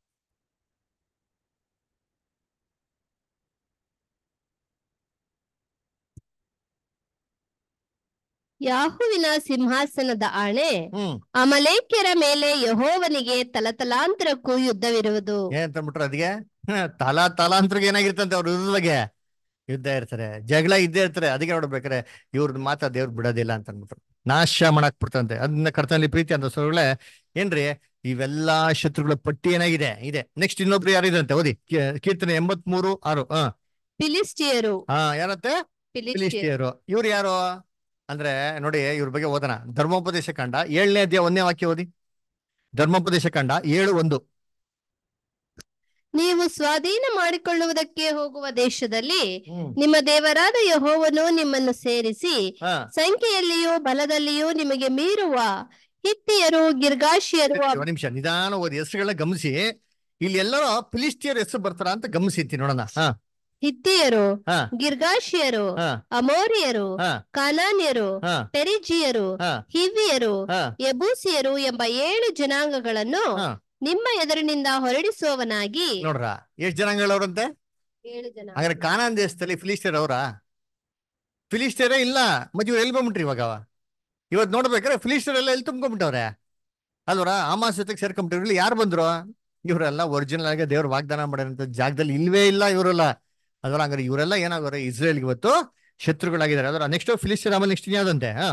ಯಾಹುವಿನ ಸಿಂಹಾಸನದ ಆಣೆ ಹ್ಮ್ ಅಮಲೇಕ್ಯರ ಮೇಲೆ ಯಹೋವನಿಗೆ ತಲತಲಾಂತರಕ್ಕೂ ಯುದ್ಧವಿರುವುದು ಏನಂತ ಅಂದ್ಬಿಟ್ರೆ ಅದಕ್ಕೆ ತಲಾ ತಲಾಂತರಿಗೆ ಏನಾಗಿರ್ತಂತೆ ಅವ್ರ ಯುದ್ಧದ ಬಗ್ಗೆ ಯುದ್ಧ ಇರ್ತಾರೆ ಜಗಳ ಇದ್ದೇ ಇರ್ತಾರೆ ಅದಕ್ಕೆ ನೋಡ್ಬೇಕಾರೆ ಇವ್ರದ್ದು ಮಾತಾ ದೇವ್ರು ಬಿಡೋದಿಲ್ಲ ಅಂತ ಅಂದ್ಬಿಟ್ರು ನಾಶ ಮಾಡಕ್ ಬಿಡ್ತಂತೆ ಅದನ್ನ ಕರ್ತನಲ್ಲಿ ಪ್ರೀತಿ ಅಂತ ಸೊಳ್ಳೆ ಏನ್ರಿ ಇವೆಲ್ಲಾ ಶತ್ರುಗಳ ಪಟ್ಟಿ ಏನಾಗಿದೆ ಇದೆ ನೆಕ್ಸ್ಟ್ ಇನ್ನೊಬ್ರು ಯಾರಿದಂತೆ ಓದಿ ಕೀ- ಕೀರ್ತನೆ ಎಂಬತ್ ಮೂರು ಆರು ಹ ಫಿಲಿಸ್ಟಿಯರು ಹಾ ಯಾರತ್ತೆ ಫಿಲಿಸ್ಟಿಯರು ಫಿಲಿಸ್ಟಿಯರು ಇವ್ರು ಯಾರು ಅಂದ್ರೆ ನೋಡಿ ಇವ್ರ ಬಗ್ಗೆ ಓದೋಣ ಧರ್ಮೋಪದೇಶ ಕಂಡ ಏಳನೇ ಅಧ್ಯಾಯ ಒಂದನೇ ವಾಕ್ಯ ಓದಿ ಧರ್ಮೋಪದೇಶ ಕಂಡ ಏಳು ಒಂದು ನೀವು ಸ್ವಾಧೀನ ಮಾಡಿಕೊಳ್ಳುವುದಕ್ಕೆ ಹೋಗುವ ದೇಶದಲ್ಲಿ ಹ್ಮ್ ನಿಮ್ಮ ದೇವರಾದ ಯಹೋವನು ನಿಮ್ಮನ್ನು ಸೇರಿಸಿ ಹಾ ಸಂಖ್ಯೆಯಲ್ಲಿಯೂ ಬಲದಲ್ಲಿಯೂ ನಿಮಗೆ ಮೀರುವ ಹಿತ್ತಿಯರು ಗಿರ್ಗಾಶಿಯರು ಒಂದ್ ನಿಮಿಷ ನಿಧಾನ ಓದಿ ಹೆಸರುಗಳ ಗಮನಿಸಿ ಇಲ್ಲಿ ಎಲ್ಲರೂ ಫಿಲಿಸ್ಟಿಯರ್ ಹೆಸರು ಬರ್ತಾರ ಅಂತ ಗಮನಿಸಿ ನೋಡೋಣ ಹಾ ಹಿತ್ತಿಯರು ಹಾ ಗಿರ್ಗಾಶಿಯರು ಹಾ ಅಮೋರಿಯರು ಹಾ ಕಾನಾನ್ಯರು ಹಾ ಪೆರಿಜಿಯರು ಹಾ ಹಿವಿಯರು ಹಾ ಯಬೂಸಿಯರು ಎಂಬ ಏಳು ಜನಾಂಗಗಳನ್ನು ಹಾ. ನಿಮ್ಮ ಎದುರಿನಿಂದ ಹೊರಡಿಸುವವನಾಗಿ ನೋಡ್ರ ಎಷ್ಟ್ ಜನಾಂಗಗಳವ್ರಂತೆ ಏಳು ಜನ ಹಾಗಾದ್ರೆ ಕಾನಾನ್ ದೇಶದಲ್ಲಿ ಫಿಲಿಸ್ಟಿಯರ್ ಅವರ ಫಿಲಿಸ್ಟಿಯರೇ ಇಲ್ಲ ಮತ್ತೆ ಇವ್ರು ಎಲ್ಲಿ ಬಂದ್ಬಿಟ್ರಿ ಇವಾಗ ಇವತ್ ನೋಡ್ಬೇಕಾದ್ರೆ ಫಿಲಿಸ್ಟಿಯರ್ ಎಲ್ಲ ಎಲ್ಲಿ ತುಂಬ್ಕೊಂಡ್ಬಿಟ್ಟವ್ರೆ ಅಲ್ವರ ಆಮಾಸ್ ಜೊತೆಗೆ ಸೇರ್ಕೊಂಡ್ಬಿಟ್ಟಿವ್ರು ಇಲ್ಲಿ ಯಾರು ಬಂದ್ರು ಇವರೆಲ್ಲ ಒರಿಜಿನಲ್ ಆಗಿ ದೇವ್ರ ವಾಗ್ದಾನ ಮಾಡಿರೋಂಥ ಜಾಗದಲ್ಲಿ ಇಲ್ವೇ ಇಲ್ಲ ಇವರೆಲ್ಲ ಅದರ ಹಂಗಾರೆ ಇವರೆಲ್ಲ ಏನಾಗೋರೆ ಇಸ್ರೇಲ್ಗೆ ಇವತ್ತು ಶತ್ರುಗಳಾಗಿದ್ದಾರೆ ಅದರ ನೆಕ್ಸ್ಟ್ ಫಿಲಿಸ್ಟಿಯರ್ ಆಮೇಲೆ ನೆಕ್ಸ್ಟ್ ಯಾವ್ದಂತೆ ಹಾ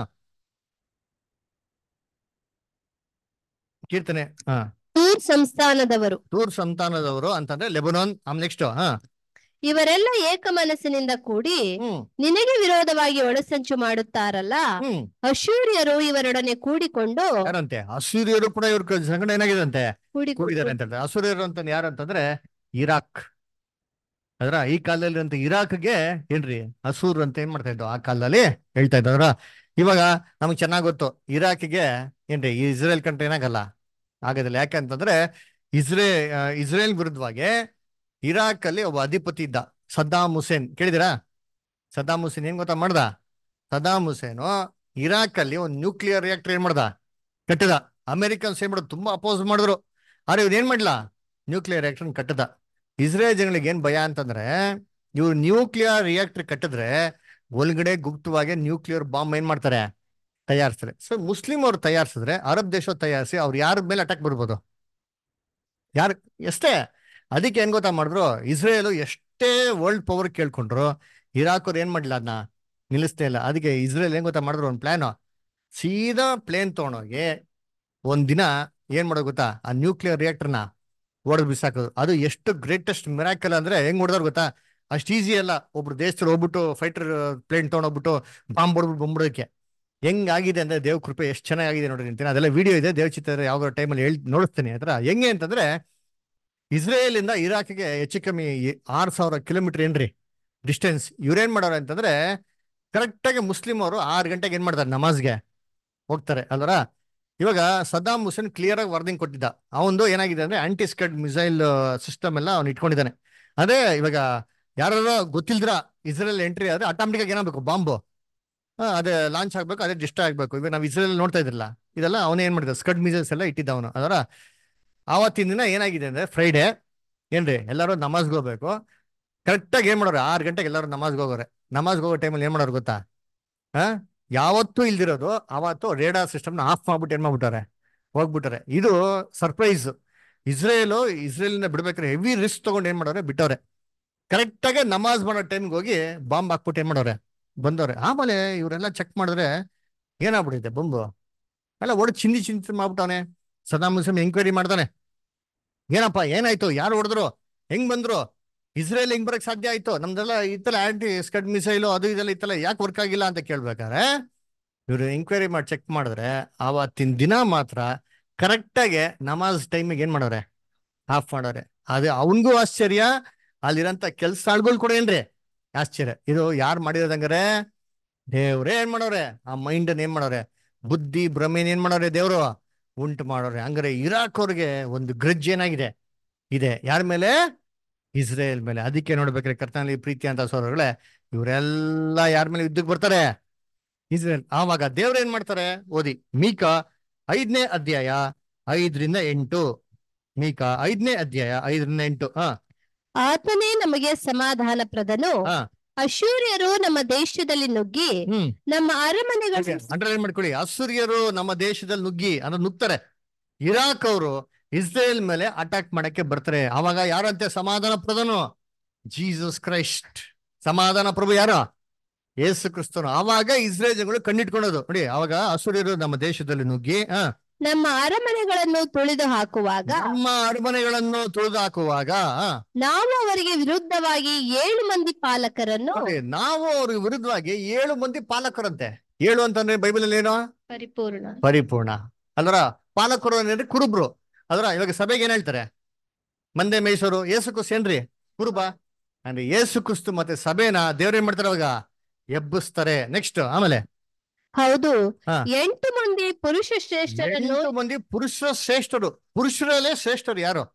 ಕೀರ್ತನೆ ಹಾ ತೂರ್ ಸಂಸ್ಥಾನದವರು ಟೂರ್ ಸಂತಾನದವರು ಅಂತಂದ್ರೆ ಲೆಬನಾನ್ ಆಮೇಲೆ ನೆಕ್ಸ್ಟ್ ಹಾ ಇವರೆಲ್ಲ ಏಕ ಮನಸ್ಸಿನಿಂದ ಕೂಡಿ ಹ್ಮ್ ನಿನಗೆ ವಿರೋಧವಾಗಿ ಒಳಸಂಚು ಮಾಡುತ್ತಾರಲ್ಲ ಹ್ಮ್ ಅಶೂರ್ಯರು ಇವರೊಡನೆ ಕೂಡಿಕೊಂಡು ಯಾರಂತೆ ಅಸೂರ್ಯರು ಕೂಡ ಇವ್ರ ಸಂಗಡ ಏನಾಗಿದೆ ಕೂಡಿಕೊಂಡು ಕೂಡಿದ್ದಾರೆ ಅಂತ ಹೇಳ್ತಾರೆ ಅಸೂರ್ಯರು ಅಂತ ಯಾರು ಅಂತಂದ್ರೆ ಇರಾಕ್ ಅದ್ರ ಈ ಕಾಲದಲ್ಲಿ ಅಂತ ಇರಾಕ್ಗೆ ಏನ್ರಿ ಅಸೂರ್ ಅಂತ ಏನ್ ಮಾಡ್ತಾ ಇದ್ದು ಆ ಕಾಲದಲ್ಲಿ ಹೇಳ್ತಾ ಇದ್ದವ್ರ ಇವಾಗ ನಮ್ಗೆ ಚೆನ್ನಾಗ್ ಗೊತ್ತು ಇರಾಕ್ಗೆ ಏನ್ರಿ ಈ ಇಸ್ರೇಲ್ ಕಂಟ್ರಿ ಏನಾಗಲ್ಲ ಆಗೋದಿಲ್ಲ ಯಾಕಂತಂದ್ರೆ ಇಸ್ರೇ ಆ, ಇಸ್ರೇಲ್ ವಿರುದ್ಧವಾಗಿ ಇರಾಕ್ ಅಲ್ಲಿ ಒಬ್ಬ ಅಧಿಪತಿ ಇದ್ದ ಸದ್ದಾಮ್ ಹುಸೇನ್ ಕೇಳಿದಿರಾ ಸದ್ದಾಮ್ ಹುಸೇನ್ ಏನ್ ಗೊತ್ತಾ ಮಾಡ್ದ ಸದಾಮ್ ಹುಸೇನು ಇರಾಕ್ ಅಲ್ಲಿ ಒಂದು ನ್ಯೂಕ್ಲಿಯರ್ ರಿಯಾಕ್ಟರ್ ಏನ್ ಮಾಡ್ದ ಕಟ್ಟದ ಅಮೆರಿಕನ್ಸ್ ಏನ್ ಮಾಡೋದು ತುಂಬಾ ಅಪೋಸ್ ಮಾಡಿದ್ರು ಆದ್ರೆ ಇವ್ರು ಏನ್ ಮಾಡ್ಲಾ ನ್ಯೂಕ್ಲಿಯರ್ ರಿಯಾಕ್ಟರ್ ಕಟ್ಟದ ಇಸ್ರೇಲ್ ಜನಗಳಿಗೆ ಏನ್ ಭಯ ಅಂತಂದ್ರೆ ಇವ್ರು ನ್ಯೂಕ್ಲಿಯರ್ ರಿಯಾಕ್ಟರ್ ಕಟ್ಟಿದ್ರೆ ಒಳಗಡೆ ಗುಪ್ತವಾಗಿ ನ್ಯೂಕ್ಲಿಯರ್ ಬಾಂಬ್ ಏನ್ ಮಾಡ್ತಾರೆ ತಯಾರಿಸ್ತಾರೆ ಸೊ ಮುಸ್ಲಿಂ ಅವ್ರು ತಯಾರಿಸಿದ್ರೆ ಅರಬ್ ದೇಶ ತಯಾರಿಸಿ ಅವ್ರು ಯಾರ ಮೇಲೆ ಅಟ್ಯಾಕ್ ಬರ್ಬೋದು ಯಾರು ಎಷ್ಟೇ ಅದಕ್ಕೆ ಏನ್ ಗೊತ್ತಾ ಮಾಡಿದ್ರು ಇಸ್ರೇಲು ಎಷ್ಟೇ ವರ್ಲ್ಡ್ ಪವರ್ ಕೇಳ್ಕೊಂಡ್ರು ಇರಾಕ್ ಅವ್ರು ಏನ್ ಮಾಡ್ಲಿಲ್ಲ ಅದನ್ನ ನಿಲ್ಲಿಸ್ತೇ ಇಲ್ಲ ಅದಕ್ಕೆ ಇಸ್ರೇಲ್ ಏನ್ ಗೊತ್ತಾ ಮಾಡಿದ್ರು ಒಂದು ಪ್ಲಾನ್ ಸೀದಾ ಪ್ಲೇನ್ ತಗೊಂಡೋಗಿ ಒಂದ್ ದಿನ ಏನ್ ಮಾಡೋದು ಗೊತ್ತಾ ಆ ನ್ಯೂಕ್ಲಿಯರ್ ರಿಯಾಕ್ಟರ್ನ ಹೊಡೆದು ಬಿಸಾಕೋದು ಅದು ಎಷ್ಟು ಗ್ರೇಟೆಸ್ಟ್ ಮಿರಾಕಲ್ ಅಂದ್ರೆ ಹೆಂಗ್ ಹೊಡೆದವ್ರು ಗೊತ್ತಾ ಅಷ್ಟು ಈಸಿ ಅಲ್ಲ ಒಬ್ರು ದೇಶದಲ್ಲಿ ಹೋಗ್ಬಿಟ್ಟು ಫೈಟರ್ ಪ್ಲೇನ್ ತಗೊಂಡೋಗ್ಬಿಟ್ಟು ಬಾಂಬ್ ಹೊಡ್ಬಿಟ್ಟು ಬಂದ್ಬಿಡೋಕೆ ಹೆಂಗಾಗಿದೆ ಅಂದ್ರೆ ದೇವ್ ಕೃಪೆ ಎಷ್ಟು ಚೆನ್ನಾಗಿದೆ ನೋಡ್ರಿ ಅಂತೀನಿ ಅದೆಲ್ಲ ವಿಡಿಯೋ ಇದೆ ದೇವ್ ಚಿತ್ರ ಯಾವ ಟೈಮಲ್ಲಿ ಹೇಳಿ ನೋಡಿಸ್ತೀನಿ ಆತರ ಹೆಂಗೆ ಅಂತಂದ್ರೆ ಇಸ್ರೇಲ್ ಇಂದ ಇರಾಕ್ಗೆ ಹೆಚ್ಚು ಕಮ್ಮಿ ಆರು ಸಾವಿರ ಕಿಲೋಮೀಟರ್ ಏನ್ರಿ ಡಿಸ್ಟೆನ್ಸ್ ಇವ್ರೇನ್ ಮಾಡೋರು ಅಂತಂದ್ರೆ ಕರೆಕ್ಟಾಗಿ ಮುಸ್ಲಿಂ ಅವರು ಆರು ಗಂಟೆಗೆ ಏನ್ ಮಾಡ್ತಾರೆ ನಮಾಜ್ಗೆ ಹೋಗ್ತಾರೆ ಅಲ್ವರ ಇವಾಗ ಸದ್ದಾಮ್ ಹುಸೇನ್ ಕ್ಲಿಯರ್ ಆಗಿ ವಾರ್ನಿಂಗ್ ಕೊಟ್ಟಿದ್ದ ಅವನು ಏನಾಗಿದೆ ಅಂದ್ರೆ ಆಂಟಿ ಸ್ಕಡ್ ಮಿಸೈಲ್ ಸಿಸ್ಟಮ್ ಎಲ್ಲ ಅವ್ನು ಇಟ್ಕೊಂಡಿದ್ದಾನೆ ಅದೇ ಇವಾಗ ಯಾರು ಗೊತ್ತಿಲ್ದ್ರ ಇಸ್ರೇಲ್ ಎಂಟ್ರಿ ಆದ್ರೆ ಆಟೋಮೆಟಿಕ್ ಆಗಿ ಏನಾಗಬೇಕು ಬಾಂಬು ಅದೇ ಲಾಂಚ್ ಆಗ್ಬೇಕು ಅದೇ ಡಿಸ್ಟ್ ಆಗ್ಬೇಕು ಇವಾಗ ನಾವು ಇಸ್ರೇಲ್ ನೋಡ್ತಾ ಇದ್ರಲ್ಲ ಇದೆಲ್ಲ ಅವನೇ ಏನ್ ಮಾಡಿದ ಸ್ಕಡ್ ಮಿಸೈಲ್ಸ್ ಎಲ್ಲ ಇಟ್ಟಿದ್ದ ಅವನು ಅದರ ಆವತ್ತಿನ ದಿನ ಏನಾಗಿದೆ ಅಂದ್ರೆ ಫ್ರೈಡೆ ಏನ್ರಿ ಎಲ್ಲರೂ ನಮಾಜ್ಗೆ ಹೋಗ್ಬೇಕು ಕರೆಕ್ಟಾಗಿ ಏನ್ ಮಾಡೋರು ಆರು ಗಂಟೆಗೆ ಎಲ್ಲರೂ ನಮಾಜ್ಗೆ ಹೋಗೋರೆ ನಮಾಜ್ಗೆ ಹೋಗೋ ಟೈಮಲ್ಲಿ ಏನ್ ಮಾಡೋರು ಗೊತ್ತಾ ಹಾ ಯಾವತ್ತೂ ಇಲ್ದಿರೋದು ಅವತ್ತು ರೇಡಾರ್ ಸಿಸ್ಟಮ್ನ ಆಫ್ ಮಾಡ್ಬಿಟ್ಟು ಏನ್ ಮಾಡ್ಬಿಟ್ಟಾರೆ ಹೋಗ್ಬಿಟ್ಟಾರೆ ಇದು ಸರ್ಪ್ರೈಸ್ ಇಸ್ರೇಲು ಇಸ್ರೇಲಿಂದ ಬಿಡ್ಬೇಕಾದ್ರೆ ಹೆವಿ ರಿಸ್ಕ್ ತಗೊಂಡು ಏನ್ ಮಾಡೋರೆ ಬಿಟ್ಟವ್ರೆ ಕರೆಕ್ಟಾಗಿ ನಮಾಜ್ ಮಾಡೋ ಟೈಮ್ಗೆ ಹೋಗಿ ಬಾಂಬ್ ಹಾಕ್ಬಿಟ್ಟು ಏನ್ ಮಾಡೋರೆ ಬಂದವ್ರೆ ಆಮೇಲೆ ಇವರೆಲ್ಲ ಚೆಕ್ ಮಾಡಿದ್ರೆ ಏನಾಗ್ಬಿಟ್ಟಿದೆ ಬಂಬು ಎಲ್ಲ ಒಡೆದು ಚಿಂದಿ ಚಿಂತೆ ಮಾಡ್ಬಿಟ್ಟವನೆ ಸದಾಮ್ ಹುಸೇನ್ ಎಂಕ್ವೈರಿ ಮಾಡ್ತಾನೆ ಏನಪ್ಪ ಏನಾಯ್ತು ಯಾರು ಹೊಡೆದ್ರು ಹೆಂಗ್ ಬಂದ್ರು ಇಸ್ರೇಲ್ ಹೆಂಗ್ ಬರಕ್ ಸಾಧ್ಯ ಆಯ್ತು ನಮ್ದೆಲ್ಲ ಇತ್ತಲ್ಲ ಆಂಟಿ ಸ್ಕಡ್ ಮಿಸೈಲು ಅದು ಇದೆಲ್ಲ ಇತ್ತಲ್ಲ ಯಾಕೆ ವರ್ಕ್ ಆಗಿಲ್ಲ ಅಂತ ಕೇಳ್ಬೇಕಾರೆ ಇವರು ಎಂಕ್ವೈರಿ ಮಾಡಿ ಚೆಕ್ ಮಾಡಿದ್ರೆ ಆವತ್ತಿನ ದಿನ ಮಾತ್ರ ಕರೆಕ್ಟಾಗಿ ನಮಾಜ್ ಟೈಮಿಗೆ ಏನ್ ಮಾಡೋರೆ ಆಫ್ ಮಾಡೋರೆ ಅದೇ ಅವನಿಗೂ ಆಶ್ಚರ್ಯ ಅಲ್ಲಿರಂತ ಕೆಲ್ಸ ಆಳ್ಗಳು ಕೂಡ ಏನ್ರಿ ಆಶ್ಚರ್ಯ ಇದು ಯಾರು ಮಾಡಿರೋದಂಗಾರೆ ದೇವ್ರೇ ಏನ್ ಮಾಡೋರೆ ಆ ಮೈಂಡ್ ಏನ್ ಮಾಡೋರೆ ಬುದ್ಧಿ ಭ್ರಮೆನ್ ಏನ್ ಮಾಡೋರೆ ದೇವ್ರು ಉಂಟು ಮಾಡೋರೆ ಹಂಗಾರೆ ಇರಾಕ್ ಅವ್ರಿಗೆ ಒಂದು ಗ್ರಜ್ ಏನಾಗಿದೆ ಇದೆ ಯಾರ ಮೇಲೆ ಇಸ್ರೇಲ್ ಮೇಲೆ ಅದಕ್ಕೆ ನೋಡ್ಬೇಕ್ರೆ ಕರ್ತನಲ್ಲಿ ಪ್ರೀತಿ ಅಂತ ಸೋದರಗಳೇ ಇವರೆಲ್ಲ ಯಾರ ಮೇಲೆ ಯುದ್ಧಕ್ಕೆ ಬರ್ತಾರೆ ಇಸ್ರೇಲ್ ಆವಾಗ ದೇವ್ರ ಏನ್ ಮಾಡ್ತಾರೆ ಓದಿ ಮೀಕ ಐದನೇ ಅಧ್ಯಾಯ ಐದರಿಂದ ಎಂಟು ಮೀಕ ಐದನೇ ಅಧ್ಯಾಯ ಐದರಿಂದ ಎಂಟು ಹಾ ಆತನೇ ನಮಗೆ ಸಮಾಧಾನ ಪ್ರದನು ಹಾ. ಅಶೂರ್ಯರು ನಮ್ಮ ದೇಶದಲ್ಲಿ ನುಗ್ಗಿ ಹ್ಮ್ ನಮ್ಮ ಅರಮನೆಗಳು ಅಂಡರ್ಲೈನ್ ಮಾಡ್ಕೊಳ್ಳಿ ಅಸುರಿಯರು ನಮ್ಮ ದೇಶದಲ್ಲಿ ನುಗ್ಗಿ ಅಂದ್ರೆ ನುಗ್ತಾರೆ ಇರಾಕ್ ಅವರು ಇಸ್ರೇಲ್ ಮೇಲೆ ಅಟ್ಯಾಕ್ ಮಾಡಕ್ಕೆ ಬರ್ತಾರೆ ಅವಾಗ ಯಾರಂತೆ ಸಮಾಧಾನ ಪ್ರಧಾನು ಜೀಸಸ್ ಕ್ರೈಸ್ಟ್ ಸಮಾಧಾನ ಪ್ರಭು ಯಾರು ಯೇಸು ಕ್ರಿಸ್ತನು ಆವಾಗ ಇಸ್ರೇಲ್ ಜನಗಳು ಕಣ್ಣಿಟ್ಕೊಳೋದು ನೋಡಿ ಅವಾಗ ಅಸುರಿಯರು ನಮ್ಮ ದೇಶದಲ್ಲಿ ನುಗ್ಗಿ ಹ ನಮ್ಮ ಅರಮನೆಗಳನ್ನು ತುಳಿದು ಹಾಕುವಾಗ ನಮ್ಮ ಅರಮನೆಗಳನ್ನು ತುಳಿದು ಹಾಕುವಾಗ ಹ, ನಾವು ಅವರಿಗೆ ವಿರುದ್ಧವಾಗಿ ಏಳು ಮಂದಿ ಪಾಲಕರನ್ನು ನೋಡಿ, ನಾವು ಅವ್ರ ವಿರುದ್ಧವಾಗಿ ಏಳು ಮಂದಿ ಪಾಲಕರಂತೆ ಏಳು ಅಂತಂದ್ರೆ ಬೈಬಲ್ ಅಲ್ಲಿ ಏನು ಪರಿಪೂರ್ಣ ಪರಿಪೂರ್ಣ ಅಲ್ವರ ಪಾಲಕರು ಅಂದ್ರೆ ಕುರುಬ್ರು ಅದ್ರ ಇವಾಗ ಸಭೆಗೆ ಏನ್ ಹೇಳ್ತಾರೆ ಮಂದೆ ಮೇಯ್ಸೋರು ಏಸು ಕ್ರಿಸ್ತು ಏನ್ರಿ ಕುರುಬ ಅಂದ್ರೆ ಏಸು ಕ್ರಿಸ್ತು ಮತ್ತೆ ಸಭೆನ ದೇವ್ರ ಏನ್ ಮಾಡ್ತಾರೆ ಅವಾಗ ಎಬ್ಬಿಸ್ತಾರೆ ನೆಕ್ಸ್ಟ್ ಆಮೇಲೆ ಹೌದು ಹಾ. ಎಂಟು ಮಂದಿ ಪುರುಷ ಶ್ರೇಷ್ಠರನ್ನು ಎಂಟು ಮಂದಿ ಪುರುಷ ಶ್ರೇಷ್ಠರು ಪುರುಷರಲ್ಲೇ ಶ್ರೇಷ್ಠರು ಯಾರು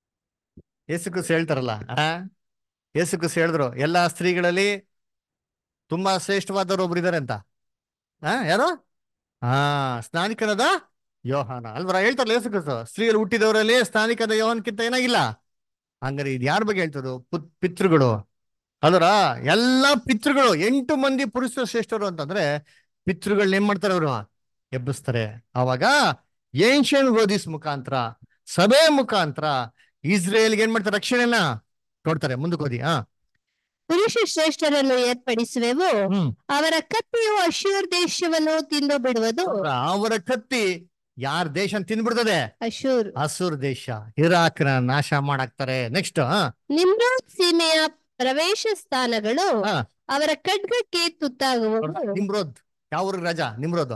ಏಸು ಕ್ರಿಸ್ತು ಹೇಳ್ತಾರಲ್ಲ ಆ ಏಸು ಕ್ರಿಸ್ತು ಹೇಳಿದ್ರು ಎಲ್ಲಾ ಸ್ತ್ರೀಗಳಲ್ಲಿ ತುಂಬಾ ಶ್ರೇಷ್ಠವಾದವರು ಒಬ್ರು ಇದಾರೆ ಅಂತ ಆ ಯಾರು ಹಾ ಸ್ನಾನಿಕನಾದ ಯೋಹಾನ ಅಲ್ವರ ಹೇಳ್ತಾರಲ್ಲ ಯೇಸು ಕ್ರಿಸ್ತು ಸ್ತ್ರೀಗಳು ಹುಟ್ಟಿದವರಲ್ಲಿ ಸ್ನಾನಿಕದ ಯೋಹಾನ್ಕಿಂತ ಏನಾಗಿಲ್ಲ ಹಂಗಾರೆ ಇದು ಯಾರ ಬಗ್ಗೆ ಹೇಳ್ತದ್ರು ಪುತ್ ಪಿತೃಗಳು ಅಲ್ವರ ಎಲ್ಲಾ ಪಿತೃಗಳು ಎಂಟು ಮಂದಿ ಪುರುಷ ಶ್ರೇಷ್ಠರು ಅಂತಂದ್ರೆ ಪಿತೃಗಳನ್ನ ಏನ್ ಮಾಡ್ತಾರೆ ಅವರು ಎಬ್ಬಿಸ್ತಾರೆ ಅವಾಗ ಏನ್ಷಿಯನ್ ಓದಿಸ್ ಮುಖಾಂತರ ಸಭೆ ಮುಖಾಂತರ ಇಸ್ರೇಲ್ಗೆ ಏನ್ ಮಾಡ್ತಾರೆ ರಕ್ಷಣೆನ ಕೊಡ್ತಾರೆ ಮುಂದಕ್ಕೆ ಓದಿ ಹಾ ಪುರುಷ ಶ್ರೇಷ್ಠರನ್ನು ಏರ್ಪಡಿಸುವೆವು ಹ್ಮ್ ಅವರ ಕತ್ತಿಯು ಅಶೂರ್ ದೇಶವನ್ನು ತಿಂದು ಬಿಡುವುದು ಅವರ ಕತ್ತಿ ಯಾರ ದೇಶ ತಿಂದ್ಬಿಡ್ತದೆ ಅಶೂರ್ ಅಸುರ್ ದೇಶ ಇರಾಕ್ನ ನಾಶ ಮಾಡಾಕ್ತಾರೆ ನೆಕ್ಸ್ಟ್ ನಿಮ್ರೋದ್ ಸೀಮೆಯ ಪ್ರವೇಶ ಸ್ಥಾನಗಳು ಹಾ. ಅವರ ಖಡ್ಗಕ್ಕೆ ತುತ್ತಾಗುವವು ನಿಮ್ರೋದ್ ಯಾವ ಊರಿಗೆ ರಾಜ Nimrod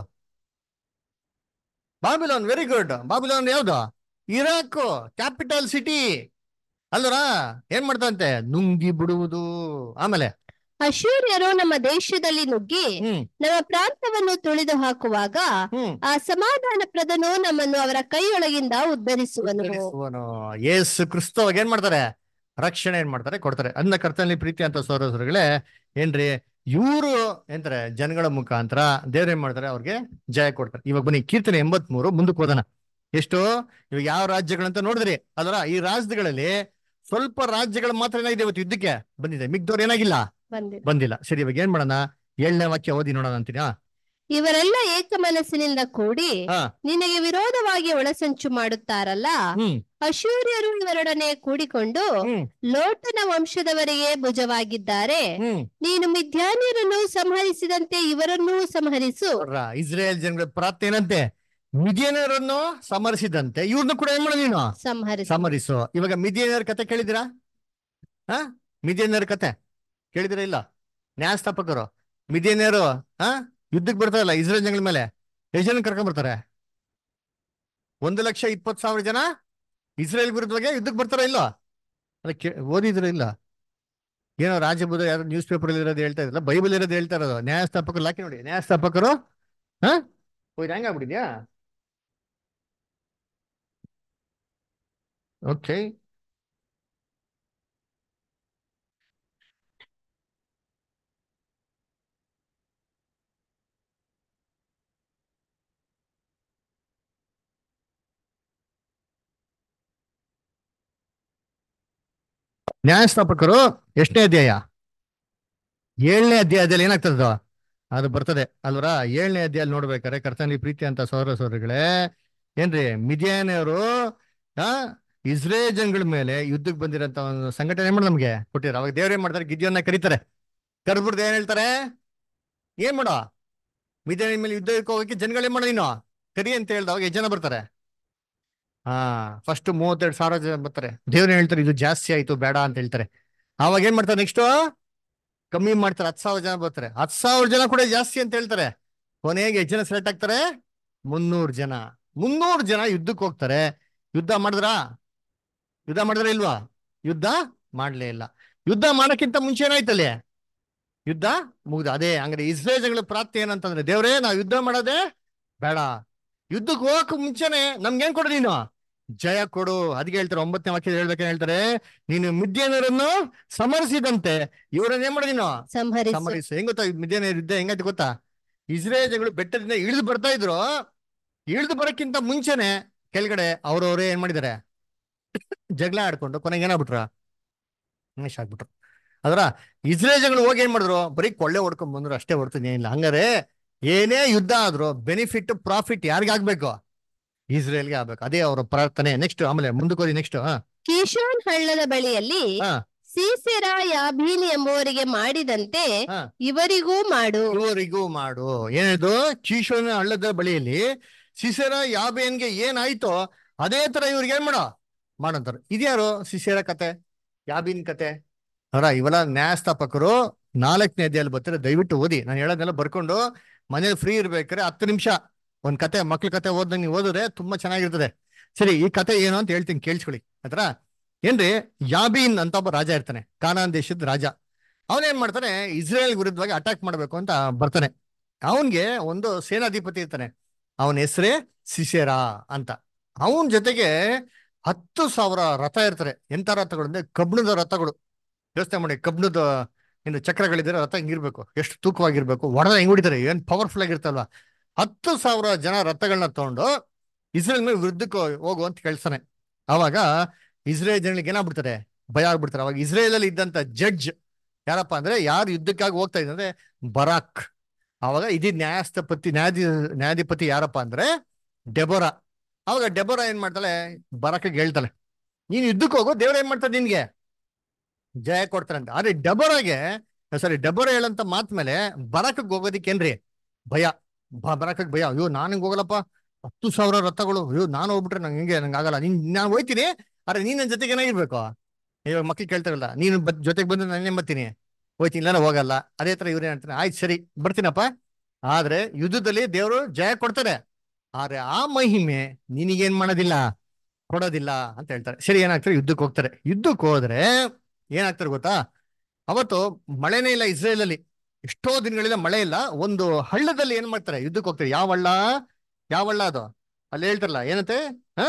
Babylon very good Babylon ಯಾವ್ದು ಇರಾಕ್ ಕ್ಯಾಪಿಟಲ್ ಸಿಟಿ ಅಲ್ವರ ಏನ್ ಮಾಡ್ತಂತೆ ನುಂಗಿ ಬಿಡುವುದು ಆಮೇಲೆ ಅಶೂರ್ಯರು ನಮ್ಮ ದೇಶದಲ್ಲಿ ನುಗ್ಗಿ ಹ್ಮ್ ನಮ್ಮ ಪ್ರಾಂತವನ್ನು ತುಳಿದು ಹಾಕುವಾಗ ಹ್ಮ್ ಆ ಸಮಾಧಾನ ಪ್ರದನು ನಮ್ಮನ್ನು ಅವರ ಕೈಯೊಳಗಿಂದ ಉದ್ಧರಿಸುವನು ಉದ್ಧರಿಸುವನು. ಯೇಸು ಕ್ರಿಸ್ತವಾಗ ಏನ್ ಮಾಡ್ತಾರೆ ರಕ್ಷಣೆ ಏನ್ ಮಾಡ್ತಾರೆ ಕೊಡ್ತಾರೆ ಅನ್ನ ಕರ್ತನಲ್ಲಿ ಪ್ರೀತಿ ಅಂತ ಸೋದರಗಳೇ ಏನ್ರಿ ಇವರು ಎಂತಾರೆ ಜನಗಳ ಮುಖಾಂತರ ದೇವ್ರ ಏನ್ ಮಾಡ್ತಾರೆ ಅವ್ರಿಗೆ ಜಯ ಕೊಡ್ತಾರೆ ಇವಾಗ ಬನ್ನಿ ಕೀರ್ತನೆ ಎಂಬತ್ಮೂರು ಮುಂದಕ್ಕೆ ಹೋದನ ಎಷ್ಟು ಇವಾಗ ಯಾವ ರಾಜ್ಯಗಳಂತ ನೋಡಿದ್ರಿ ಅದರ ಈ ರಾಜ್ಯಗಳಲ್ಲಿ ಸ್ವಲ್ಪ ರಾಜ್ಯಗಳು ಮಾತ್ರ ಏನಾಗಿದೆ ಇವತ್ತು ಯುದ್ಧಕ್ಕೆ ಬಂದಿದೆ ಮಿಗ್ದವ್ರು ಏನಾಗಿಲ್ಲ ಬಂದಿದೆ ಬಂದಿಲ್ಲ ಸರಿ ಇವಾಗ ಏನ್ ಮಾಡೋಣ ಏಳನೇ ವಾಕ್ಯ ಓದಿ ನೋಡೋಣ ಅಂತೀನಿ ಹಾ ಇವರೆಲ್ಲ ಏಕ ಮನಸ್ಸಿನಿಂದ ಕೂಡಿ ಹಾ ನಿನಗೆ ವಿರೋಧವಾಗಿ ಒಳಸಂಚು ಮಾಡುತ್ತಾರಲ್ಲ ಹ್ಮ್ ಅಶೂರ್ಯರು ಇವರೊಡನೆ ಕೂಡಿಕೊಂಡು ಹ್ಮ್ ಲೋಟನ ವಂಶದವರಿಗೆ ಭುಜವಾಗಿದ್ದಾರೆ ಹ್ಮ್ ನೀನು ಮಿಥ್ಯಾನ್ಯರನ್ನು ಸಂಹರಿಸಿದಂತೆ ಇವರನ್ನೂ ಸಂಹರಿಸು ನೋಡ್ರ ಇಸ್ರೇಲ್ ಜನಗಳ ಪ್ರಾರ್ಥನೆ ಏನಂತೆ ಮಿದಿಯನರನ್ನು ಸಮರಿಸಿದಂತೆ ಇವ್ರನ್ನ ಕೂಡ ಏನ್ ಮಾಡ ನೀನು ಸಂಹರಿಸು ಸಮರಿಸು ಇವಾಗ ಮಿದಿಯನರ ಕತೆ ಕೇಳಿದಿರಾ ಹಾ ಮಿದಿಯನರ ಕತೆ ಕೇಳಿದಿರಾ ಇಲ್ಲ ನ್ಯಾಯಸ್ಥಾಪಕರು ಮಿದಿಯನರು ಹಾ ಯುದ್ಧಕ್ಕೆ ಬರ್ತಾರಲ್ಲ ಇಸ್ರೇಲ್ ಜನಗಳ ಮೇಲೆ ಎಷ್ಟು ಜನ ಕರ್ಕೊಂಡ್ ಬರ್ತಾರೆ ಒಂದು ಲಕ್ಷ ಇಪ್ಪತ್ತು ಸಾವಿರ ಜನ ಇಸ್ರೇಲ್ ವಿರುದ್ಧವಾಗಿ ಯುದ್ಧಕ್ಕೆ ಬರ್ತಾರ ಇಲ್ಲ ಅದಕ್ಕೆ ಓದಿದ್ರ ಇಲ್ಲ ಏನೋ ರಾಜಬುದ ಯಾರು ನ್ಯೂಸ್ ಪೇಪರ್ ಇರೋದು ಹೇಳ್ತಾ ಇದ್ರಲ್ಲ ಬೈಬಲ್ ಇರೋದು ಹೇಳ್ತಾ ಇರೋದು ನ್ಯಾಯಸ್ಥಾಪಕರು ಲಾಕಿ ನೋಡಿ ನ್ಯಾಯಸ್ಥಾಪಕರು ಹಾ ಓ ಇದು ಹೆಂಗಾಗ್ಬಿಟ್ಟಿದ್ಯಾ ಓಕೆ ನ್ಯಾಯಸ್ಥಾಪಕರು ಎಷ್ಟನೇ ಅಧ್ಯಾಯ ಏಳನೇ ಅಧ್ಯಾಯದಲ್ಲಿ ಏನಾಗ್ತದ ಅದು ಬರ್ತದೆ ಅಲ್ವರ ಏಳನೇ ಅಧ್ಯಾಯಲ್ಲಿ ನೋಡ್ಬೇಕಾರೆ ಕರ್ತನಲ್ಲಿ ಪ್ರೀತಿ ಅಂತ ಸೋದರ ಸೋದರಿಗಳೇ ಏನ್ರಿ ಮಿದಿಯಾನವರು ಆ ಇಸ್ರೇಲ್ ಜನಗಳ ಮೇಲೆ ಯುದ್ಧಕ್ಕೆ ಬಂದಿರೋಂತ ಒಂದು ಸಂಘಟನೆ ಮಾಡಿ ನಮ್ಗೆ ಕೊಟ್ಟಿದ್ದಾರೆ ಅವಾಗ ದೇವ್ರು ಏನ್ ಮಾಡ್ತಾರೆ ಗಿದ್ಯೋನ್ನ ಕರೀತಾರೆ ಕರ್ಬಿಡ್ದು ಏನ್ ಹೇಳ್ತಾರೆ ಏನ್ ಮಾಡೋ ಮಿದಿಯಾನ ಮೇಲೆ ಯುದ್ಧಕ್ಕೆ ಹೋಗಕ್ಕೆ ಜನಗಳು ಏನ್ ಮಾಡೋ ನೀನು ಕರಿ ಅಂತ ಹೇಳ್ದ ಅವಾಗ ಎಷ್ಟು ಜನ ಬರ್ತಾರೆ ಹಾ ಫಸ್ಟ್ ಮೂವತ್ತೆರಡು ಸಾವಿರ ಜನ ಬರ್ತಾರೆ ದೇವ್ರು ಹೇಳ್ತಾರೆ ಇದು ಜಾಸ್ತಿ ಆಯ್ತು ಬೇಡ ಅಂತ ಹೇಳ್ತಾರೆ ಅವಾಗ ಏನ್ ಮಾಡ್ತಾರೆ ನೆಕ್ಸ್ಟ್ ಕಮ್ಮಿ ಮಾಡ್ತಾರೆ ಹತ್ತು ಸಾವಿರ ಜನ ಬರ್ತಾರೆ ಹತ್ತು ಸಾವಿರ ಜನ ಕೂಡ ಜಾಸ್ತಿ ಅಂತ ಹೇಳ್ತಾರೆ ಕೊನೆಗೆ ಎಷ್ಟು ಜನ ಸೆಲೆಕ್ಟ್ ಆಗ್ತಾರೆ ಮುನ್ನೂರು ಜನ ಮುನ್ನೂರು ಜನ ಯುದ್ಧಕ್ಕೆ ಹೋಗ್ತಾರೆ ಯುದ್ಧ ಮಾಡಿದ್ರಾ ಯುದ್ಧ ಮಾಡಿದ್ರ ಇಲ್ವಾ ಯುದ್ಧ ಮಾಡ್ಲೇ ಇಲ್ಲ ಯುದ್ಧ ಮಾಡಕ್ಕಿಂತ ಮುಂಚೆ ಏನಾಯ್ತಲ್ಲಿ ಯುದ್ಧ ಮುಗ್ದ ಅದೇ ಹಂಗಾರೆ ಇಸ್ರೇಲ್ ಜನಗಳ ಪ್ರಾರ್ಥನೆ ಏನಂತಂದ್ರೆ ದೇವ್ರೇ ನಾವು ಯುದ್ಧ ಮಾಡೋದೇ ಬೇಡ ಯುದ್ಧಕ್ಕೆ ಹೋಗಕ್ ಮುಂಚೆನೆ ನಮ್ಗೇನ್ ಕೊಡು ನೀನು ಜಯ ಕೊಡು ಅದಕ್ಕೆ ಹೇಳ್ತಾರೆ ಒಂಬತ್ತನೇ ವಾಕ್ಯ ಹೇಳ್ಬೇಕೇನ್ ಹೇಳ್ತಾರೆ ನೀನು ಮಿದ್ಯಾನರನ್ನು ಸಮರಿಸಿದಂತೆ ಇವರನ್ನ ಏನ್ ಮಾಡ ನೀನು ಸಂಹರಿಸು ಸಮರಿಸು ಹೆಂಗ್ ಗೊತ್ತಾ ಮಿದ್ಯಾನ ಯುದ್ಧ ಹೆಂಗಾಯ್ತು ಗೊತ್ತಾ ಇಸ್ರೇಲ್ ಜನಗಳು ಬೆಟ್ಟದಿಂದ ಇಳಿದು ಬರ್ತಾ ಇದ್ರು ಇಳಿದು ಬರಕ್ಕಿಂತ ಮುಂಚೆನೆ ಕೆಳಗಡೆ ಅವ್ರವ್ರೇ ಏನ್ ಮಾಡಿದ್ದಾರೆ ಜಗಳ ಆಡ್ಕೊಂಡು ಕೊನೆಗೆ ಏನಾಗ್ಬಿಟ್ರ ನಿಮಿಷ ಆಗ್ಬಿಟ್ರು ಅದರ ಇಸ್ರೇಲ್ ಜನಗಳು ಹೋಗಿ ಏನ್ ಮಾಡಿದ್ರು ಬರೀ ಕೊಳ್ಳೆ ಹೊಡ್ಕೊಂಡ್ ಬಂದ್ರು ಅಷ್ಟೇ ಹೊಡ್ತು ಏನಿಲ್ಲ ಹಂಗಾರೆ ಏನೇ ಯುದ್ಧ ಆದ್ರೂ ಬೆನಿಫಿಟ್ ಪ್ರಾಫಿಟ್ ಯಾರಿಗಾಗ್ಬೇಕು ಇಸ್ರೇಲ್ಗೆ ಆಗ್ಬೇಕು ಅದೇ ಅವರ ಪ್ರಾರ್ಥನೆ ನೆಕ್ಸ್ಟ್ ಆಮೇಲೆ ಮುಂದಕ್ಕೆ ಹೋಗಿ ನೆಕ್ಸ್ಟ್ ಹಾ ಕೀಶೋನ್ ಹಳ್ಳದ ಬಳಿಯಲ್ಲಿ ಹಾ. ಸೀಸೆರ ಯಾಬೀನ್ ಎಂಬುವರಿಗೆ ಮಾಡಿದಂತೆ ಹಾ. ಇವರಿಗೂ ಮಾಡು ಇವರಿಗೂ ಮಾಡು ಏನಿದು ಚೀಶೋನ ಹಳ್ಳದ ಬಳಿಯಲ್ಲಿ ಸಿಸೇರ ಯಾಬೇನ್ಗೆ ಏನಾಯ್ತೋ ಅದೇ ತರ ಇವ್ರಿಗೆ ಏನ್ ಮಾಡೋ ಮಾಡಂತಾರ ಇದ್ಯಾರು ಸಿಸೇರ ಕತೆ ಯಾಬೀನ್ ಕತೆ ಅವರ ಇವೆಲ್ಲ ನ್ಯಾಯಸ್ಥಾಪಕರು ನಾಲ್ಕನೇ ಅಧ್ಯಾಯಲ್ಲಿ ಬರ್ತಾರೆ ದಯವಿಟ್ಟು ಓದಿ ನಾನು ಹೇಳೋದನ್ನೆಲ್ಲ ಬರ್ಕೊಂಡು ಮನೇಲಿ ಫ್ರೀ ಇರ್ಬೇಕಾದ್ರೆ ಹತ್ತು ನಿಮಿಷ ಒಂದ್ ಕತೆ ಮಕ್ಳ ಕತೆ ಓದಂಗೆ ನೀವು ಓದಿದ್ರೆ ತುಂಬಾ ಚೆನ್ನಾಗಿರ್ತದೆ ಸರಿ ಈ ಕತೆ ಏನು ಅಂತ ಹೇಳ್ತೀನಿ ಕೇಳಿಸ್ಕೊಳ್ಳಿ ಆತರ ಏನ್ರಿ ಯಾಬೀನ್ ಅಂತ ಒಬ್ಬ ರಾಜ ಇರ್ತಾನೆ ಕಾನಾನ್ ದೇಶದ ರಾಜ ಅವನೇನ್ ಮಾಡ್ತಾನೆ ಇಸ್ರೇಲ್ ವಿರುದ್ಧವಾಗಿ ಅಟ್ಯಾಕ್ ಮಾಡ್ಬೇಕು ಅಂತ ಬರ್ತಾನೆ ಅವನ್ಗೆ ಒಂದು ಸೇನಾಧಿಪತಿ ಇರ್ತಾನೆ ಅವನ ಹೆಸರೇ ಸಿಸೇರಾ ಅಂತ ಅವನ್ ಜೊತೆಗೆ ಹತ್ತು ಸಾವಿರ ರಥ ಇರ್ತಾರೆ ಎಂತ ರಥಗಳು ಅಂದ್ರೆ ಕಬ್ಣದ ರಥಗಳು ಯೋಚನೆ ಮಾಡಿ ಕಬ್ಣದ ಏನು ಚಕ್ರಗಳಿದ್ರೆ ರಥ ಹಿಂಗಿರ್ಬೇಕು ಎಷ್ಟು ತೂಕವಾಗಿರ್ಬೇಕು ಹೊಡೆದ ಹೆಂಗ್ ಹೊಡಿತಾರೆ ಏನ್ ಪವರ್ಫುಲ್ ಆಗಿರ್ತಲ್ವಾ ಹತ್ತು ಸಾವಿರ ಜನ ರಥಗಳನ್ನ ತಗೊಂಡು ಇಸ್ರೇಲ್ ಮೇಲೆ ವಿರುದ್ಧಕ್ಕೆ ಹೋಗು ಅಂತ ಕೇಳ್ತಾನೆ ಅವಾಗ ಇಸ್ರೇಲ್ ಜನಗಳಿಗೆ ಏನಾಗ್ಬಿಡ್ತಾರೆ ಭಯ ಆಗ್ಬಿಡ್ತಾರೆ ಅವಾಗ ಇಸ್ರೇಲ್ ಅಲ್ಲಿ ಇದ್ದಂತ ಜಡ್ಜ್ ಯಾರಪ್ಪ ಅಂದ್ರೆ ಯಾರು ಯುದ್ಧಕ್ಕಾಗಿ ಹೋಗ್ತಾ ಇದ್ದಾರೆ ಅಂದ್ರೆ ಬರಾಕ್ ಅವಾಗ ಇದಿ ನ್ಯಾಯಸ್ಥಪತಿ ನ್ಯಾಯಾಧಿ ನ್ಯಾಯಾಧಿಪತಿ ಯಾರಪ್ಪ ಅಂದ್ರೆ ಡೆಬೋರಾ ಅವಾಗ ಡೆಬೋರಾ ಏನ್ ಮಾಡ್ತಾಳೆ ಬರಾಕ್ಗೆ ಹೇಳ್ತಾಳೆ ನೀನ್ ಯುದ್ಧಕ್ಕೆ ಹೋಗು ದೇವ್ರ ಏನ್ ಮಾಡ್ತಾರೆ ನಿನ್ಗೆ ಜಯ ಕೊಡ್ತಾರೆ ಅಂತ ಆದ್ರೆ ಡೆಬೋರಾಗೆ ಸಾರಿ ಡೆಬೋರಾ ಹೇಳಂತ ಮಾತ್ ಮೇಲೆ ಬರಾಕಕ್ಕೆ ಹೋಗೋದಿಕ್ಕೇನ್ರಿ ಭಯ ಬ- ಬರಾಕಕ್ಕೆ ಭಯ ಅಯ್ಯೋ ನಾನು ಹಿಂಗ್ ಹೋಗಲ್ಲಪ್ಪ ಹತ್ತು ಸಾವಿರ ರಥಗಳು ಅಯ್ಯೋ ನಾನು ಹೋಗ್ಬಿಟ್ರೆ ನಂಗೆ ಹಿಂಗೆ ನಂಗೆ ಆಗಲ್ಲ ನೀನ್ ನಾನು ಹೋಯ್ತೀನಿ ಆದ್ರೆ ನೀನ್ ನನ್ನ ಜೊತೆಗೆ ಏನಾಗಿರ್ಬೇಕು ಇವಾಗ ಮಕ್ಳು ಕೇಳ್ತಾರಲ್ಲ ನೀನು ಬ ಜೊತೆಗೆ ಬಂದು ನಾನೇನ್ ಬರ್ತೀನಿ ಹೋಯ್ತೀನಿ ಇಲ್ಲ ಹೋಗಲ್ಲ ಅದೇ ತರ ಇವ್ರು ಹೇಳ್ತಾರೆ ಆಯ್ತು ಸರಿ ಬರ್ತೀನಪ್ಪ ಆದ್ರೆ ಯುದ್ಧದಲ್ಲಿ ದೇವರು ಜಯ ಕೊಡ್ತಾರೆ ಆದ್ರೆ ಆ ಮಹಿಮೆ ನಿನಗೇನ್ ಮಾಡೋದಿಲ್ಲ ಕೊಡೋದಿಲ್ಲ ಅಂತ ಹೇಳ್ತಾರೆ ಸರಿ ಏನಾಗ್ತಾರೆ ಯುದ್ಧಕ್ಕೆ ಹೋಗ್ತಾರೆ ಯುದ್ಧಕ್ಕೆ ಹೋದ್ರೆ ಏನಾಗ್ತಾರೆ ಗೊತ್ತಾ ಅವತ್ತು ಮಳೆನೇ ಇಲ್ಲ ಇಸ್ರೇಲ್ ಅಲ್ಲಿ ಎಷ್ಟೋ ದಿನಗಳಿಂದ ಮಳೆ ಇಲ್ಲ ಒಂದು ಹಳ್ಳದಲ್ಲಿ ಏನ್ ಮಾಡ್ತಾರೆ ಯುದ್ಧಕ್ಕೆ ಹೋಗ್ತಾರೆ ಯಾವ ಹಳ್ಳ ಯಾವ ಹಳ್ಳ ಅದು ಅಲ್ಲಿ ಹೇಳ್ತಾರಲ್ಲ ಏನಂತೆ ಹ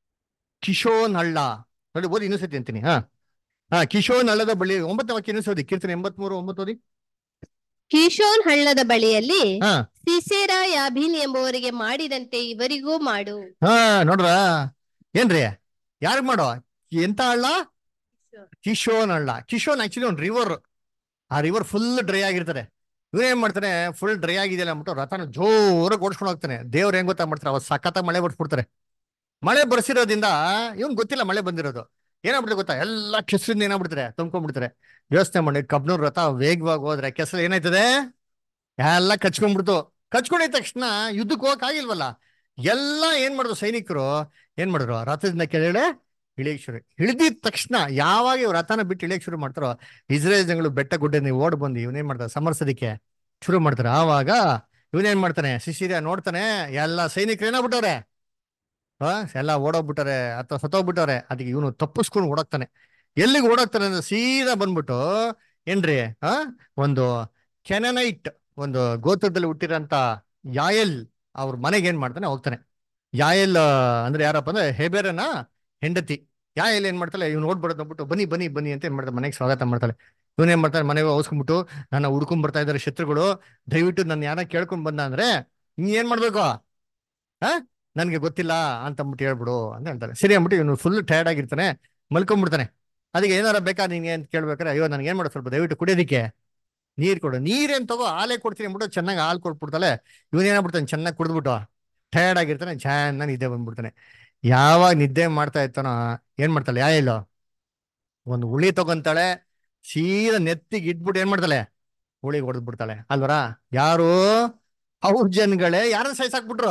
ಕಿಶೋನ್ ಹಳ್ಳ ನೋಡಿ ಓದಿ ಇನ್ನೊಂದ್ಸತಿ ಅಂತೀನಿ ಹಾ ಹಾ ಕಿಶೋನ್ ಹಳ್ಳದ ಬಳಿ ಒಂಬತ್ತನೇ ವಾಕ್ಯ ಇನ್ನೊಂದ್ಸತಿ ಕೀರ್ತನೆ ಎಂಬತ್ಮೂರು ಒಂಬತ್ತು ಓದಿ ಕೀಶೋನ್ ಹಳ್ಳದ ಬಳಿಯಲ್ಲಿ ಹಾ ಸಿಸೇರಾ ಯಾಬಿನ್ ಎಂಬುವರಿಗೆ ಮಾಡಿದಂತೆ ಇವರಿಗೂ ಮಾಡು ಹಾ ನೋಡ್ರ ಏನ್ರಿ ಯಾರಿಗ್ ಮಾಡೋ ಎಂತ ಹಳ್ಳ ಕಿಶೋನ್ ಹಳ್ಳ ಕಿಶೋನ್ ಆಕ್ಚುಲಿ ಒಂದು ರಿವರ್ ಆ ರಿವರ್ ಫುಲ್ ಡ್ರೈ ಆಗಿರ್ತಾರೆ ಇವ್ರು ಏನ್ ಮಾಡ್ತಾನೆ ಫುಲ್ ಡ್ರೈ ಆಗಿದೆಯಲ್ಲ ಅಂದ್ಬಿಟ್ಟು ರಥನ ಜೋರಾಗಿ ಓಡಿಸ್ಕೊಂಡು ಹೋಗ್ತಾನೆ ದೇವ್ರು ಹೆಂಗ್ ಗೊತ್ತಾ ಮಾಡ್ತಾರೆ ಅವತ್ತು ಸಖತ್ತ ಮಳೆ ಬರ್ಸ್ಬಿಡ್ತಾರೆ ಮಳೆ ಬರ್ಸಿರೋದ್ರಿಂದ ಇವ್ನ್ ಗೊತ್ತಿಲ್ಲ ಮಳೆ ಬಂದಿರೋದು ಏನಾಗ್ಬಿಡುತ್ತೆ ಗೊತ್ತಾ ಎಲ್ಲ ಕೆಸರಿಂದ ಏನಾಗ್ಬಿಡ್ತಾರೆ ತುಂಬ್ಕೊಂಡ್ಬಿಡ್ತಾರೆ ಯೋಚನೆ ಮಾಡಿ ಕಬ್ನೂರ್ ರಥ ವೇಗವಾಗಿ ಹೋದ್ರೆ ಕೆಸರು ಏನಾಯ್ತದೆ ಎಲ್ಲ ಕಚ್ಕೊಂಡ್ಬಿಡ್ತು ಕಚ್ಕೊಂಡಿದ ತಕ್ಷಣ ಯುದ್ಧಕ್ಕೆ ಹೋಗಕ್ ಆಗಿಲ್ವಲ್ಲ ಎಲ್ಲ ಏನ್ ಮಾಡಿದ್ರು ಸೈನಿಕರು ಏನ್ ಮಾಡಿದ್ರು ರಥದಿಂದ ಕೆಳಗಡೆ ಇಳಿಯಕ್ ಶುರು ಇಳಿದಿದ ತಕ್ಷಣ ಯಾವಾಗ ಇವ್ರು ರಥನ ಬಿಟ್ಟು ಇಳಿಯಕ್ ಶುರು ಮಾಡ್ತಾರೋ ಇಸ್ರೇಲ್ ಜನಗಳು ಬೆಟ್ಟ ಗುಡ್ಡ ನೀವು ಓಡ್ ಬಂದು ಇವನೇನ್ ಮಾಡ್ತಾರೆ ಸಮರ್ಸೋದಿಕ್ಕೆ ಶುರು ಮಾಡ್ತಾರೆ ಆವಾಗ ಇವನೇನ್ ಮಾಡ್ತಾನೆ ಸಿಸಿರಿಯ ನೋಡ್ತಾನೆ ಎಲ್ಲ ಸೈನಿಕರು ಏನಾಗ್ಬಿಟ್ಟವ್ರೆ ಆ ಎಲ್ಲ ಓಡೋಗ್ಬಿಟ್ಟಾರೆ ಅಥವಾ ಸತ್ತೋಗ್ಬಿಟ್ಟವ್ರೆ ಅದಕ್ಕೆ ಇವನು ತಪ್ಪಿಸ್ಕೊಂಡು ಓಡೋಗ್ತಾನೆ ಎಲ್ಲಿಗೆ ಓಡೋಗ್ತಾನೆ ಅಂದ್ರೆ ಸೀದಾ ಬಂದ್ಬಿಟ್ಟು ಏನ್ರಿ ಆ ಒಂದು ಕೆನನೈಟ್ ಒಂದು ಗೋತ್ರದಲ್ಲಿ ಹುಟ್ಟಿರೋಂತ ಯಾಯಲ್ ಅವ್ರ ಮನೆಗೆ ಏನ್ ಮಾಡ್ತಾನೆ ಹೋಗ್ತಾನೆ ಯಾಯಲ್ ಆ, ಅಂದ್ರೆ ಯಾರಪ್ಪ ಅಂದ್ರೆ ಹೆಬೇರನ ಹೆಂಡತಿ ಯಾಯಲ್ ಏನ್ ಮಾಡ್ತಾಳೆ ಇವ್ನು ಓಡ್ಬಿಡೋದು ಅಂದ್ಬಿಟ್ಟು ಬನ್ನಿ ಬನ್ನಿ ಬನ್ನಿ ಅಂತ ಏನ್ ಮಾಡ್ತಾಳೆ ಮನೆಗೆ ಸ್ವಾಗತ ಮಾಡ್ತಾಳೆ ಇವನ್ ಏನ್ ಮಾಡ್ತಾನೆ ಮನೆಗೆ ಹೋಸ್ಕೊಂಡ್ಬಿಟ್ಟು ನನ್ನ ಹುಡ್ಕೊಂಡ್ ಬರ್ತಾ ಇದಾರೆ ಶತ್ರುಗಳು ದಯವಿಟ್ಟು ನನ್ನ ಯಾರ ಕೇಳ್ಕೊಂಡ್ ಬಂದ ಅಂದ್ರೆ ನೀ ಏನ್ ಮಾಡ್ಬೇಕು ಆ ನನ್ಗೆ ಗೊತ್ತಿಲ್ಲ ಅಂತ ಅಂದ್ಬಿಟ್ಟು ಹೇಳ್ಬಿಡು ಅಂತ ಹೇಳ್ತಾರೆ ಸರಿ ಅಂದ್ಬಿಟ್ಟು ಇವನು ಫುಲ್ ಟಯರ್ಡ್ ಆಗಿರ್ತಾನೆ ಮಲ್ಕೊಂಡ್ಬಿಡ್ತಾನೆ ಅದಕ್ಕೆ ಏನಾರ ಬೇಕಾ ನಿನ್ಗೆ ಅಂತ ಕೇಳ್ಬೇಕಾರೆ ಅಯ್ಯೋ ನನ್ಗೆ ಏನ್ ಮಾಡೋದು ಸ್ವಲ್ಪ ದಯವಿಟ್ಟು ಕುಡಿಯೋದಿಕ್ಕೆ ನೀರ್ ಕೊಡು ನೀರೇನ್ ತಗೋ ಹಾಲೇ ಕೊಡ್ತೀನಿ ಅಂದ್ಬಿಟ್ಟು ಚೆನ್ನಾಗಿ ಹಾಲು ಕೊಟ್ಬಿಡ್ತಾಳೆ ಇವನ್ ಏನಾಗ್ಬಿಡ್ತಾನೆ ಚೆನ್ನಾಗಿ ಕುಡಿದ್ಬಿಟ್ಟು ಟಯರ್ಡ್ ಆಗಿರ್ತಾನೆ ಚೆನ್ನಾಗಿ ನಿದ್ದೆ ಬಂದ್ಬಿಡ್ತಾನೆ ಯಾವಾಗ ನಿದ್ದೆ ಮಾಡ್ತಾ ಇರ್ತಾನೋ ಏನ್ ಮಾಡ್ತಾಳೆ ಯಾ ಇಲ್ಲೋ ಒಂದು ಉಳಿ ತಗೊಂತಾಳೆ ಸೀದಾ ನೆತ್ತಿಗೆ ಇಟ್ಬಿಟ್ಟು ಏನ್ ಮಾಡ್ತಾಳೆ ಉಳಿಗೆ ಹೊಡೆದ್ ಬಿಡ್ತಾಳೆ ಅಲ್ವರ ಯಾರು ಅವ್ರ ಜನಗಳೇ ಯಾರನ್ನ ಸಾಯ್ಸಾಕ್ಬಿಟ್ರು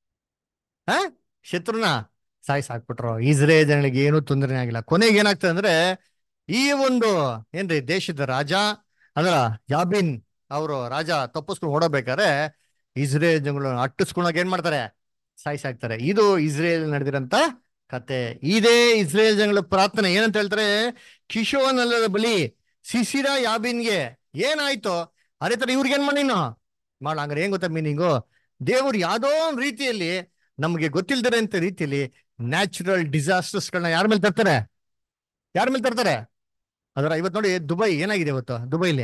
ಹ ಶತ್ರುನ ಸಾಯ್ಸಾಕ್ಬಿಟ್ರು ಇಸ್ರೇಲ್ ಜನಗಳಿಗೆ ಏನೂ ತೊಂದರೆ ಆಗಿಲ್ಲ ಕೊನೆಗೆ ಏನಾಗ್ತದೆ ಅಂದ್ರೆ ಈ ಒಂದು ಏನ್ರಿ ದೇಶದ ರಾಜ ಅಂದ್ರ ಯಾಬಿನ್ ಅವರು ರಾಜ ತಪ್ಪಿಸ್ಕೊಂಡು ಓಡಬೇಕಾದ್ರೆ ಇಸ್ರೇಲ್ ಜನಗಳು ಅಟ್ಟಿಸ್ಕೊಂಡಾಗ ಏನ್ ಮಾಡ್ತಾರೆ ಸಾಯ್ಸಾಕ್ತಾರೆ ಇದು ಇಸ್ರೇಲ್ ನಡೆದಿರಂತ ಕತೆ ಇದೇ ಇಸ್ರೇಲ್ ಜನಗಳ ಪ್ರಾರ್ಥನೆ ಏನಂತ ಹೇಳ್ತಾರೆ ಕಿಶೋನ್ ಅಲ್ಲದ ಬಲಿ ಸಿಸಿರಾ ಯಾಬಿನ್ಗೆ ಏನಾಯ್ತು ಅದೇ ತರ ಇವ್ರಿಗೆ ಏನ್ ಮಾಡಿ ಮಾಡ ಹಂಗಾರೆ ಏನ್ ಗೊತ್ತಾ ಮೀನಿಂಗು ದೇವ್ರು ಯಾವ್ದೋ ಒಂದ್ ರೀತಿಯಲ್ಲಿ ನಮ್ಗೆ ಗೊತ್ತಿಲ್ದಿರ ಅಂತ ರೀತಿಯಲ್ಲಿ ನ್ಯಾಚುರಲ್ ಗಳನ್ನ ಯಾರ ಮೇಲೆ ತರ್ತಾರೆ ಯಾರ ಮೇಲೆ ತರ್ತಾರೆ ಅದರ ಇವತ್ತು ನೋಡಿ ದುಬೈ ಏನಾಗಿದೆ ಇವತ್ತು ದುಬೈಲಿ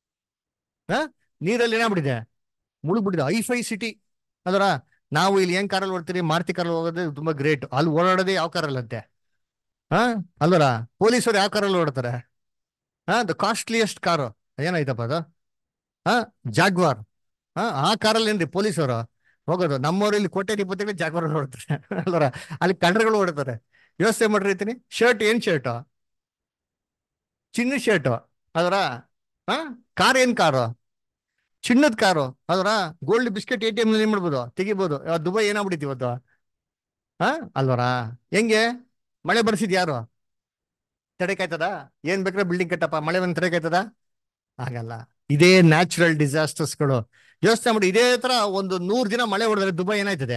ಹ ನೀರಲ್ಲಿ ಏನಾಗ್ಬಿಟ್ಟಿದೆ ಮುಳುಗ್ಬಿಟ್ಟಿದೆ ಐಫೈ ಸಿಟಿ ಅದರ ನಾವು ಇಲ್ಲಿ ಏನ್ ಕಾರಲ್ಲಿ ಓಡ್ತೀರಿ ಮಾರುತಿ ಕಾರಲ್ಲಿ ಹೋಗೋದು ತುಂಬಾ ಗ್ರೇಟ್ ಅಲ್ಲಿ ಓಡಾಡೋದೇ ಯಾವ ಕಾರಲ್ಲಿ ಅಂತೆ ಹಾ ಅಲ್ವರ ಪೊಲೀಸರು ಯಾವ ಕಾರಲ್ಲಿ ಓಡ್ತಾರೆ ಹಾ ದ ಕಾಸ್ಟ್ಲಿಯೆಸ್ಟ್ ಕಾರು ಏನಾಯ್ತಪ್ಪ ಅದು ಹಾ ಜಾಗ್ವಾರ್ ಹಾ ಆ ಕಾರಲ್ಲಿ ಏನ್ರಿ ಪೊಲೀಸರು ಹೋಗೋದು ನಮ್ಮವ್ರು ಇಲ್ಲಿ ಕೋಟೆ ಇಪ್ಪತ್ತೇಳು ಜಾಗ್ವಾರ್ ಓಡ್ತಾರೆ ಅಲ್ವರ ಅಲ್ಲಿ ಕಂಡ್ರೆಗಳು ಓಡ್ತಾರೆ ವ್ಯವಸ್ಥೆ ಮಾಡಿರ್ತೀನಿ ಶರ್ಟ್ ಏನ್ ಶರ್ಟ್ ಚಿನ್ನ ಶರ್ಟ್ ಅದರ ಹಾ ಕಾರ್ ಏನ್ ಕಾರು ಚಿನ್ನದ ಕಾರು ಅದರ gold biscuit A T M ಏನ್ ಮಾಡ್ಬೋದು ತೆಗಿಬೋದು ಇವತ್ತು ದುಬೈ ಏನಾಗ್ಬಿಟ್ಟಿತ್ತು ಇವತ್ತು ಹಾ ಅಲ್ವರ ಹೆಂಗೆ ಮಳೆ ಬರ್ಸಿದ್ ಯಾರು ತಡೆಕಾಯ್ತದ ಏನ್ ಬೇಕಾದ್ರೆ ಬಿಲ್ಡಿಂಗ್ ಕಟ್ಟಪ್ಪ ಮಳೆ ಬಂದ್ ತಡೆಕಾಯ್ತದ ಆಗಲ್ಲ ಇದೇ ನ್ಯಾಚುರಲ್ ಡಿಸಾಸ್ಟರ್ಸ್ಗಳು ಯೋಚನೆ ಮಾಡಿ ಇದೇ ತರ ಒಂದು ನೂರ್ ದಿನ ಮಳೆ ಹೊಡೆದ್ರೆ ದುಬೈ ಏನಾಯ್ತದೆ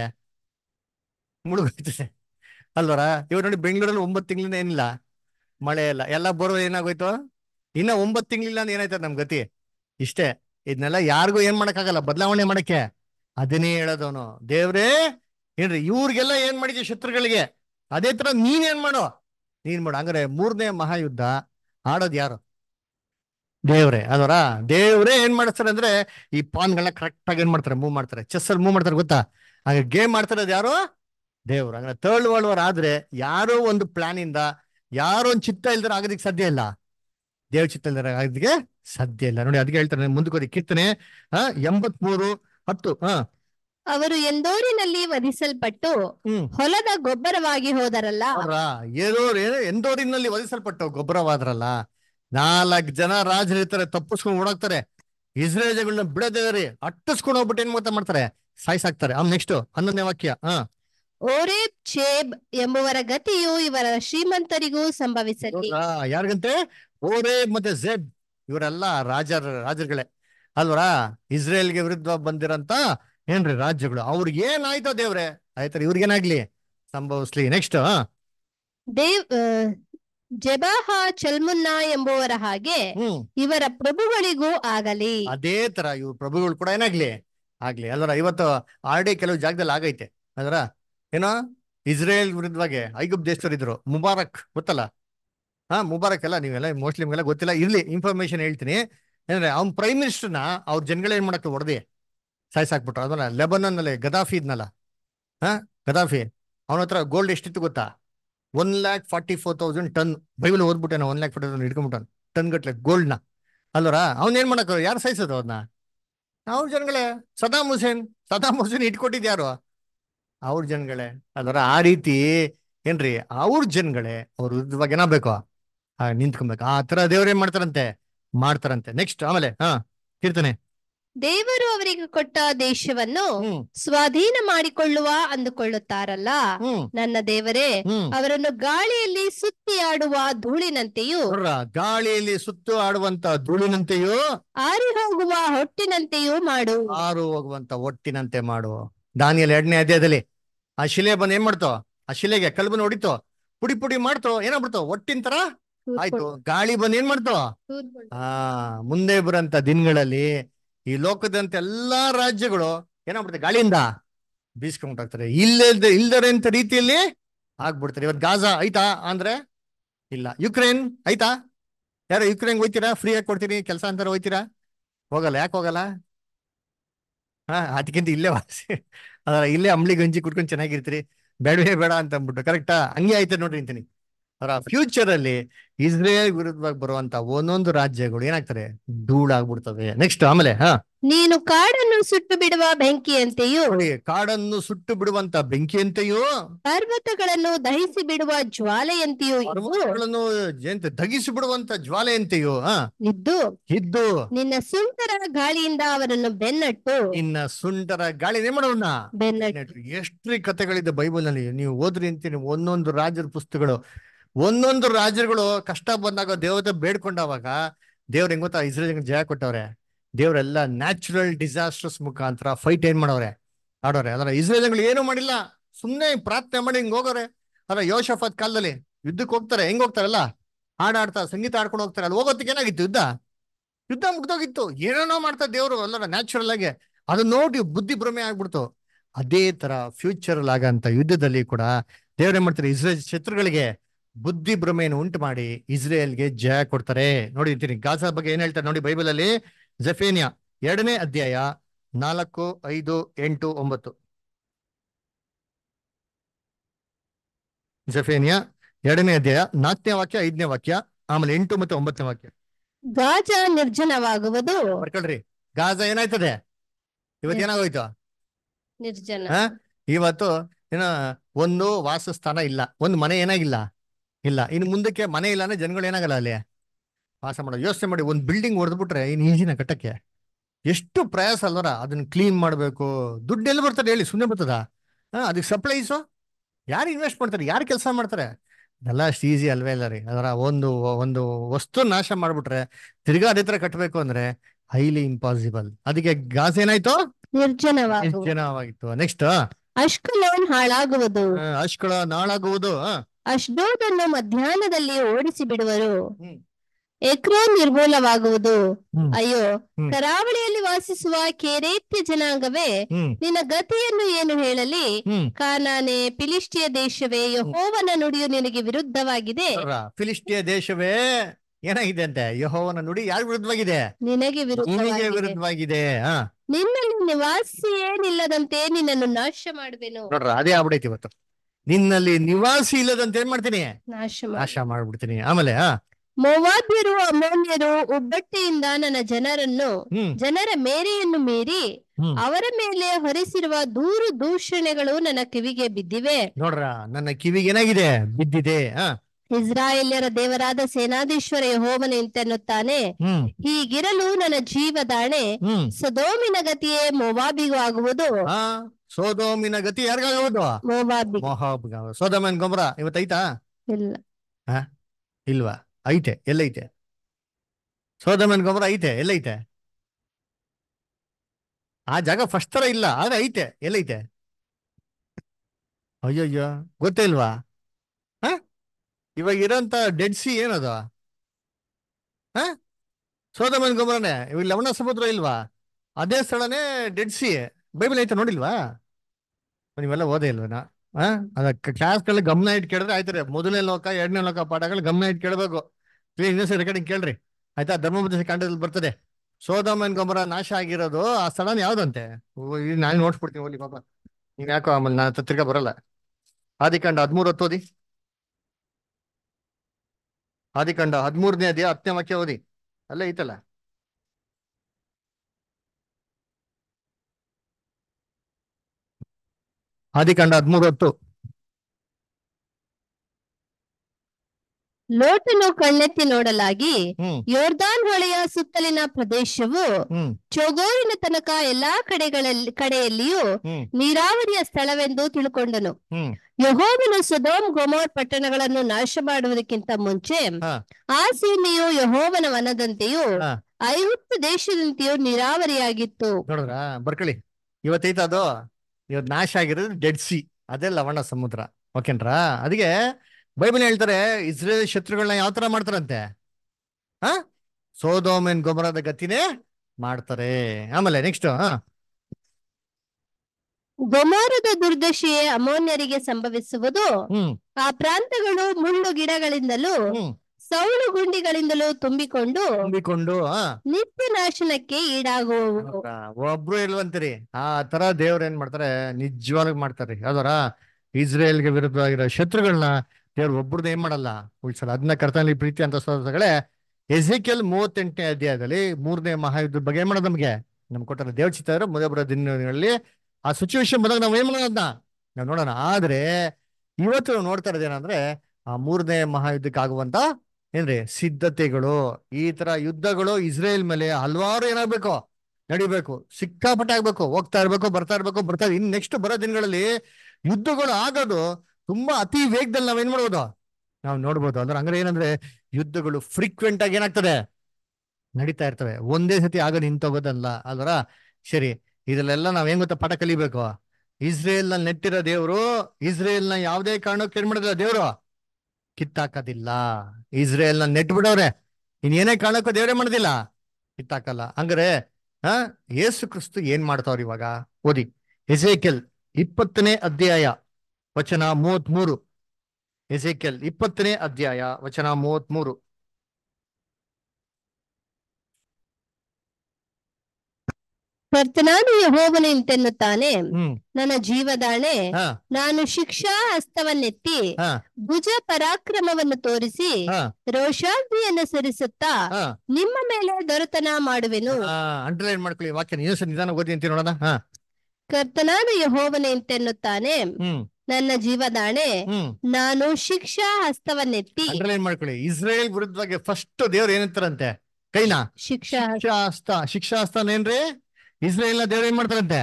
ಮುಳುಗೋಯ್ತದೆ ಅಲ್ವರ ಇವಾಗ ನೋಡಿ ಬೆಂಗಳೂರಲ್ಲಿ ಒಂಬತ್ತು ತಿಂಗಳಿಂದ ಏನಿಲ್ಲ ಮಳೆ ಇಲ್ಲ ಎಲ್ಲ ಬರೋ ಏನಾಗೋಯ್ತು ಇನ್ನ ಒಂಬತ್ತು ತಿಂಗಳಿಲ್ಲ ಅಂದ್ರೆ ಏನಾಯ್ತದ ನಮ್ ಗತಿ ಇಷ್ಟೇ ಇದನ್ನೆಲ್ಲ ಯಾರಿಗೂ ಏನ್ ಮಾಡಕ್ಕಾಗಲ್ಲ ಬದಲಾವಣೆ ಮಾಡಕ್ಕೆ ಅದನ್ನೇ ಹೇಳೋದವನು ದೇವ್ರೇ ಏನ್ರಿ ಇವ್ರಿಗೆಲ್ಲ ಏನ್ ಮಾಡಿದ್ಯ ಶತ್ರುಗಳಿಗೆ ಅದೇ ತರ ನೀನ್ ಏನ್ ಮಾಡೋ ನೀನ್ ಮಾಡು ಹಂಗಾರೆ ಮೂರನೇ ಮಹಾಯುದ್ಧ ಆಡೋದ್ ಯಾರು ದೇವ್ರೆ ಅದರ ದೇವ್ರೇ ಏನ್ ಮಾಡಿಸ್ತಾರೆ ಅಂದ್ರೆ ಈ ಪಾನ್ಗಳನ್ನ ಕರೆಕ್ಟ್ ಆಗಿ ಏನ್ ಮಾಡ್ತಾರೆ ಮೂವ್ ಮಾಡ್ತಾರೆ ಚೆಸ್ ಅಲ್ಲಿ ಮೂವ್ ಮಾಡ್ತಾರೆ ಗೊತ್ತಾ ಹಾಗೆ ಗೇಮ್ ಮಾಡ್ತಾರದು ಯಾರು ದೇವ್ರು ಹಂಗಾರೆ ಥರ್ಡ್ ವರ್ಲ್ಡ್ ವಾರ್ ಆದ್ರೆ ಯಾರೋ ಒಂದು ಪ್ಲಾನ್ ಇಂದ ಯಾರೋ ಒಂದು ಚಿತ್ತ ಇಲ್ದಾರ ಆಗೋದಿಕ್ ಸಾಧ್ಯ ಇಲ್ಲ ದೇವ್ ಚಿತ್ತ ಇಲ್ದಾರ ಆಗೋದಿಕ್ಕೆ ಸಾಧ್ಯ ಇಲ್ಲ ನೋಡಿ ಅದಕ್ಕೆ ಹೇಳ್ತಾರೆ ಮುಂದಕ್ಕೆ ಕೀರ್ತನೆ ಹಾ ಎಂಬತ್ಮೂರು ಹತ್ತು ಹಾ ಅವರು ಎಂದೋರಿನಲ್ಲಿ ವಧಿಸಲ್ಪಟ್ಟು ಹ್ಮ್ ಹೊಲದ ಗೊಬ್ಬರವಾಗಿ ಹೋದರಲ್ಲ ಅವ್ರ ಏನೋ ಏನೋ ಎಂದೋರಿನಲ್ಲಿ ವಧಿಸಲ್ಪಟ್ಟು ಗೊಬ್ಬರವಾದ್ರಲ್ಲ ನಾಲ್ಕ್ ಜನ ರಾಜರಿರ್ತಾರೆ ತಪ್ಪಿಸ್ಕೊಂಡು ಓಡಾಕ್ತಾರೆ ಇಸ್ರೇಲ್ಗಳನ್ನ ಬಿಡದೇ ಅಟ್ಟಿಸ್ಕೊಂಡು ಹೋಗ್ಬಿಟ್ಟು ಏನ್ ಮಾತಾ ಮಾಡ್ತಾರೆ ಸಾಯ್ಸಾಕ್ತಾರೆ ಅವ್ನು ನೆಕ್ಸ್ಟ್ ಹನ್ನೊಂದನೇ ವಾಕ್ಯ ಹಾ ಓರೇಬ್ ಚೇಬ್ ಎಂಬುವರ ಗತಿಯು ಇವರ ಶ್ರೀಮಂತರಿಗೂ ಸಂಭವಿಸಲಿ ಆ, ಯಾರಿಗಂತೆ ಓರೇ ಮತ್ತೆ ಝೆಬ್ ಇವರೆಲ್ಲ ರಾಜರ ರಾಜರುಗಳೇ ಅಲ್ವರಾ ಇಸ್ರೇಲ್ಗೆ ವಿರುದ್ಧ ಬಂದಿರಂತ ಏನ್ರಿ ರಾಜ್ಯಗಳು ಅವ್ರಿಗೆ ಏನಾಯ್ತೋ ದೇವ್ರೆ ಆಯ್ತಾರೆ ಇವ್ರಿಗೇನಾಗ್ಲಿ ಸಂಭವಿಸ್ಲಿ ನೆಕ್ಸ್ಟ್ ದೇವ್ ಆ, ಜೆಬಾಹ ಚಲ್ಮುನ್ನ ಎಂಬುವರ ಹಾಗೆ ಹ್ಮ್ ಇವರ ಪ್ರಭುಗಳಿಗೂ ಆಗಲಿ ಅದೇ ತರ ಇವ್ರ ಪ್ರಭುಗಳು ಕೂಡ ಏನಾಗ್ಲಿ ಆಗ್ಲಿ ಅಲ್ವರ ಇವತ್ತು ಆಲ್ರೆಡಿ ಕೆಲವು ಜಾಗದಲ್ಲಿ ಆಗೈತೆ ಅಲ್ವರ ಏನೋ ಇಸ್ರೇಲ್ ವಿರುದ್ಧವಾಗಿ ಐಗುಪ್ ದೇಶದವ್ರು ಇದ್ರು ಮುಬಾರಕ್ ಗೊತ್ತಲ್ಲ ಹಾ ಮುಬಾರಕ್ ಎಲ್ಲ ನೀವೆಲ್ಲ ಮೋಸ್ಟ್ಲಿ ನಿಮ್ಗೆಲ್ಲ ಗೊತ್ತಿಲ್ಲ ಇರ್ಲಿ ಇನ್ಫಾರ್ಮೇಶನ್ ಹೇಳ್ತೀನಿ ಏನಂದ್ರೆ ಅವ್ನ ಪ್ರೈಮ್ ಮಿನಿಸ್ಟರ್ನ ಅವ್ರ ಜನಗಳೇ ಏನ್ ಮಾಡಕ್ಕೆ ಹೊಡೆದಿ ಸಾಯ್ಸಾಕ್ಬಿಟ್ರು ಅದನ್ನ ಲೆಬನನ್ ಅಲ್ಲಿ ಗದಾಫಿ ಇದ್ನಲ್ಲ ಹಾ ಗದಾಫಿ ಅವನ ಹತ್ರ ಗೋಲ್ಡ್ ಎಷ್ಟಿತ್ತು ಗೊತ್ತಾ one lakh forty four thousand ton Bible ಓದ್ಬಿಟ್ಟೆ ಒನ್ ಲ್ಯಾಕ್ ಫಾರ್ಟಿ ತೌಸಂಡ್ ಹಿಡ್ಕೊಂಡ್ಬಿಟ್ಟಾನ ಟನ್ ಗಟ್ಲೆ ಗೋಲ್ಡ್ನ ಅಲ್ವರ ಅವ್ನ ಏನ್ ಮಾಡಕ್ ಯಾರು ಸಾಯಿಸೋದು ಅವ್ರನ್ನ ಅವ್ರ ಜನಗಳೇ ಸದಾಮ್ ಹುಸೇನ್ ಸದಾಮ್ ಹುಸೇನ್ ಇಟ್ಕೊಟ್ಟಿದ್ ಯಾರು ಅವ್ರ ಜನಗಳೇ ಅದರ ಆ ರೀತಿ ಏನ್ರಿ ಅವ್ರ ಜನಗಳೇ ಅವ್ರ ವಿರುದ್ಧವಾಗಿ ಏನಾಗ್ಬೇಕು ಆ ನಿಂತ್ಕೊಬೇಕು ಆ ತರ ದೇವ್ರೇನ್ ಮಾಡ್ತಾರಂತೆ ಮಾಡ್ತಾರಂತೆ ನೆಕ್ಸ್ಟ್ ಆಮೇಲೆ ಹಾ ಕೀರ್ತನೆ ದೇವರು ಅವರಿಗೆ ಕೊಟ್ಟ ದೇಶವನ್ನು ಹ್ಮ್ ಸ್ವಾಧೀನ ಮಾಡಿಕೊಳ್ಳುವ ಅಂದುಕೊಳ್ಳುತ್ತಾರಲ್ಲ ಹ್ಮ್ ನನ್ನ ದೇವರೇ ಹ್ಮ್ ಅವರನ್ನು ಗಾಳಿಯಲ್ಲಿ ಸುತ್ತಿಯಾಡುವ ಧೂಳಿನಂತೆಯೂ ನೋಡ್ರ ಗಾಳಿಯಲ್ಲಿ ಸುತ್ತು ಆಡುವಂತ ಧೂಳಿನಂತೆಯೂ ಆರಿ ಹೋಗುವ ಹೊಟ್ಟಿನಂತೆಯೂ ಮಾಡು ಆರು ಹೋಗುವಂತ ಒಟ್ಟಿನಂತೆ ಮಾಡು ದಾನಿಯಲ್ಲಿ ಎರಡನೇ ಅಧ್ಯಾಯದಲ್ಲಿ ಆ ಶಿಲೆ ಬಂದ್ ಏನ್ ಮಾಡ್ತೋ ಆ ಶಿಲೆಗೆ ಕಲ್ಬನ್ ಹೊಡಿತು ಪುಡಿ ಪುಡಿ ಮಾಡ್ತೋ ಏನಾಗ್ಬಿಡ್ತೋ ಒಟ್ಟಿನ ತರ ಆಯ್ತು ಗಾಳಿ ಬಂದ್ ಏನ್ ಮಾಡ್ತೋ ಆ ಮುಂದೆ ಬರಂತ ದಿನಗಳಲ್ಲಿ ಈ ಲೋಕದಂತ ಎಲ್ಲಾ ರಾಜ್ಯಗಳು ಏನಾಗ್ಬಿಡುತ್ತೆ ಗಾಳಿಯಿಂದ ಬೀಸ್ಕೊಂಡ್ಬಿಟ್ಟಾಗ್ತಾರೆ ಇಲ್ಲದ ಇಲ್ದರಂತ ರೀತಿಯಲ್ಲಿ ಆಗ್ಬಿಡ್ತಾರೆ ಇವತ್ತು ಗಾಜಾ ಐತಾ ಅಂದ್ರೆ ಇಲ್ಲ ಯುಕ್ರೇನ್ ಐತಾ ಯಾರು ಯುಕ್ರೇನ್ ಹೋಯ್ತೀರಾ ಫ್ರೀ ಆಗಿ ಕೊಡ್ತೀನಿ ಕೆಲಸ ಅಂತಾರೆ ಹೋಯ್ತೀರಾ ಹೋಗಲ್ಲ ಯಾಕೆ ಹೋಗಲ್ಲ ಹಾ ಅದಕ್ಕಿಂತ ಇಲ್ಲೇ ವಾಸಿ ಅದರ ಇಲ್ಲೇ ಅಂಬ್ಲಿ ಗಂಜಿ ಕುಡ್ಕೊಂಡು ಚೆನ್ನಾಗಿರ್ತೀರಿ ಬೇಡವೇ ಬೇಡ ಅಂತ ಅಂದ್ಬಿಟ್ಟು ಕರೆಕ್ಟಾ ಹಂಗೆ ಆಯ್ತದೆ ನೋಡ್ರಿ ಅಂತೀನಿ ಅವರ ಫ್ಯೂಚರ್ ಅಲ್ಲಿ ಇಸ್ರೇಲ್ ವಿರುದ್ಧವಾಗಿ ಬರುವಂತ ಒಂದೊಂದು ರಾಜ್ಯಗಳು ಏನಾಗ್ತಾರೆ ಧೂಳಾಗ್ಬಿಡ್ತವೆ ನೆಕ್ಸ್ಟ್ ಆಮೇಲೆ ಹಾ ನೀನು ಕಾಡನ್ನು ಸುಟ್ಟು ಬಿಡುವ ಬೆಂಕಿಯಂತೆಯೂ ನೋಡಿ ಕಾಡನ್ನು ಸುಟ್ಟು ಬಿಡುವಂತ ಬೆಂಕಿಯಂತೆಯೂ ಪರ್ವತಗಳನ್ನು ದಹಿಸಿ ಬಿಡುವ ಜ್ವಾಲೆಯಂತೆಯೂ ಇದ್ದು ಪರ್ವತಗಳನ್ನು ಎಂತ ದಗಿಸಿ ಬಿಡುವಂತ ಜ್ವಾಲೆಯಂತೆಯೂ ಹಾ ಇದ್ದು ಇದ್ದು ನಿನ್ನ ಸುಂಟರ ಗಾಳಿಯಿಂದ ಅವರನ್ನು ಬೆನ್ನಟ್ಟು ಇನ್ನ ಸುಂಟರ ಗಾಳಿ ಏನ್ ಮಾಡೋಣ ಬೆನ್ನಟ್ಟು ಎಷ್ಟ್ರಿ ಕಥೆಗಳಿದೆ ಬೈಬಲ್ ನಲ್ಲಿ ನೀವು ಓದ್ರಿ ಅಂತೀನಿ ಒಂದೊಂದು ರಾಜ್ಯದ ಪುಸ್ತಕಗಳು ಒಂದೊಂದು ರಾಜ್ಯಗಳು ಕಷ್ಟ ಬಂದಾಗ ದೇವತೆ ಬೇಡ್ಕೊಂಡಾಗ ದೇವ್ರ ಹೆಂಗ್ ಗೊತ್ತಾ ಇಸ್ರೇಲ್ ಜಯ ಕೊಟ್ಟವ್ರೆ ದೇವ್ರೆಲ್ಲ ನ್ಯಾಚುರಲ್ ಡಿಸಾಸ್ಟರ್ಸ್ ಮುಖಾಂತರ ಫೈಟ್ ಏನ್ ಮಾಡವ್ರೆ ಆಡೋರೆ ಅದರ ಇಸ್ರೇಲ್ಗಳು ಏನು ಮಾಡಿಲ್ಲ ಸುಮ್ನೆ ಪ್ರಾರ್ಥನೆ ಮಾಡಿ ಹಿಂಗ್ ಹೋಗೋರೆ ಅದ್ರ ಯೋಶಫತ್ ಕಾಲದಲ್ಲಿ ಯುದ್ಧಕ್ಕೆ ಹೋಗ್ತಾರೆ ಹೆಂಗ್ ಹೋಗ್ತಾರಲ್ಲ ಹಾಡಾಡ್ತಾ ಸಂಗೀತ ಆಡ್ಕೊಂಡು ಹೋಗ್ತಾರೆ ಅಲ್ಲಿ ಹೋಗೋದಕ್ಕೆ ಏನಾಗಿತ್ತು ಯುದ್ಧ ಯುದ್ಧ ಮುಗ್ದೋಗಿತ್ತು ಏನೇನೋ ಮಾಡ್ತಾ ದೇವ್ರು ಅಲ್ಲರ ನ್ಯಾಚುರಲ್ ಆಗಿ ಅದನ್ನ ನೋಡಿ ಬುದ್ಧಿ ಭ್ರಮೆ ಆಗ್ಬಿಡ್ತು ಅದೇ ತರ ಫ್ಯೂಚರ್ ಆಗಂತ ಯುದ್ಧದಲ್ಲಿ ಕೂಡ ದೇವ್ರ ಏನ್ ಮಾಡ್ತಾರೆ ಇಸ್ರೇಲ್ ಶತ್ರುಗಳಿಗೆ ಬುದ್ಧಿ ಭ್ರಮೆಯನ್ನು ಉಂಟು ಮಾಡಿ ಇಸ್ರೇಲ್ಗೆ ಜಯ ಕೊಡ್ತಾರೆ ನೋಡಿರ್ತೀನಿ ಗಾಜಾ ಬಗ್ಗೆ ಏನ್ ಹೇಳ್ತಾರೆ ನೋಡಿ ಬೈಬಲ್ ಅಲ್ಲಿ ಜಫೇನಿಯಾ ಎರಡನೇ ಅಧ್ಯಾಯ ನಾಲ್ಕು ಐದು ಎಂಟು ಒಂಬತ್ತು ಜಫೇನಿಯಾ ಎರಡನೇ ಅಧ್ಯಾಯ ನಾಲ್ಕನೇ ವಾಕ್ಯ ಐದನೇ ವಾಕ್ಯ ಆಮೇಲೆ ಎಂಟು ಮತ್ತೆ ಒಂಬತ್ತನೇ ವಾಕ್ಯ ಗಾಜ ನಿರ್ಜನವಾಗುವುದು ಬರ್ಕೊಳ್ರಿ ಗಾಜಾ ಏನಾಯ್ತದೆ ಇವತ್ತು ಏನಾಗೋಯ್ತು ನಿರ್ಜನ ಆ? ಇವತ್ತು ಏನ ಒಂದು ವಾಸಸ್ಥಾನ ಇಲ್ಲ ಒಂದು ಮನೆ ಏನಾಗಿಲ್ಲ ಇಲ್ಲ ಇನ್ನು ಮುಂದಕ್ಕೆ ಮನೆ ಇಲ್ಲ ಅಂದ್ರೆ ಜನಗಳು ಏನಾಗಲ್ಲ ಅಲ್ಲಿ ವಾಸ ಮಾಡೋದು ಯೋಚನೆ ಮಾಡಿ ಒಂದು ಬಿಲ್ಡಿಂಗ್ ಹೊಡೆದ್ಬಿಟ್ರೆ ಇನ್ನು ಈಜಿನ ಕಟ್ಟಕ್ಕೆ ಎಷ್ಟು ಪ್ರಯಾಸ ಅಲ್ವರ ಅದನ್ನ ಕ್ಲೀನ್ ಮಾಡಬೇಕು ದುಡ್ಡು ಎಲ್ಲಿ ಬರ್ತದೆ ಹೇಳಿ ಸುಮ್ಮನೆ ಬರ್ತದ ಹಾ ಅದಕ್ಕೆ ಸಪ್ಲೈಸು ಯಾರು ಇನ್ವೆಸ್ಟ್ ಮಾಡ್ತಾರೆ ಯಾರು ಕೆಲಸ ಮಾಡ್ತಾರೆ ಅದೆಲ್ಲ ಅಷ್ಟು ಈಸಿ ಅಲ್ವೇ ಇಲ್ಲ ರೀ ಅದರ ಒಂದು ಒಂದು ವಸ್ತು ನಾಶ ಮಾಡ್ಬಿಟ್ರೆ ತಿರ್ಗಾ ಅದೇ ತರ ಕಟ್ಟಬೇಕು ಅಂದ್ರೆ ಹೈಲಿ ಇಂಪಾಸಿಬಲ್ ಅದಕ್ಕೆ ಗಾಸ್ ಏನಾಯ್ತು ನಿರ್ಜನವಾಗುವುದು ಜನವಾಗಿತ್ತು ನೆಕ್ಸ್ಟ್ ಅಷ್ಕಲೋನ್ ಹಾಳಾಗುವುದು ಅಷ್ಕಳ ನಾಳಾಗುವುದು ಆ, ಅಷ್ಡೋದನ್ನು ಮಧ್ಯಾಹ್ನದಲ್ಲಿ ಓಡಿಸಿ ಬಿಡುವರು ಹ್ಮ್. ಎಕ್ರೋನ್ ನಿರ್ಮೂಲವಾಗುವುದು ಹ್ಮ್. ಅಯ್ಯೋ ಹ್ಮ್. ಕರಾವಳಿಯಲ್ಲಿ ವಾಸಿಸುವ ಕೇರೇತ್ಯ ಜನಾಂಗವೇ ಹ್ಮ್ ನಿನ್ನ ಗತಿಯನ್ನು ಏನು ಹೇಳಲಿ ಹ್ಮ್ ಕಾನಾನೆ ಫಿಲಿಷ್ಟಿಯ ದೇಶವೇ ಯಹೋವನ ನುಡಿಯು ನಿನಗೆ ವಿರುದ್ಧವಾಗಿದೆ ನೋಡ್ರಾ, ಫಿಲಿಸ್ಟಿಯ ದೇಶವೇ ಏನಾಗಿದೆ ಅಂತೆ ಯಹೋವನ ನುಡಿ ಯಾರ ವಿರುದ್ಧವಾಗಿದೆ ನಿನಗೆ ನಿನಗೆ ವಿರುದ್ಧವಾಗಿದೆ ವಿರುದ್ಧವಾಗಿದೆ ಹಾ ನಿನ್ನಲ್ಲಿ ನಿವಾಸಿಯೇ ನಿಲ್ಲದಂತೆ ನಿನ್ನನ್ನು ನಾಶ ಮಾಡುವೆನು ನೋಡ್ರ ಅದೇ ಆಗ್ಬಿಡೈತಿ ಇವತ್ತು ನಿನ್ನಲ್ಲಿ ನಿವಾಸಿ ಇಲ್ಲದಂತ ಏನ್ ಮಾಡ್ತೀನಿ ನಾಶ ಮಾಡು ನಾಶ ಮಾಡ್ಬಿಡ್ತೀನಿ ಆಮೇಲೆ ಹಾ ಮೋವಾಬ್ಯರು ಅಮೋನ್ಯರು ಉಬ್ಬಟ್ಟೆಯಿಂದ ನನ್ನ ಜನರನ್ನು ಹ್ಮ್ ಜನರ ಮೇರೆಯನ್ನು ಮೀರಿ ಹ್ಮ್ ಅವರ ಮೇಲೆ ಹೊರಿಸಿರುವ ದೂರು ದೂಷಣೆಗಳು ನನ್ನ ಕಿವಿಗೆ ಬಿದ್ದಿವೆ ನೋಡ್ರ ನನ್ನ ಕಿವಿಗೆ ಏನಾಗಿದೆ ಬಿದ್ದಿದೆ ಹಾ ಇಸ್ರಾಯೇಲ್ಯರ ದೇವರಾದ ಸೇನಾಧೀಶ್ವರ ಯಹೋವನು ಇಂತೆನ್ನುತ್ತಾನೆ ಹ್ಮ್ ಹೀಗಿರಲು ನನ್ನ ಜೀವದಾಣೆ ಹ್ಮ್ ಸದೋಮಿನ ಗತಿಯೇ ಮೊವಾಬಿಗೂ ಆಗುವುದು ಹಾ ಸೋದೋಮಿನ ಗತಿ ಯಾರಿಗಾಗುವುದು ಮೊವಾಬಿ ಮೊಹಾಬ್ ಸೋದಮನ್ ಗೊಬ್ಬರ ಇವತ್ತು ಐತಾ ಇಲ್ಲ ಇಲ್ವಾ ಐತೆ ಎಲ್ಲೈತೆ ಸೋದಮನ್ ಗೊಬ್ಬರ ಐತೆ ಎಲ್ಲೈತೆ ಆ ಜಾಗ ಫಸ್ಟ್ ತರ ಇಲ್ಲ ಆದ್ರೆ ಐತೆ ಎಲ್ಲೈತೆ ಅಯ್ಯಯ್ಯೋ ಗೊತ್ತೇ ಇಲ್ವಾ ಹ ಇವಾಗ ಇರೋಂತ ಡೆಡ್ ಸಿ ಏನದು ಹ ಸೋದಮನ್ ಗೊಬ್ಬರನೇ ಇವಾಗ ಲವಣ ಸಮುದ್ರ ಇಲ್ವಾ ಅದೇ ಸ್ಥಳನೇ ಡೆಡ್ ಸಿ ಬೈಬಲ್ ಐತೆ ನೋಡಿಲ್ವಾ ನೀವೆಲ್ಲ ಓದೇ ಇಲ್ವನಾ ಹಾ ಅದ ಕ್ಲಾಸ್ಗಳ ಗಮನ ಇಟ್ಟು ಕೇಳಿದ್ರೆ ಆಯ್ತಾರೆ ಮೊದಲನೇ ಲೋಕ ಎರಡನೇ ಲೋಕ ಪಾಠಗಳು ಗಮನ ಇಟ್ಟು ಕೇಳಬೇಕು ಇನ್ನೊಂದ್ಸರಿ ರೆಕಾರ್ಡಿಂಗ್ ಕೇಳ್ರಿ ಆಯ್ತಾ ಧರ್ಮೋಪದೇಶ ಕಾಂಡದಲ್ಲಿ ಬರ್ತದೆ ಸೋದಮನ್ ಗೊಬ್ಬರ ನಾಶ ಆಗಿರೋದು ಆ ಸ್ಥಳನ ಯಾವ್ದಂತೆ ಓ, ಇದು ನಾನು ನೋಡ್ಸ್ಬಿಡ್ತೀನಿ ಹೋಗ್ಲಿ ಪಾಪ ನೀನ್ ಯಾಕೋ ಆಮೇಲೆ ನಾನು ಹತ್ರ ತಿರ್ಗಾ ಬರಲ್ಲ ಆದಿಕಾಂಡ ಹದಿಮೂರು ಹೊತ್ತು ಓದಿ ಆದಿಕಾಂಡ ಹದಿಮೂರನೇ ಅಧ್ಯಾಯ ಹತ್ತನೇ ವಾಕ್ಯ ಓದಿ ಅಲ್ಲೇ ಐತಲ್ಲ ಆದಿಕಾಂಡ ಹದಿಮೂರು ಹೊತ್ತು ಲೋಟನು ಕಣ್ಣೆತ್ತಿ ನೋಡಲಾಗಿ ಹ್ಮ್ ಯೋರ್ದಾನ್ ಹೊಳೆಯ ಸುತ್ತಲಿನ ಪ್ರದೇಶವು ಹ್ಮ್ ಚೋಗೋರಿನ ತನಕ ಎಲ್ಲಾ ಕಡೆಗಳಲ್ಲಿ ಕಡೆಯಲ್ಲಿಯೂ ಹ್ಮ್ ನೀರಾವರಿಯ ಸ್ಥಳವೆಂದು ತಿಳ್ಕೊಂಡನು ಹ್ಮ್ ಯಹೋವನು ಸೊದೋಮ್ ಗೊಮೋರ್ ಪಟ್ಟಣಗಳನ್ನು ನಾಶ ಮಾಡುವುದಕ್ಕಿಂತ ಮುಂಚೆ ಹಾ. ಆ ಸೀಮೆಯು ಯಹೋವನ ವನದಂತೆಯೂ ಹಾ. ಐಗುಪ್ತ ದೇಶದಂತೆಯೂ ನೀರಾವರಿಯಾಗಿತ್ತು ನೋಡಿದ್ರ ಬರ್ಕೊಳ್ಳಿ ಇವತ್ತೈತ ಅದು ಇವತ್ತು ನಾಶ ಆಗಿರೋದು ಡೆಡ್ ಸಿ ಅದೇ ಲವಣ ಸಮುದ್ರ ಓಕೆನ್ರಾ ಅದಕ್ಕೆ ಬೈಬಲ್ ಹೇಳ್ತಾರೆ ಇಸ್ರೇಲ್ ಶತ್ರುಗಳನ್ನ ಯಾವ ತರ ಮಾಡ್ತಾರಂತೆ ಹಾ ಸೋದೋಮೆನ್ ಗೊಬ್ಬರದ ಗತಿನೇ ಮಾಡ್ತಾರೆ ಆಮೇಲೆ ನೆಕ್ಸ್ಟ್ ಹಾ ಗೊಮೋರದ ದುರ್ದಶೆಯೇ ಅಮೋನ್ಯರಿಗೆ ಸಂಭವಿಸುವುದು ಹ್ಮ್ ಆ ಪ್ರಾಂತಗಳು ಮುಳ್ಳು ಗಿಡಗಳಿಂದಲೂ ಹ್ಮ್ ಸೌಳು ಗುಂಡಿಗಳಿಂದಲೂ ತುಂಬಿಕೊಂಡು ತುಂಬಿಕೊಂಡು ಹಾ ನಿತ್ಯ ನಾಶನಕ್ಕೆ ಈಡಾಗುವವು ಹೌದಾ? ಒಬ್ರು ಇಲ್ವಂತೀರಿ ಆ ತರ ದೇವ್ರ ಏನ್ ಮಾಡ್ತಾರೆ ನಿಜವಾಗ್ ಮಾಡ್ತಾರೆ ಯಾವ್ದಾರ ಇಸ್ರೇಲ್ಗೆ ವಿರುದ್ಧವಾಗಿರೋ ಶತ್ರುಗಳನ್ನ ದೇವ್ರು ಒಬ್ರದ್ದು ಏನ್ ಮಾಡಲ್ಲ ಉಳ್ಸಲ್ಲ ಅದನ್ನ ಕರ್ತನಲ್ಲಿ ಪ್ರೀತಿ ಅಂತ ಸೋದರಗಳೇ ಎಸಿಕೆಲ್ ಮೂವತ್ತೆಂಟನೇ ಅಧ್ಯಾಯದಲ್ಲಿ ಮೂರನೇ ಮಹಾಯುದ್ಧದ ಬಗ್ಗೆ ಏನ್ ಮಾಡೋದು ನಮ್ಗೆ ನಮ್ಗೆ ಕೊಟ್ಟಾರೆ ದೇವ್ರ ಚಿತ್ರ ಮುಂದೆ ಬರೋ ದಿನಗಳಲ್ಲಿ ಆ ಸಿಚುವೇಶನ್ ಬಂದಾಗ ನಾವ್ ಏನ್ ಮಾಡೋಣ ಅದನ್ನ ನಾವ್ ನೋಡೋಣ ಆದ್ರೆ ಇವತ್ತು ನಾವು ನೋಡ್ತಾ ಇರೋದು ಏನಂದ್ರೆ ಆ ಮೂರನೇ ಮಹಾಯುದ್ಧಕ್ಕೆ ಆಗುವಂತ ಏನ್ರಿ ಸಿದ್ಧತೆಗಳು ಈ ತರ ಯುದ್ಧಗಳು ಇಸ್ರೇಲ್ ಮೇಲೆ ಹಲವಾರು ಏನಾಗ್ಬೇಕು ನಡಿಬೇಕು ಸಿಕ್ಕಾಪಟ್ಟೆ ಆಗ್ಬೇಕು ಹೋಗ್ತಾ ಇರ್ಬೇಕು ಬರ್ತಾ ಇರ್ಬೇಕು ಬರ್ತಾ ಇನ್ ನೆಕ್ಸ್ಟ್ ಬರೋ ದಿನಗಳಲ್ಲಿ ಯುದ್ಧಗಳು ಆಗೋದು ತುಂಬಾ ಅತಿ ವೇಗದಲ್ಲಿ ನಾವೇನ್ ಮಾಡ್ಬೋದು ನಾವು ನೋಡ್ಬೋದು ಅಂದ್ರೆ ಹಂಗಾರೆ ಏನಂದ್ರೆ ಯುದ್ಧಗಳು ಫ್ರೀಕ್ವೆಂಟ್ ಆಗಿ ಏನಾಗ್ತದೆ ನಡೀತಾ ಇರ್ತವೆ ಒಂದೇ ಸತಿ ಆಗ ನಿಂತೋಗೋದಲ್ಲ ಅಲ್ವರ ಸರಿ ಇದ್ರಲ್ಲೆಲ್ಲ ನಾವ್ ಹೆಂಗ್ ಗೊತ್ತಾ ಪಾಠ ಕಲಿಬೇಕು ಇಸ್ರೇಲ್ ನಲ್ಲಿ ನೆಟ್ಟಿರೋ ದೇವ್ರು ಇಸ್ರೇಲ್ ನ ಯಾವುದೇ ಕಾರಣಕ್ಕೆ ಏನ್ ಮಾಡಿದ್ರ ದೇವ್ರು ಕಿತ್ತಾಕೋದಿಲ್ಲ ಇಸ್ರೇಲ್ ನ ನೆಟ್ ಬಿಡವ್ರೆ ಇನ್ ಏನೇ ಕಾರಣಕ್ಕೂ ದೇವ್ರೇ ಮಾಡೋದಿಲ್ಲ ಕಿತ್ತಾಕಲ್ಲ ಹಂಗಾರೆ ಹಾ ಯೇಸು ಕ್ರಿಸ್ತು ಏನ್ ಮಾಡ್ತಾವ್ರ ಇವಾಗ ಓದಿ ಎಸೇಕೆಲ್ ಇಪ್ಪತ್ತನೇ ಅಧ್ಯಾಯ ವಚನ ಮೂವತ್ಮೂರು ಎಸೇಕೆಲ್ ಇಪ್ಪತ್ತನೇ ಅಧ್ಯಾಯ ವಚನ ಮೂವತ್ಮೂರು ಕರ್ತನಾನು ಯಹೋವನು ಇಂತೆನ್ನುತ್ತಾನೆ ಹ್ಮ್ ನನ್ನ ಜೀವದಾಣೆ ಹಾ ನಾನು ಶಿಕ್ಷಾ ಹಸ್ತವನ್ನೆತ್ತಿ ಹಾ ಭುಜ ಪರಾಕ್ರಮವನ್ನು ತೋರಿಸಿ ಹಾ ರೋಷಾಗ್ನಿಯನ್ನು ಸರಿಸುತ್ತಾ ಹಾ ನಿಮ್ಮ ಮೇಲೆ ದೊರೆತನ ಮಾಡುವೆನು ಅಂಡರ್ಲೈನ್ ಮಾಡ್ಕೊಳ್ಳಿ ವಾಕ್ಯ ನೀವು ಸಹ ನಿಧಾನ ಓದಿ ಅಂತ ನೋಡೋಣ ಹಾ ಕರ್ತನಾನು ಯಹೋವನು ಇಂತೆನ್ನುತ್ತಾನೆ ಹ್ಮ್ ನನ್ನ ಜೀವದಾಣೆ ಹ್ಮ್ ನಾನು ಶಿಕ್ಷಾ ಹಸ್ತವನ್ನೆತ್ತಿ ಅಂಡರ್ಲೈನ್ ಮಾಡ್ಕೊಳ್ಳಿ ಇಸ್ರೇಲ್ ವಿರುದ್ಧವಾಗಿ ಫಸ್ಟ್ ದೇವ್ರು ಏನಂತಾರಂತೆ ಕೈನಾ ಶಿಕ್ಷಾ ಶಿಕ್ಷಾಸ್ತ ಶಿಕ್ಷಾಸ್ತಾನ ಏನ್ರಿ ಇಸ್ರೇಲ್ ನ ದೇವ್ರು ಏನ್ ಮಾಡ್ತಾರಂತೆ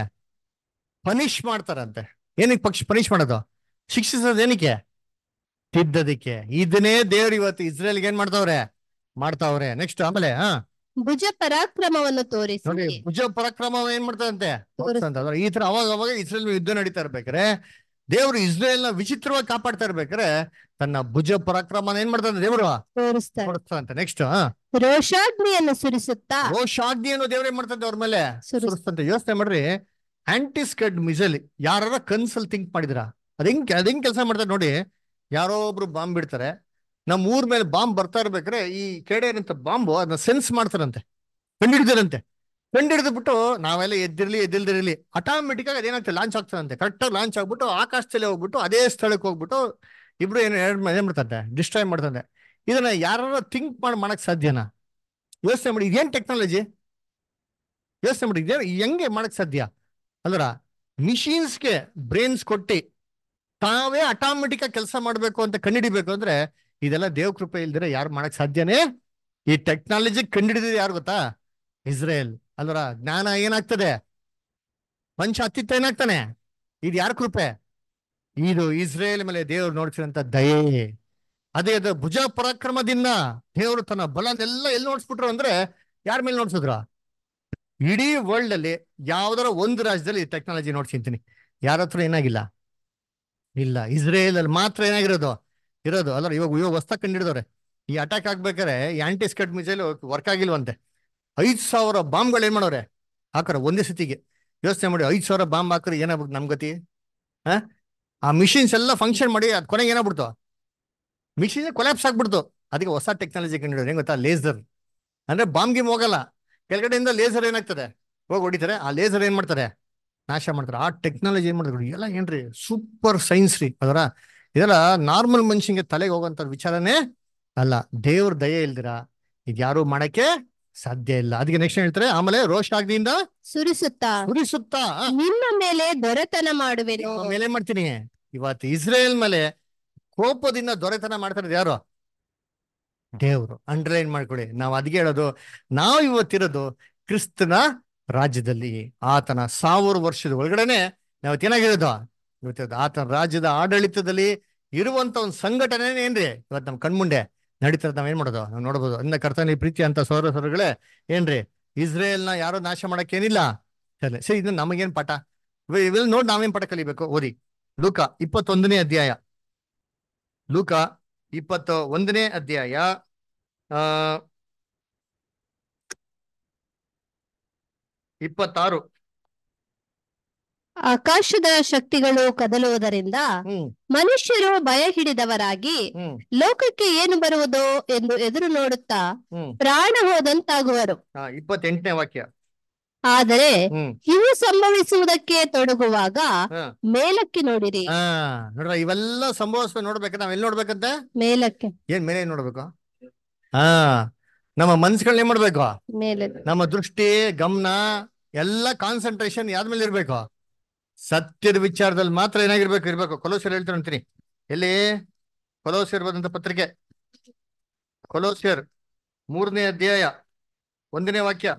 ಪನಿಷ್ ಮಾಡ್ತಾರಂತೆ ಏನಕ್ಕೆ ಪಕ್ಷ ಪನಿಷ್ ಮಾಡೋದು ಶಿಕ್ಷಿಸೋದು ಏನಕ್ಕೆ ತಿದ್ದದಿಕ್ಕೆ ಇದನ್ನೇ ದೇವ್ರು ಇವತ್ತು ಇಸ್ರೇಲ್ಗೆ ಏನ್ ಮಾಡ್ತಾವ್ರೆ ಮಾಡ್ತಾವ್ರೆ ನೆಕ್ಸ್ಟ್ ಆಮೇಲೆ ಹಾ ಭುಜ ಪರಾಕ್ರಮವನ್ನು ನೋಡಿ ತೋರಿಸಿ ಭುಜ ಪರಾಕ್ರಮ ಏನ್ ಮಾಡ್ತಾರಂತೆ ತೋರಿಸ್- ತೋರಿಸ್ತಂತೆ. ಅಂದ್ರೆ ಈ ತರ ಅವಾಗ ಅವಾಗ ಇಸ್ರೇಲ್ ಮೇಲೆ ಯುದ್ಧ ನಡೀತಾ ಇರ್ಬೇಕಾರೆ ದೇವ್ರು ಇಸ್ರೇಲ್ ನ ವಿಚಿತ್ರವಾಗಿ ಕಾಪಾಡ್ತಾ ಇರ್ಬೇಕಾರೆ ತನ್ನ ಭುಜ ಪರಾಕ್ರಮನ ಏನ್ ಮಾಡ್ತಾನೆ ದೇವ್ರು ತೋರಿಸ್ತಾರೆ ತೋರಿಸ್ತಾರಂತೆ ನೆಕ್ಸ್ಟ್ ರೋಷಾಗ್ನಿಯನ್ನು ಸುರಿಸುತ್ತಾ ರೋಷಾಗ್ನಿ ಅನ್ನೋ ದೇವ್ರ ಏನ್ ಮಾಡ್ತಂತೆ ಅವ್ರ ಮೇಲೆ ಸುರಿಸ್- ಸುರಿಸ್ತಂತೆ ಯೋಚನೆ ಮಾಡ್ರಿ ಆಂಟಿಸ್ಕಡ್ ಮಿಸೈಲ್ ಯಾರ ಕನ್ಸಲ್ ಥಿಂಕ್ ಮಾಡಿದ್ರ ಅದ್ ಹೆಂಗ್ ಅದ್ ಹೆಂಗ್ ಕೆಲಸ ಮಾಡ್ತಾರೆ ನೋಡಿ ಯಾರೋ ಒಬ್ರು ಬಾಂಬ್ ಬಿಡ್ತಾರೆ ನಮ್ಮ ಊರ್ ಮೇಲೆ ಬಾಂಬ್ ಬರ್ತಾ ಇರ್ಬೇಕಾರೆ ಈ ಕೆಡೆ ಏನಂತ ಬಾಂಬು ಅದನ್ನ ಸೆನ್ಸ್ ಮಾಡ್ತಾರಂತೆ ಕಂಡಿಡ್ದಿರಂತೆ ಕಂಡಿಡ್ದು ಬಿಟ್ಟು ನಾವೆಲ್ಲ ಎದ್ದಿರ್ಲಿ ಎದ್ದಿಲ್ದಿರ್ಲಿ ಆಟೋಮೆಟಿಕ್ ಆಗಿ ಅದೇನಾಗ್ತದೆ ಲಾಂಚ್ ಆಗ್ತದಂತೆ ಕರೆಕ್ಟ್ ಆಗಿ ಲಾಂಚ್ ಆಗ್ಬಿಟ್ಟು ಆಕಾಶದಲ್ಲಿ ಹೋಗ್ಬಿಟ್ಟು ಅದೇ ಸ್ಥಳಕ್ಕೆ ಹೋಗ್ಬಿಟ್ಟು ಇಬ್ರು ಏನು ಎರಡು ಏನ್ ಮಾಡ್ತಂತೆ ಡಿಸ್ಟ್ರಾಯ್ ಮಾಡ್ತಂತೆ ಇದನ್ನ ಯಾರು ಥಿಂಕ್ ಮಾಡಿ ಮಾಡಕ್ ಸಾಧ್ಯನಾ ಯೋಚನೆ ಮಾಡಿ ಇದೇನ್ ಟೆಕ್ನಾಲಜಿ ಯೋಚನೆ ಮಾಡಿ ಇದೇನ್ ಹೆಂಗೆ ಮಾಡಕ್ ಸಾಧ್ಯ ಅಲ್ವರ ಮಿಷಿನ್ಸ್ಗೆ ಬ್ರೈನ್ಸ್ ಕೊಟ್ಟಿ ತಾವೇ ಆಟೋಮೆಟಿಕ್ ಆಗಿ ಕೆಲಸ ಮಾಡ್ಬೇಕು ಅಂತ ಕಂಡಿಡಿಬೇಕು ಅಂದ್ರೆ ಇದೆಲ್ಲ ದೇವ್ ಕೃಪೆ ಇಲ್ದಿರ ಯಾರು ಮಾಡಕ್ ಸಾಧ್ಯನೇ ಈ ಟೆಕ್ನಾಲಜಿ ಕಂಡಿಡಿದಿದೆ ಯಾರು ಗೊತ್ತಾ ಇಸ್ರೇಲ್ ಅಲ್ವರ ಜ್ಞಾನ ಏನಾಗ್ತದೆ ಮನುಷ್ಯ ಅತ್ತಿತ್ತ ಏನಾಗ್ತಾನೆ ಇದು ಯಾರ ಕೃಪೆ ಇದು ಇಸ್ರೇಲ್ ಮೇಲೆ ದೇವ್ರು ನೋಡ್ತಿರಂತ ದಯೆ ಅದೇ ಅದು ಭುಜ ಪರಾಕ್ರಮದಿಂದ ದೇವರು ತನ್ನ ಬಲನೆಲ್ಲ ಎಲ್ಲಿ ನೋಡ್ಸ್ಬಿಟ್ರು ಅಂದ್ರೆ ಯಾರ ಮೇಲೆ ನೋಡ್ಸಿದ್ರ ಇಡೀ ವರ್ಲ್ಡ್ ಅಲ್ಲಿ ಯಾವ್ದಾರ ಒಂದು ರಾಜ್ಯದಲ್ಲಿ ಟೆಕ್ನಾಲಜಿ ನೋಡ್ಸಿಂತೀನಿ ಯಾರ ಹತ್ರ ಏನಾಗಿಲ್ಲ ಇಲ್ಲ ಇಸ್ರೇಲ್ ಅಲ್ಲಿ ಮಾತ್ರ ಏನಾಗಿರೋದು ಇರೋದು ಅಲ್ಲ ಇವಾಗ ಇವಾಗ ಹೊಸ್ತ ಕಂಡಿಡಿದವ್ರೆ ಈ ಅಟ್ಯಾಕ್ ಆಗ್ಬೇಕಾರೆ ಈ ಆಂಟಿಸ್ಕಟ್ ಮಿಸೈಲ್ ವರ್ಕ್ ಆಗಿಲ್ವಂತೆ ಐದ್ ಸಾವಿರ ಬಾಂಬ್ಗಳು ಏನ್ ಮಾಡೋರೆ ಹಾಕರ ಒಂದೇ ಸತಿಗೆ ಯೋಚನೆ ಮಾಡಿ ಐದ್ ಸಾವಿರ ಬಾಂಬ್ ಹಾಕ್ರೆ ಏನಾಗ್ಬಿಡ್ತು ನಮ್ ಗತಿ ಆ ಆ ಮಿಷಿನ್ಸ್ ಎಲ್ಲ ಫಂಕ್ಷನ್ ಮಾಡಿ ಅದ್ ಕೊನೆಗೆ ಏನಾಗ್ಬಿಡ್ತು ಮಿಷಿನ್ ಕೊಲ್ಯಾಪ್ಸ್ ಆಗ್ಬಿಡ್ತು ಅದಕ್ಕೆ ಹೊಸ ಟೆಕ್ನಾಲಜಿ ಕಂಡಿಡೋದು ಹೆಂಗ್ ಗೊತ್ತಾ ಲೇಸರ್ ಅಂದ್ರೆ ಬಾಂಬ್ ಗಿಮ್ ಹೋಗಲ್ಲ ಕೆಳಗಡೆಯಿಂದ ಲೇಸರ್ ಏನಾಗ್ತದೆ ಹೋಗಿ ಹೊಡಿತಾರೆ ಆ ಲೇಸರ್ ಏನ್ ಮಾಡ್ತಾರೆ ನಾಶ ಮಾಡ್ತಾರೆ ಆ ಟೆಕ್ನಾಲಜಿ ಏನ್ ಮಾಡ್ತಾರೆ ಎಲ್ಲ ಏನ್ರಿ ಸೂಪರ್ ಸೈನ್ಸ್ ರೀ ಅದರ ಇದೆಲ್ಲ ನಾರ್ಮಲ್ ಮನುಷ್ಯಂಗೆ ತಲೆಗೆ ಹೋಗೋಂಥ ವಿಚಾರನೇ ಅಲ್ಲ ದೇವ್ರ ದಯೆ ಇಲ್ದಿರ ಇದ್ಯಾರು ಮಾಡಕ್ಕೆ ಸಾಧ್ಯ ಇಲ್ಲ ಅದಕ್ಕೆ ನೆಕ್ಸ್ಟ್ ಹೇಳ್ತಾರೆ ಆಮೇಲೆ ರೋಷಾಗ್ನಿಯಿಂದ ಸುರಿಸುತ್ತಾ ಉರಿಸುತ್ತಾ ಆ, ನಿಮ್ಮ ಮೇಲೆ ದೊರೆತನ ಮಾಡುವೆನು ನಿಮ್ಮ ಮೇಲೆ ಏನ್ ಮಾಡ್ತೀನಿ ಇವತ್ತು ಇಸ್ರೇಲ್ ಮೇಲೆ ಕೋಪದಿಂದ ದೊರೆತನ ಮಾಡ್ತಾರೆ ಯಾರು ದೇವ್ರು ಅಂಡರ್ಲೈನ್ ಮಾಡ್ಕೊಳ್ಳಿ ನಾವು ಅದಕ್ಕೆ ಹೇಳೋದು ನಾವು ಇವತ್ತಿರೋದು ಕ್ರಿಸ್ತನ ರಾಜ್ಯದಲ್ಲಿ ಆತನ ಸಾವಿರ ವರ್ಷದ ಒಳಗಡೆನೆ ನಾವು ಏನಾಗಿರೋದು ಇವತ್ತು ಆತನ ರಾಜ್ಯದ ಆಡಳಿತದಲ್ಲಿ ಇರುವಂತ ಒಂದು ಸಂಘಟನೆ ಏನ್ರಿ ಇವತ್ತು ನಮ್ಮ ಕಣ್ಮುಂಡೆ ನಡೀತದ ನಾವ್ ಏನ್ ಮಾಡೋದು ನಾವು ನೋಡ್ಬೋದು ಅಂದ ಕರ್ತನ ಪ್ರೀತಿ ಅಂತ ಸೌರ ಸೌರಗಳೇ ಏನ್ರಿ ಇಸ್ರೇಲ್ನ ಯಾರೋ ನಾಶ ಮಾಡಕ್ಕೇನಿಲ್ಲ ಸರಿ ಸರಿ ಇದು ನಮಗೇನ್ ಪಾಠ ಇವ- ಇವೆಲ್ಲ ನೋಡಿ ನಾವೇನ್ ಪಾಠ ಕಲಿಬೇಕು ಓದಿ ಲೂಕ ಇಪ್ಪತ್ತೊಂದನೇ ಅಧ್ಯಾಯ ಲೂಕ ಇಪ್ಪತ್ತ ಒಂದನೇ ಅಧ್ಯಾಯ ಆ ಇಪ್ಪತ್ತಾರು ಆಕಾಶದ ಶಕ್ತಿಗಳು ಕದಲುವುದರಿಂದ ಹ್ಮ್ ಮನುಷ್ಯರು ಭಯ ಹಿಡಿದವರಾಗಿ ಹ್ಮ್ ಲೋಕಕ್ಕೆ ಏನು ಬರುವುದೋ ಎಂದು ಎದುರು ನೋಡುತ್ತಾ ಹ್ಮ್ ಪ್ರಾಣ ಹೋದಂತಾಗುವರು ಹಾ ಇಪ್ಪತ್ತೆಂಟನೇ ವಾಕ್ಯ ಆದರೆ ಹ್ಮ್ ಇವು ಸಂಭವಿಸುವುದಕ್ಕೆ ತೊಡಗುವಾಗ ಹಾ ಮೇಲಕ್ಕೆ ನೋಡಿರಿ ಹಾ ನೋಡ್ರ ಇವೆಲ್ಲ ಸಂಭವಿಸ್ಬೇಕು ನೋಡ್ಬೇಕು ನಾವ್ ಎಲ್ಲಿ ನೋಡ್ಬೇಕಂತೆ ಮೇಲಕ್ಕೆ ಏನ್ ಮೇಲೆ ಏನ್ ನೋಡ್ಬೇಕು ಹಾ ನಮ್ಮ ಮನ್ಸುಗಳನ್ನ ಏನ್ ಮಾಡ್ಬೇಕು ಮೇಲೆ ನಮ್ಮ ದೃಷ್ಟಿ ಗಮನ ಎಲ್ಲ ಕಾನ್ಸಂಟ್ರೇಷನ್ ಯಾವ್ದ್ಮೇಲೆ ಇರ್ಬೇಕು ಸತ್ಯದ ವಿಚಾರದಲ್ಲಿ ಮಾತ್ರ ಏನಾಗಿರ್ಬೇಕು ಇರ್ಬೇಕು ಕೊಲೋಸಿಯರ್ ಹೇಳ್ತಾರೆ ಅಂತೀನಿ ಎಲ್ಲಿ ಕೊಲೋಸಿಯರ್ ಬದಂತ ಪತ್ರಿಕೆ ಕೊಲೋಸಿಯರ್ ಮೂರನೇ ಅಧ್ಯಾಯ ಒಂದನೇ ವಾಕ್ಯ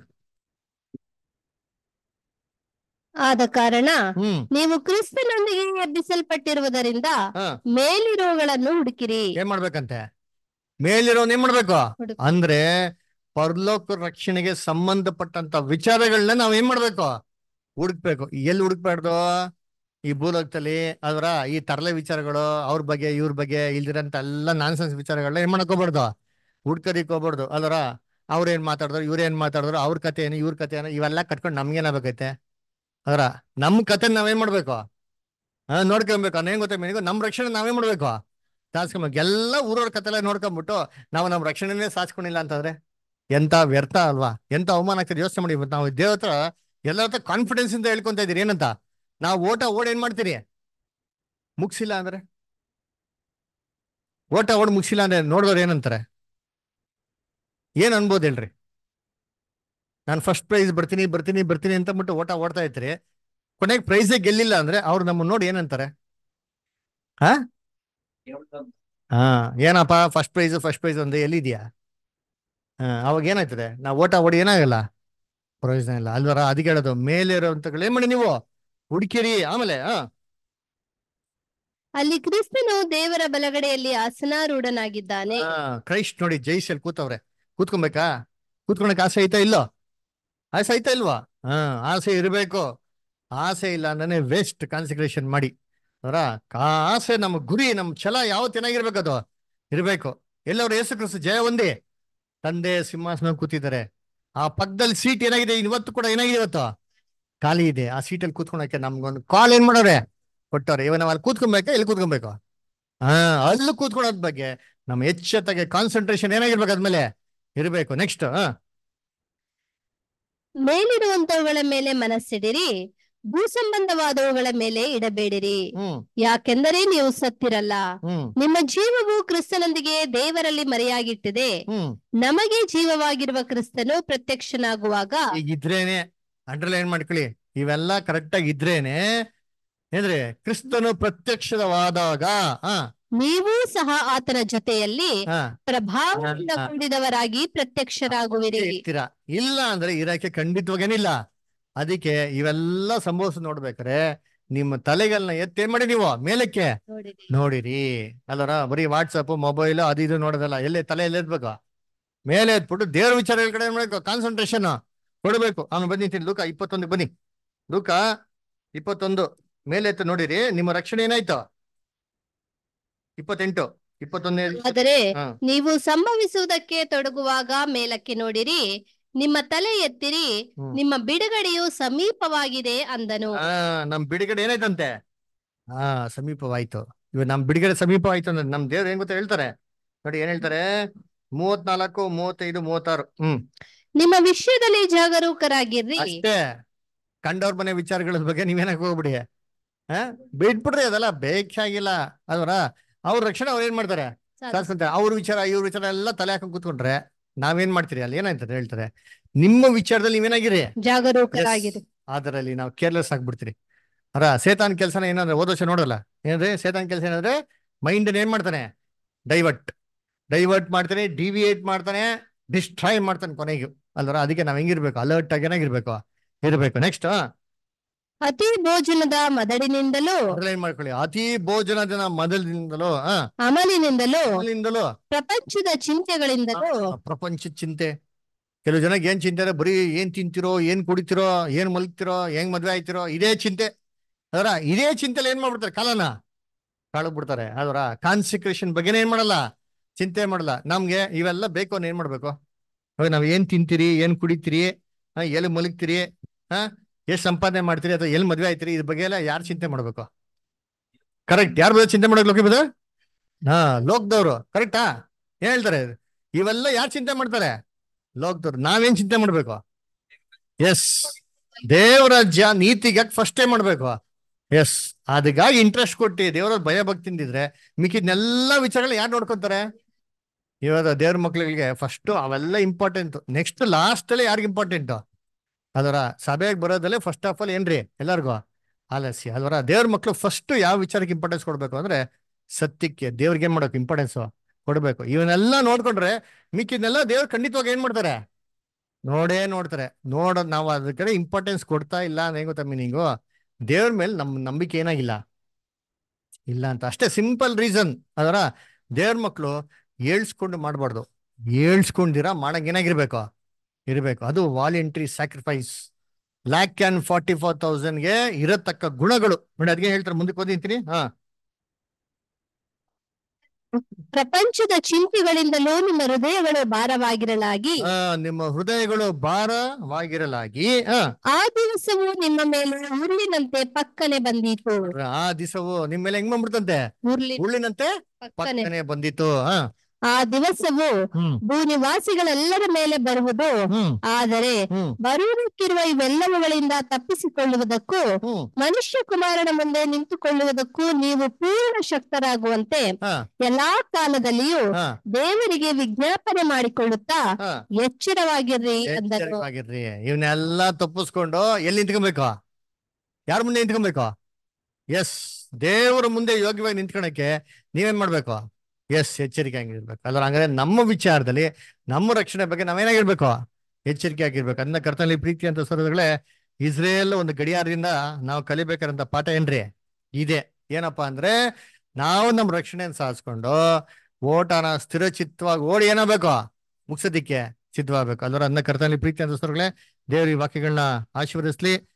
ಆದ ಕಾರಣ ಹ್ಮ್ ನೀವು ಕ್ರಿಸ್ತನೊಂದಿಗೆ ಎಬ್ಬಿಸಲ್ಪಟ್ಟಿರುವುದರಿಂದ ಹಾ ಮೇಲಿರುವಗಳನ್ನು ಹುಡುಕಿರಿ ಏನ್ ಮಾಡ್ಬೇಕಂತೆ ಮೇಲಿರೋನ್ ಏನ್ ಮಾಡ್ಬೇಕು ಹುಡುಕು. ಅಂದ್ರೆ ಪರಲೋಕ ರಕ್ಷಣೆಗೆ ಸಂಬಂಧಪಟ್ಟಂತ ವಿಚಾರಗಳನ್ನ ನಾವ್ ಏನ್ ಮಾಡ್ಬೇಕು ಹುಡುಕ್ಬೇಕು ಎಲ್ಲಿ ಹುಡುಕ್ಬಾರ್ದು ಈ ಭೂಲೋಕದಲ್ಲಿ ಅದರ ಈ ತರಲೆ ವಿಚಾರಗಳು ಅವ್ರ ಬಗ್ಗೆ ಇವ್ರ ಬಗ್ಗೆ ಇಲ್ದಿರಂತ ಎಲ್ಲ ನಾನ್ಸೆನ್ಸ್ ವಿಚಾರಗಳನ್ನ ಏನ್ ಮಾಡಕ್ ಹೋಗ್ಬಾರ್ದು ಹುಡ್ಕದಿಕ್ ಹೋಗ್ಬಾರ್ದು ಅದರ ಅವ್ರ ಏನ್ ಮಾತಾಡಿದ್ರು ಇವ್ರ ಏನ್ ಮಾತಾಡಿದ್ರು ಅವ್ರ ಕತೆ ಏನು ಇವ್ರ ಕತೆ ಏನು ಇವೆಲ್ಲ ಕಟ್ಕೊಂಡು ನಮ್ಗೇನಾಗಬೇಕೈತೆ ಅದರ ನಮ್ ಕತೆ ನಾವೇನ್ ಮಾಡ್ಬೇಕು ಹಾ ನೋಡ್ಕೊಬೇಕು ಅದೇನ್ ಗೊತ್ತಾ ಮೇನಿಗೂ ನಮ್ ರಕ್ಷಣೆ ನಾವೇ ಮಾಡ್ಬೇಕು ಸಾಧಿಸ್ಕೊಬೇಕು ಎಲ್ಲ ಊರವ್ರ ಕತೆ ಎಲ್ಲ ನೋಡ್ಕೊಂಡ್ಬಿಟ್ಟು ನಾವು ನಮ್ಮ ರಕ್ಷಣೆನೇ ಸಾಧಿಸ್ಕೊಂಡಿಲ್ಲ ಅಂತಂದ್ರೆ ಎಂತ ವ್ಯರ್ಥ ಅಲ್ವಾ ಎಂತ ಅವಮಾನ ಆಗ್ತದೆ ಯೋಚನೆ ಮಾಡಿ ಇವತ್ತು ನಾವು ದೇವ್ರ ಹತ್ರ ಎಲ್ಲರ ಹತ್ರ ಕಾನ್ಫಿಡೆನ್ಸ್ ಇಂದ ಹೇಳ್ಕೊಂತ ಇದೀರಿ ಏನಂತ ನಾವು ಓಟ ಓಡ್ ಏನ್ ಮಾಡ್ತೀರಿ ಮುಗ್ಸಿಲ್ಲ ಅಂದ್ರೆ ಓಟ ಓಡ್ ಮುಗ್ಸಿಲ್ಲ ಅಂದ್ರೆ ನೋಡಿದವ್ರು ಏನಂತಾರೆ ಏನ್ ಅನ್ಬೋದು ಹೇಳ್ರಿ ನಾನು ಫಸ್ಟ್ ಪ್ರೈಸ್ ಬರ್ತೀನಿ ಬರ್ತೀನಿ ಬರ್ತೀನಿ ಅಂತ ಬಿಟ್ಟು ಓಟ ಓಡ್ತಾ ಇರ್ತೀರಿ ಕೊನೆಗೆ ಪ್ರೈಸೇ ಗೆಲ್ಲಿಲ್ಲ ಅಂದ್ರೆ ಅವ್ರು ನಮ್ಮನ್ನ ನೋಡಿ ಏನಂತಾರೆ ಹಾ ಹಾ ಏನಪ್ಪ ಫಸ್ಟ್ ಪ್ರೈಸ್ ಫಸ್ಟ್ ಪ್ರೈಸ್ ಒಂದು ಎಲ್ಲಿದ್ಯಾ ಹಾ ಅವಾಗ ಏನಾಯ್ತದೆ ನಾವು ಓಟ ಓಡಿ ಏನಾಗಲ್ಲ ಪ್ರಯೋಜನ ಇಲ್ಲ ಅಲ್ವರ ಅದಕ್ಕೆ ಹೇಳೋದು ಮೇಲೆ ಇರೋಂಥಗಳು ಏನ್ ಮಾಡಿ ನೀವು ಹುಡುಕಿರಿ ಆಮೇಲೆ ಹಾ ಅಲ್ಲಿ ಕ್ರಿಸ್ತನು ದೇವರ ಬಲಗಡೆಯಲ್ಲಿ ಆಸನಾರೂಢನಾಗಿದ್ದಾನೆ ಹಾ ಕ್ರೈಸ್ಟ್ ನೋಡಿ ಜೈಸಲ್ಲಿ ಕೂತವ್ರೆ ಕೂತ್ಕೊಬೇಕಾ ಕೂತ್ಕೊಳಕ್ ಆಸೆ ಐತಾ ಇಲ್ಲೋ ಆಸೆ ಐತಾ ಇಲ್ವಾ ಹಾ ಆಸೆ ಇರಬೇಕು ಆಸೆ ಇಲ್ಲ ಅಂದ್ರೆ ವೇಸ್ಟ್ ಕಾನ್ಸಂಟ್ರೇಷನ್ ಮಾಡಿ ಅವರ ಆಸೆ ನಮ್ಮ ಗುರಿ ನಮ್ಮ ಛಲ ಯಾವತ್ತು ಏನಾಗಿರ್ಬೇಕು ಅದು ಇರಬೇಕು ಎಲ್ಲವ್ರು ಯೇಸು ಕ್ರಿಸ್ತು ಜಯ ಒಂದೇ ತಂದೆ ಸಿಂಹಾಸನ ಕೂತಿದ್ದಾರೆ ಆ ಪಕ್ಕದಲ್ಲಿ ಸೀಟ್ ಏನಾಗಿದೆ ಇವತ್ತು ಕೂಡ ಏನಾಗಿದೆ ಇವತ್ತು ಖಾಲಿ ಇದೆ ಆ ಸೀಟಲ್ಲಿ ಕೂತ್ಕೊಳಕ್ಕೆ ನಮ್ಗೊಂದು ಕಾಲ್ ಏನ್ ಮಾಡೋರೆ ಕೊಟ್ಟವ್ರೆ ಇವ ನಾವು ಅಲ್ಲಿ ಕೂತ್ಕೊಬೇಕಾ ಎಲ್ಲಿ ಕೂತ್ಕೊಬೇಕು ಹಾ ಅಲ್ಲಿ ಕೂತ್ಕೊಳ್ಳೋದ್ ಬಗ್ಗೆ ನಮ್ಮ ಎಚ್ಚೆತ್ತಾಗೆ ಕಾನ್ಸಂಟ್ರೇಷನ್ ಏನಾಗಿರ್ಬೇಕು ಅದ್ಮೇಲೆ ಇರಬೇಕು ನೆಕ್ಸ್ಟ್ ಹಾ ಮೇಲಿರುವಂತವುಗಳ ಮೇಲೆ ಮನಸ್ಸಿಡಿರಿ ಭೂ ಸಂಬಂಧವಾದವುಗಳ ಮೇಲೆ ಇಡಬೇಡಿರಿ ಹ್ಮ್ ಯಾಕೆಂದರೆ ನೀವು ಸತ್ತಿರಲ್ಲ ಹ್ಮ್ ನಿಮ್ಮ ಜೀವವು ಕ್ರಿಸ್ತನೊಂದಿಗೆ ದೇವರಲ್ಲಿ ಮರೆಯಾಗಿಟ್ಟಿದೆ ಹ್ಮ್ ನಮಗೆ ಜೀವವಾಗಿರುವ ಕ್ರಿಸ್ತನು ಪ್ರತ್ಯಕ್ಷನಾಗುವಾಗ ಈಗ ಇದ್ರೇನೆ ಅಂಡರ್ಲೈನ್ ಮಾಡ್ಕೊಳ್ಳಿ ಇವೆಲ್ಲ ಕರೆಕ್ಟ್ ಆಗಿ ಇದ್ರೇನೆ ಏನ್ರಿ ಕ್ರಿಸ್ತನು ಪ್ರತ್ಯಕ್ಷವಾದಾಗ ಹಾ ನೀವೂ ಸಹ ಆತನ ಜೊತೆಯಲ್ಲಿ ಹಾ ಪ್ರಭಾವದಿಂದ ಹಾ. ಕೂಡಿದವರಾಗಿ ಪ್ರತ್ಯಕ್ಷರಾಗುವಿರಿ ಇರ್ತೀರಾ ಇಲ್ಲ ಅಂದ್ರೆ ಇರಕ್ಕೆ ಖಂಡಿತವಾಗೇನಿಲ್ಲ ಅದಕ್ಕೆ ಇವೆಲ್ಲ ಸಂಭವಿಸ್ ನೋಡ್ಬೇಕಾರೆ ನಿಮ್ಮ ತಲೆಗಳನ್ನ ಎತ್ತೇನ್ ಮಾಡಿ ನೀವು ಮೇಲಕ್ಕೆ ನೋಡಿರಿ. ನೋಡಿರಿ ಅಲ್ಲರ ಬರೀ ವಾಟ್ಸಪ್ ಮೊಬೈಲ್ ಅದು ಇದು ನೋಡೋದಲ್ಲ ಎಲ್ಲಿ ತಲೆ ಎಲ್ಲಿ ಎತ್ಬೇಕು ಮೇಲೆ ಎತ್ಬಿಟ್ಟು ದೇವ್ರ ವಿಚಾರಗಳ ಕಡೆ ಏನ್ ಮಾಡ್ಬೇಕು ಕಾನ್ಸಂಟ್ರೇಷನ್ ಕೊಡಬೇಕು ಆಮೇಲೆ ಬನ್ನಿ ಲೂಕ ಇಪ್ಪತ್ತೊಂದು ಬನ್ನಿ ಲೂಕ ಇಪ್ಪತ್ತೊಂದು ಮೇಲೆ ಎತ್ತು ನೋಡಿರಿ ನಿಮ್ಮ ರಕ್ಷಣೆ ಏನಾಯ್ತು ಇಪ್ಪತ್ತೆಂಟು ಇಪ್ಪತ್ತೊಂದನೇ ಆದರೆ ಹಾ ನೀವು ಸಂಭವಿಸುವುದಕ್ಕೆ ತೊಡಗುವಾಗ ಮೇಲಕ್ಕೆ ನೋಡಿರಿ ನಿಮ್ಮ ತಲೆ ಎತ್ತಿರಿ ಹ್ಮ್. ನಿಮ್ಮ ಬಿಡುಗಡೆಯು ಸಮೀಪವಾಗಿದೆ ಅಂದನು ಆ ನಮ್ ಬಿಡುಗಡೆ ಏನಾಯ್ತಂತೆ ಹಾ ಸಮೀಪವಾಯ್ತು ಇವ ನಮ್ ಬಿಡುಗಡೆ ಸಮೀಪವಾಯ್ತು ಅಂದ್ರೆ ನಮ್ ದೇವ್ರು ಏನ್ ಗೊತ್ತಾ ಹೇಳ್ತಾರೆ ನೋಡಿ ಏನ್ ಹೇಳ್ತಾರೆ ಮೂವತ್ನಾಲ್ಕು ಮೂವತ್ತೈದು ಮೂವತ್ತಾರು ಹ್ಮ್ ನಿಮ್ಮ ವಿಷಯದಲ್ಲಿ ಜಾಗರೂಕರಾಗಿರ್ರಿ ಅಷ್ಟೇ ಕಂಡವ್ರ ಮನೆ ವಿಚಾರಗಳ ಬಗ್ಗೆ ನೀವೇನಕ್ಕೆ ಹೋಗ್ಬಿಡಿ ಹಾ ಬಿಟ್ಬಿಡ್ರಿ ಅದೆಲ್ಲ ಬೇಕಾಗಿಲ್ಲ ಅಲ್ವರ ಅವ್ರ ರಕ್ಷಣೆ ಅವ್ರು ಏನ್ ಮಾಡ್ತಾರೆ ಸಾಧಿಸ್ಕೊಂತಾರೆ ಅವ್ರ ವಿಚಾರ ಇವ್ರ ವಿಚಾರ ಎಲ್ಲ ತಲೆ ಹಾಕೊಂಡ್ ಕೂತ್ಕೊಂಡ್ರೆ ನಾವೇನ್ ಮಾಡ್ತೀರಿ ಅಲ್ಲಿ ಏನಾಯ್ತಾರೆ ಹೇಳ್ತಾರೆ ನಿಮ್ಮ ವಿಚಾರದಲ್ಲಿ ನೀವೇನಾಗಿರಿ ಜಾಗರೂಕರಾಗಿರಿ ಅದರಲ್ಲಿ ನಾವು ಕೇರ್ಲೆಸ್ ಆಗ್ಬಿಡ್ತೀರಿ ಅರ ಸೇತಾನ್ ಕೆಲಸನ ಏನಂದ್ರೆ ಹೋದ ವರ್ಷ ನೋಡಲ್ಲ ಏನಂದ್ರೆ ಸೇತಾನ್ ಕೆಲಸ ಏನಂದ್ರೆ ಮೈಂಡ್ ಏನ್ ಮಾಡ್ತಾನೆ ಡೈವರ್ಟ್ ಡೈವರ್ಟ್ ಮಾಡ್ತಾನೆ ಡಿವಿಯೇಟ್ ಮಾಡ್ತಾನೆ ಡಿಸ್ಟ್ರಾಯ್ ಮಾಡ್ತಾನೆ ಕೊನೆಗೆ ಅಲ್ವರ ಅದಕ್ಕೆ ನಾವ್ ಹೆಂಗಿರ್ಬೇಕು ಅಲರ್ಟ್ ಆಗಿ ಏನಾಗಿರ್ಬೇಕು ಇರ್ಬೇಕು ನೆಕ್ಸ್ಟ್ ಅತಿ ಭೋಜನದ ಮದಡಿನಿಂದಲೂ ಏನ್ ಮಾಡ್ಕೊಳ್ಳಿ ಅತಿ ಭೋಜನದ ಮೊದಲಿನಿಂದಲೂ ಆ ಅಮಲಿನಿಂದಲೂ ಮೊದಲಿಂದಲೂ ಪ್ರಪಂಚದ ಚಿಂತೆಗಳಿಂದಲೂ ಪ್ರಪಂಚ ಚಿಂತೆ ಕೆಲವು ಜನಕ್ಕೆ ಏನ್ ಚಿಂತೆ ಅಂದ್ರೆ ಬರೀ ಏನ್ ತಿಂತಿರೋ ಏನ್ ಕುಡಿತಿರೋ ಏನ್ ಮಲಗ್ತಿರೋ ಹೆಂಗ್ ಮದ್ವೆ ಆಯ್ತಿರೋ ಇದೇ ಚಿಂತೆ ಅದರ ಇದೇ ಚಿಂತೆಲಿ ಏನ್ ಮಾಡ್ಬಿಡ್ತಾರೆ ಕಾಲನ ಕಳ್ಬಿಡ್ತಾರೆ ಅದರ ಕಾನ್ಸಿಕ್ರೇಷನ್ ಬಗ್ಗೆನೇ ಏನ್ ಮಾಡಲ್ಲ ಚಿಂತೆ ಮಾಡಲ್ಲ ನಮ್ಗೆ ಇವೆಲ್ಲ ಬೇಕು ಅಂದ್ರೆ ಏನ್ ಮಾಡ್ಬೇಕು ಇವಾಗ ನಾವ್ ಏನ್ ತಿಂತೀರಿ ಏನ್ ಕುಡಿತೀರಿ ಹಾ, ಎಲ್ಲಿ ಮಲಗ್ತೀರಿ ಹಾ ಎಷ್ಟ್ ಸಂಪಾದನೆ ಮಾಡ್ತೀರಿ ಅಥವಾ ಎಲ್ಲಿ ಮದ್ವೆ ಆಯ್ತೀರಿ ಇದ್ರ ಬಗ್ಗೆ ಎಲ್ಲ ಯಾರು ಚಿಂತೆ ಮಾಡ್ಬೇಕು ಕರೆಕ್ಟ್ ಯಾರು ಬಗ್ಗೆ ಚಿಂತೆ ಮಾಡೋದು ಲೋಕ ಹಾ ಲೋಕದವ್ರು ಕರೆಕ್ಟಾ ಏನ್ ಹೇಳ್ತಾರೆ ಇವೆಲ್ಲ ಯಾರು ಚಿಂತೆ ಮಾಡ್ತಾರೆ ಲೋಕದವ್ರು ನಾವೇನ್ ಚಿಂತೆ ಮಾಡ್ಬೇಕು ಎಸ್ ದೇವರಾಜ್ಯ ನೀತಿಗೆ ಫಸ್ಟೇ ಮಾಡ್ಬೇಕು ಎಸ್ ಅದಕ್ಕಾಗಿ ಇಂಟ್ರೆಸ್ಟ್ ಕೊಟ್ಟು ದೇವರ ಭಯ ಭಕ್ತಿಂದಿದ್ರೆ ಮಿಕ್ಕಿದ್ನೆಲ್ಲ ವಿಚಾರಗಳು ಯಾರು ನೋಡ್ಕೊಂತಾರೆ ಇವಾಗ ದೇವ್ರ ಮಕ್ಳುಗಳಿಗೆ ಫಸ್ಟ್ ಅವೆಲ್ಲ ಇಂಪಾರ್ಟೆಂಟ್ ನೆಕ್ಸ್ಟ್ ಲಾಸ್ಟ್ ಅಲ್ಲಿ ಯಾರಿಗೆ ಇಂಪಾರ್ಟೆಂಟ್ ಅದರ ಸಭೆಗೆ ಬರೋದಲ್ಲೇ ಫಸ್ಟ್ ಆಫ್ ಆಲ್ ಏನ್ರಿ ಎಲ್ಲರಿಗೂ ಆಲಸ್ಯ ಅದರ ದೇವ್ರ ಮಕ್ಳು ಫಸ್ಟ್ ಯಾವ ವಿಚಾರಕ್ಕೆ ಇಂಪಾರ್ಟೆನ್ಸ್ ಕೊಡ್ಬೇಕು ಅಂದ್ರೆ ಸತ್ಯಕ್ಕೆ ದೇವ್ರಿಗೆ ಏನ್ ಮಾಡ್ಬೇಕು ಇಂಪಾರ್ಟೆನ್ಸ್ ಕೊಡ್ಬೇಕು ಇವನ್ನೆಲ್ಲ ನೋಡ್ಕೊಂಡ್ರೆ ಮಿಕ್ಕಿದ್ನೆಲ್ಲ ದೇವ್ರು ಖಂಡಿತವಾಗಿ ಏನ್ ಮಾಡ್ತಾರೆ ನೋಡೇ ನೋಡ್ತಾರೆ ನೋಡ ನಾವು ಅದ್ರ ಕಡೆ ಇಂಪಾರ್ಟೆನ್ಸ್ ಕೊಡ್ತಾ ಇಲ್ಲ ಅಂತ ಹೆಂಗ್ ಗೊತ್ತಾ ಮೀನಿಂಗು ದೇವ್ರ ಮೇಲೆ ನಮ್ ನಂಬಿಕೆ ಏನಾಗಿಲ್ಲ ಇಲ್ಲ ಅಂತ ಅಷ್ಟೇ ಸಿಂಪಲ್ ರೀಸನ್ ಅದರ ದೇವ್ರ ಮಕ್ಕಳು ಏಳ್ಸ್ಕೊಂಡು ಮಾಡಬಾರ್ದು ಏಳ್ಸ್ಕೊಂಡಿರ ಮಾಡಂಗ್ ಏನಾಗಿರ್ಬೇಕು ಇರಬೇಕು ಅದು voluntary sacrifice lakh and forty four ತೌಸಂಡ್ಗೆ ಇರತಕ್ಕ ಗುಣಗಳು ನೋಡಿ ಅದಕ್ಕೆ ಹೇಳ್ತಾರೆ ಮುಂದಕ್ಕೆ ಓದಿಂತೀನಿ ಹಾ ಪ್ರಪಂಚದ ಚಿಂತೆಗಳಿಂದಲೂ ನಿಮ್ಮ ಹೃದಯಗಳು ಭಾರವಾಗಿರಲಾಗಿ ಆ, ನಿಮ್ಮ ಹೃದಯಗಳು ಭಾರವಾಗಿರಲಾಗಿ ಆ, ಆ ದಿವಸವು ನಿಮ್ಮ ಮೇಲೆ ಉರುಳಿನಂತೆ ಪಕ್ಕನೆ ಬಂದಿತು ಆ ದಿವಸವು ನಿಮ್ಮ ಮೇಲೆ ಹೆಂಗ್ ಬಂದ್ಬಿಡ್ತಂತೆ ಉರುಳಿ ಉಳ್ಳಿನಂತೆ ಪಕ್ಕನೆ ಪಕ್ಕನೆ ಬಂದಿತ್ತು ಹಾ ಆ ದಿವಸವು ಹ್ಮ್ ಭೂನಿವಾಸಿಗಳೆಲ್ಲರ ಮೇಲೆ ಬರುವುದು ಹ್ಮ್ ಆದರೆ ಹ್ಮ್ ಬರುವುದಕ್ಕಿರುವ ಇವೆಲ್ಲವುಗಳಿಂದ ತಪ್ಪಿಸಿಕೊಳ್ಳುವುದಕ್ಕೂ ಹ್ಮ್ ಮನುಷ್ಯ ಕುಮಾರನ ಮುಂದೆ ನಿಂತುಕೊಳ್ಳುವುದಕ್ಕೂ ನೀವು ಪೂರ್ಣ ಶಕ್ತರಾಗುವಂತೆ ಹಾ ಎಲ್ಲಾ ಕಾಲದಲ್ಲಿಯೂ ಹಾ ದೇವರಿಗೆ ವಿಜ್ಞಾಪನೆ ಮಾಡಿಕೊಳ್ಳುತ್ತಾ ಹಾ ಎಚ್ಚರವಾಗಿರ್ರಿ ಅಂದರು ಎಚ್ಚರಿಕೆಯಾಗಿರ್ರಿ ಇವನ್ನೆಲ್ಲ ತಪ್ಪಿಸ್ಕೊಂಡು ಎಲ್ಲಿ ನಿಂತ್ಕೊಬೇಕು ಯಾರ ಮುಂದೆ ನಿಂತ್ಕೊಬೇಕು ಎಸ್ ದೇವರ ಮುಂದೆ ಯೋಗ್ಯವಾಗಿ ನಿಂತ್ಕೊಳಕ್ಕೆ ನೀವೇನ್ ಮಾಡ್ಬೇಕು ಎಸ್ ಎಚ್ಚರಿಕೆ ಆಗಿರ್ಬೇಕು ಅದ್ರ ಹಂಗಾದ್ರೆ ನಮ್ಮ ವಿಚಾರದಲ್ಲಿ ನಮ್ಮ ರಕ್ಷಣೆ ಬಗ್ಗೆ ನಾವೇನಾಗಿರ್ಬೇಕು ಎಚ್ಚರಿಕೆ ಆಗಿರ್ಬೇಕು ಅದನ್ನ ಕರ್ತನಲ್ಲಿ ಪ್ರೀತಿ ಅಂತ ಸರೋದಗಳೇ ಇಸ್ರೇಲ್ ಒಂದು ಗಡಿಯಾರದಿಂದ ನಾವು ಕಲಿಬೇಕಾದಂತ ಪಾಠ ಏನ್ರಿ ಇದೆ ಏನಪ್ಪಾ ಅಂದ್ರೆ ನಾವು ನಮ್ಮ ರಕ್ಷಣೆಯನ್ನು ಸಾಧಿಸ್ಕೊಂಡು ಓಟನ ಸ್ಥಿರಚಿತ್ತವಾಗಿ ಓಡಿ ಏನಾಗಬೇಕು ಮುಗಿಸೋದಿಕ್ಕೆ ಸಿದ್ಧವಾಗಬೇಕು ಅಲ್ವರ ಅದನ್ನ ಕರ್ತನಲ್ಲಿ ಪ್ರೀತಿ ಅಂತ ಸರೋಗಳೇ ದೇವ್ರ ಈ ವಾಕ್ಯಗಳನ್ನ ಆಶೀರ್ವದಿಸ್ಲಿ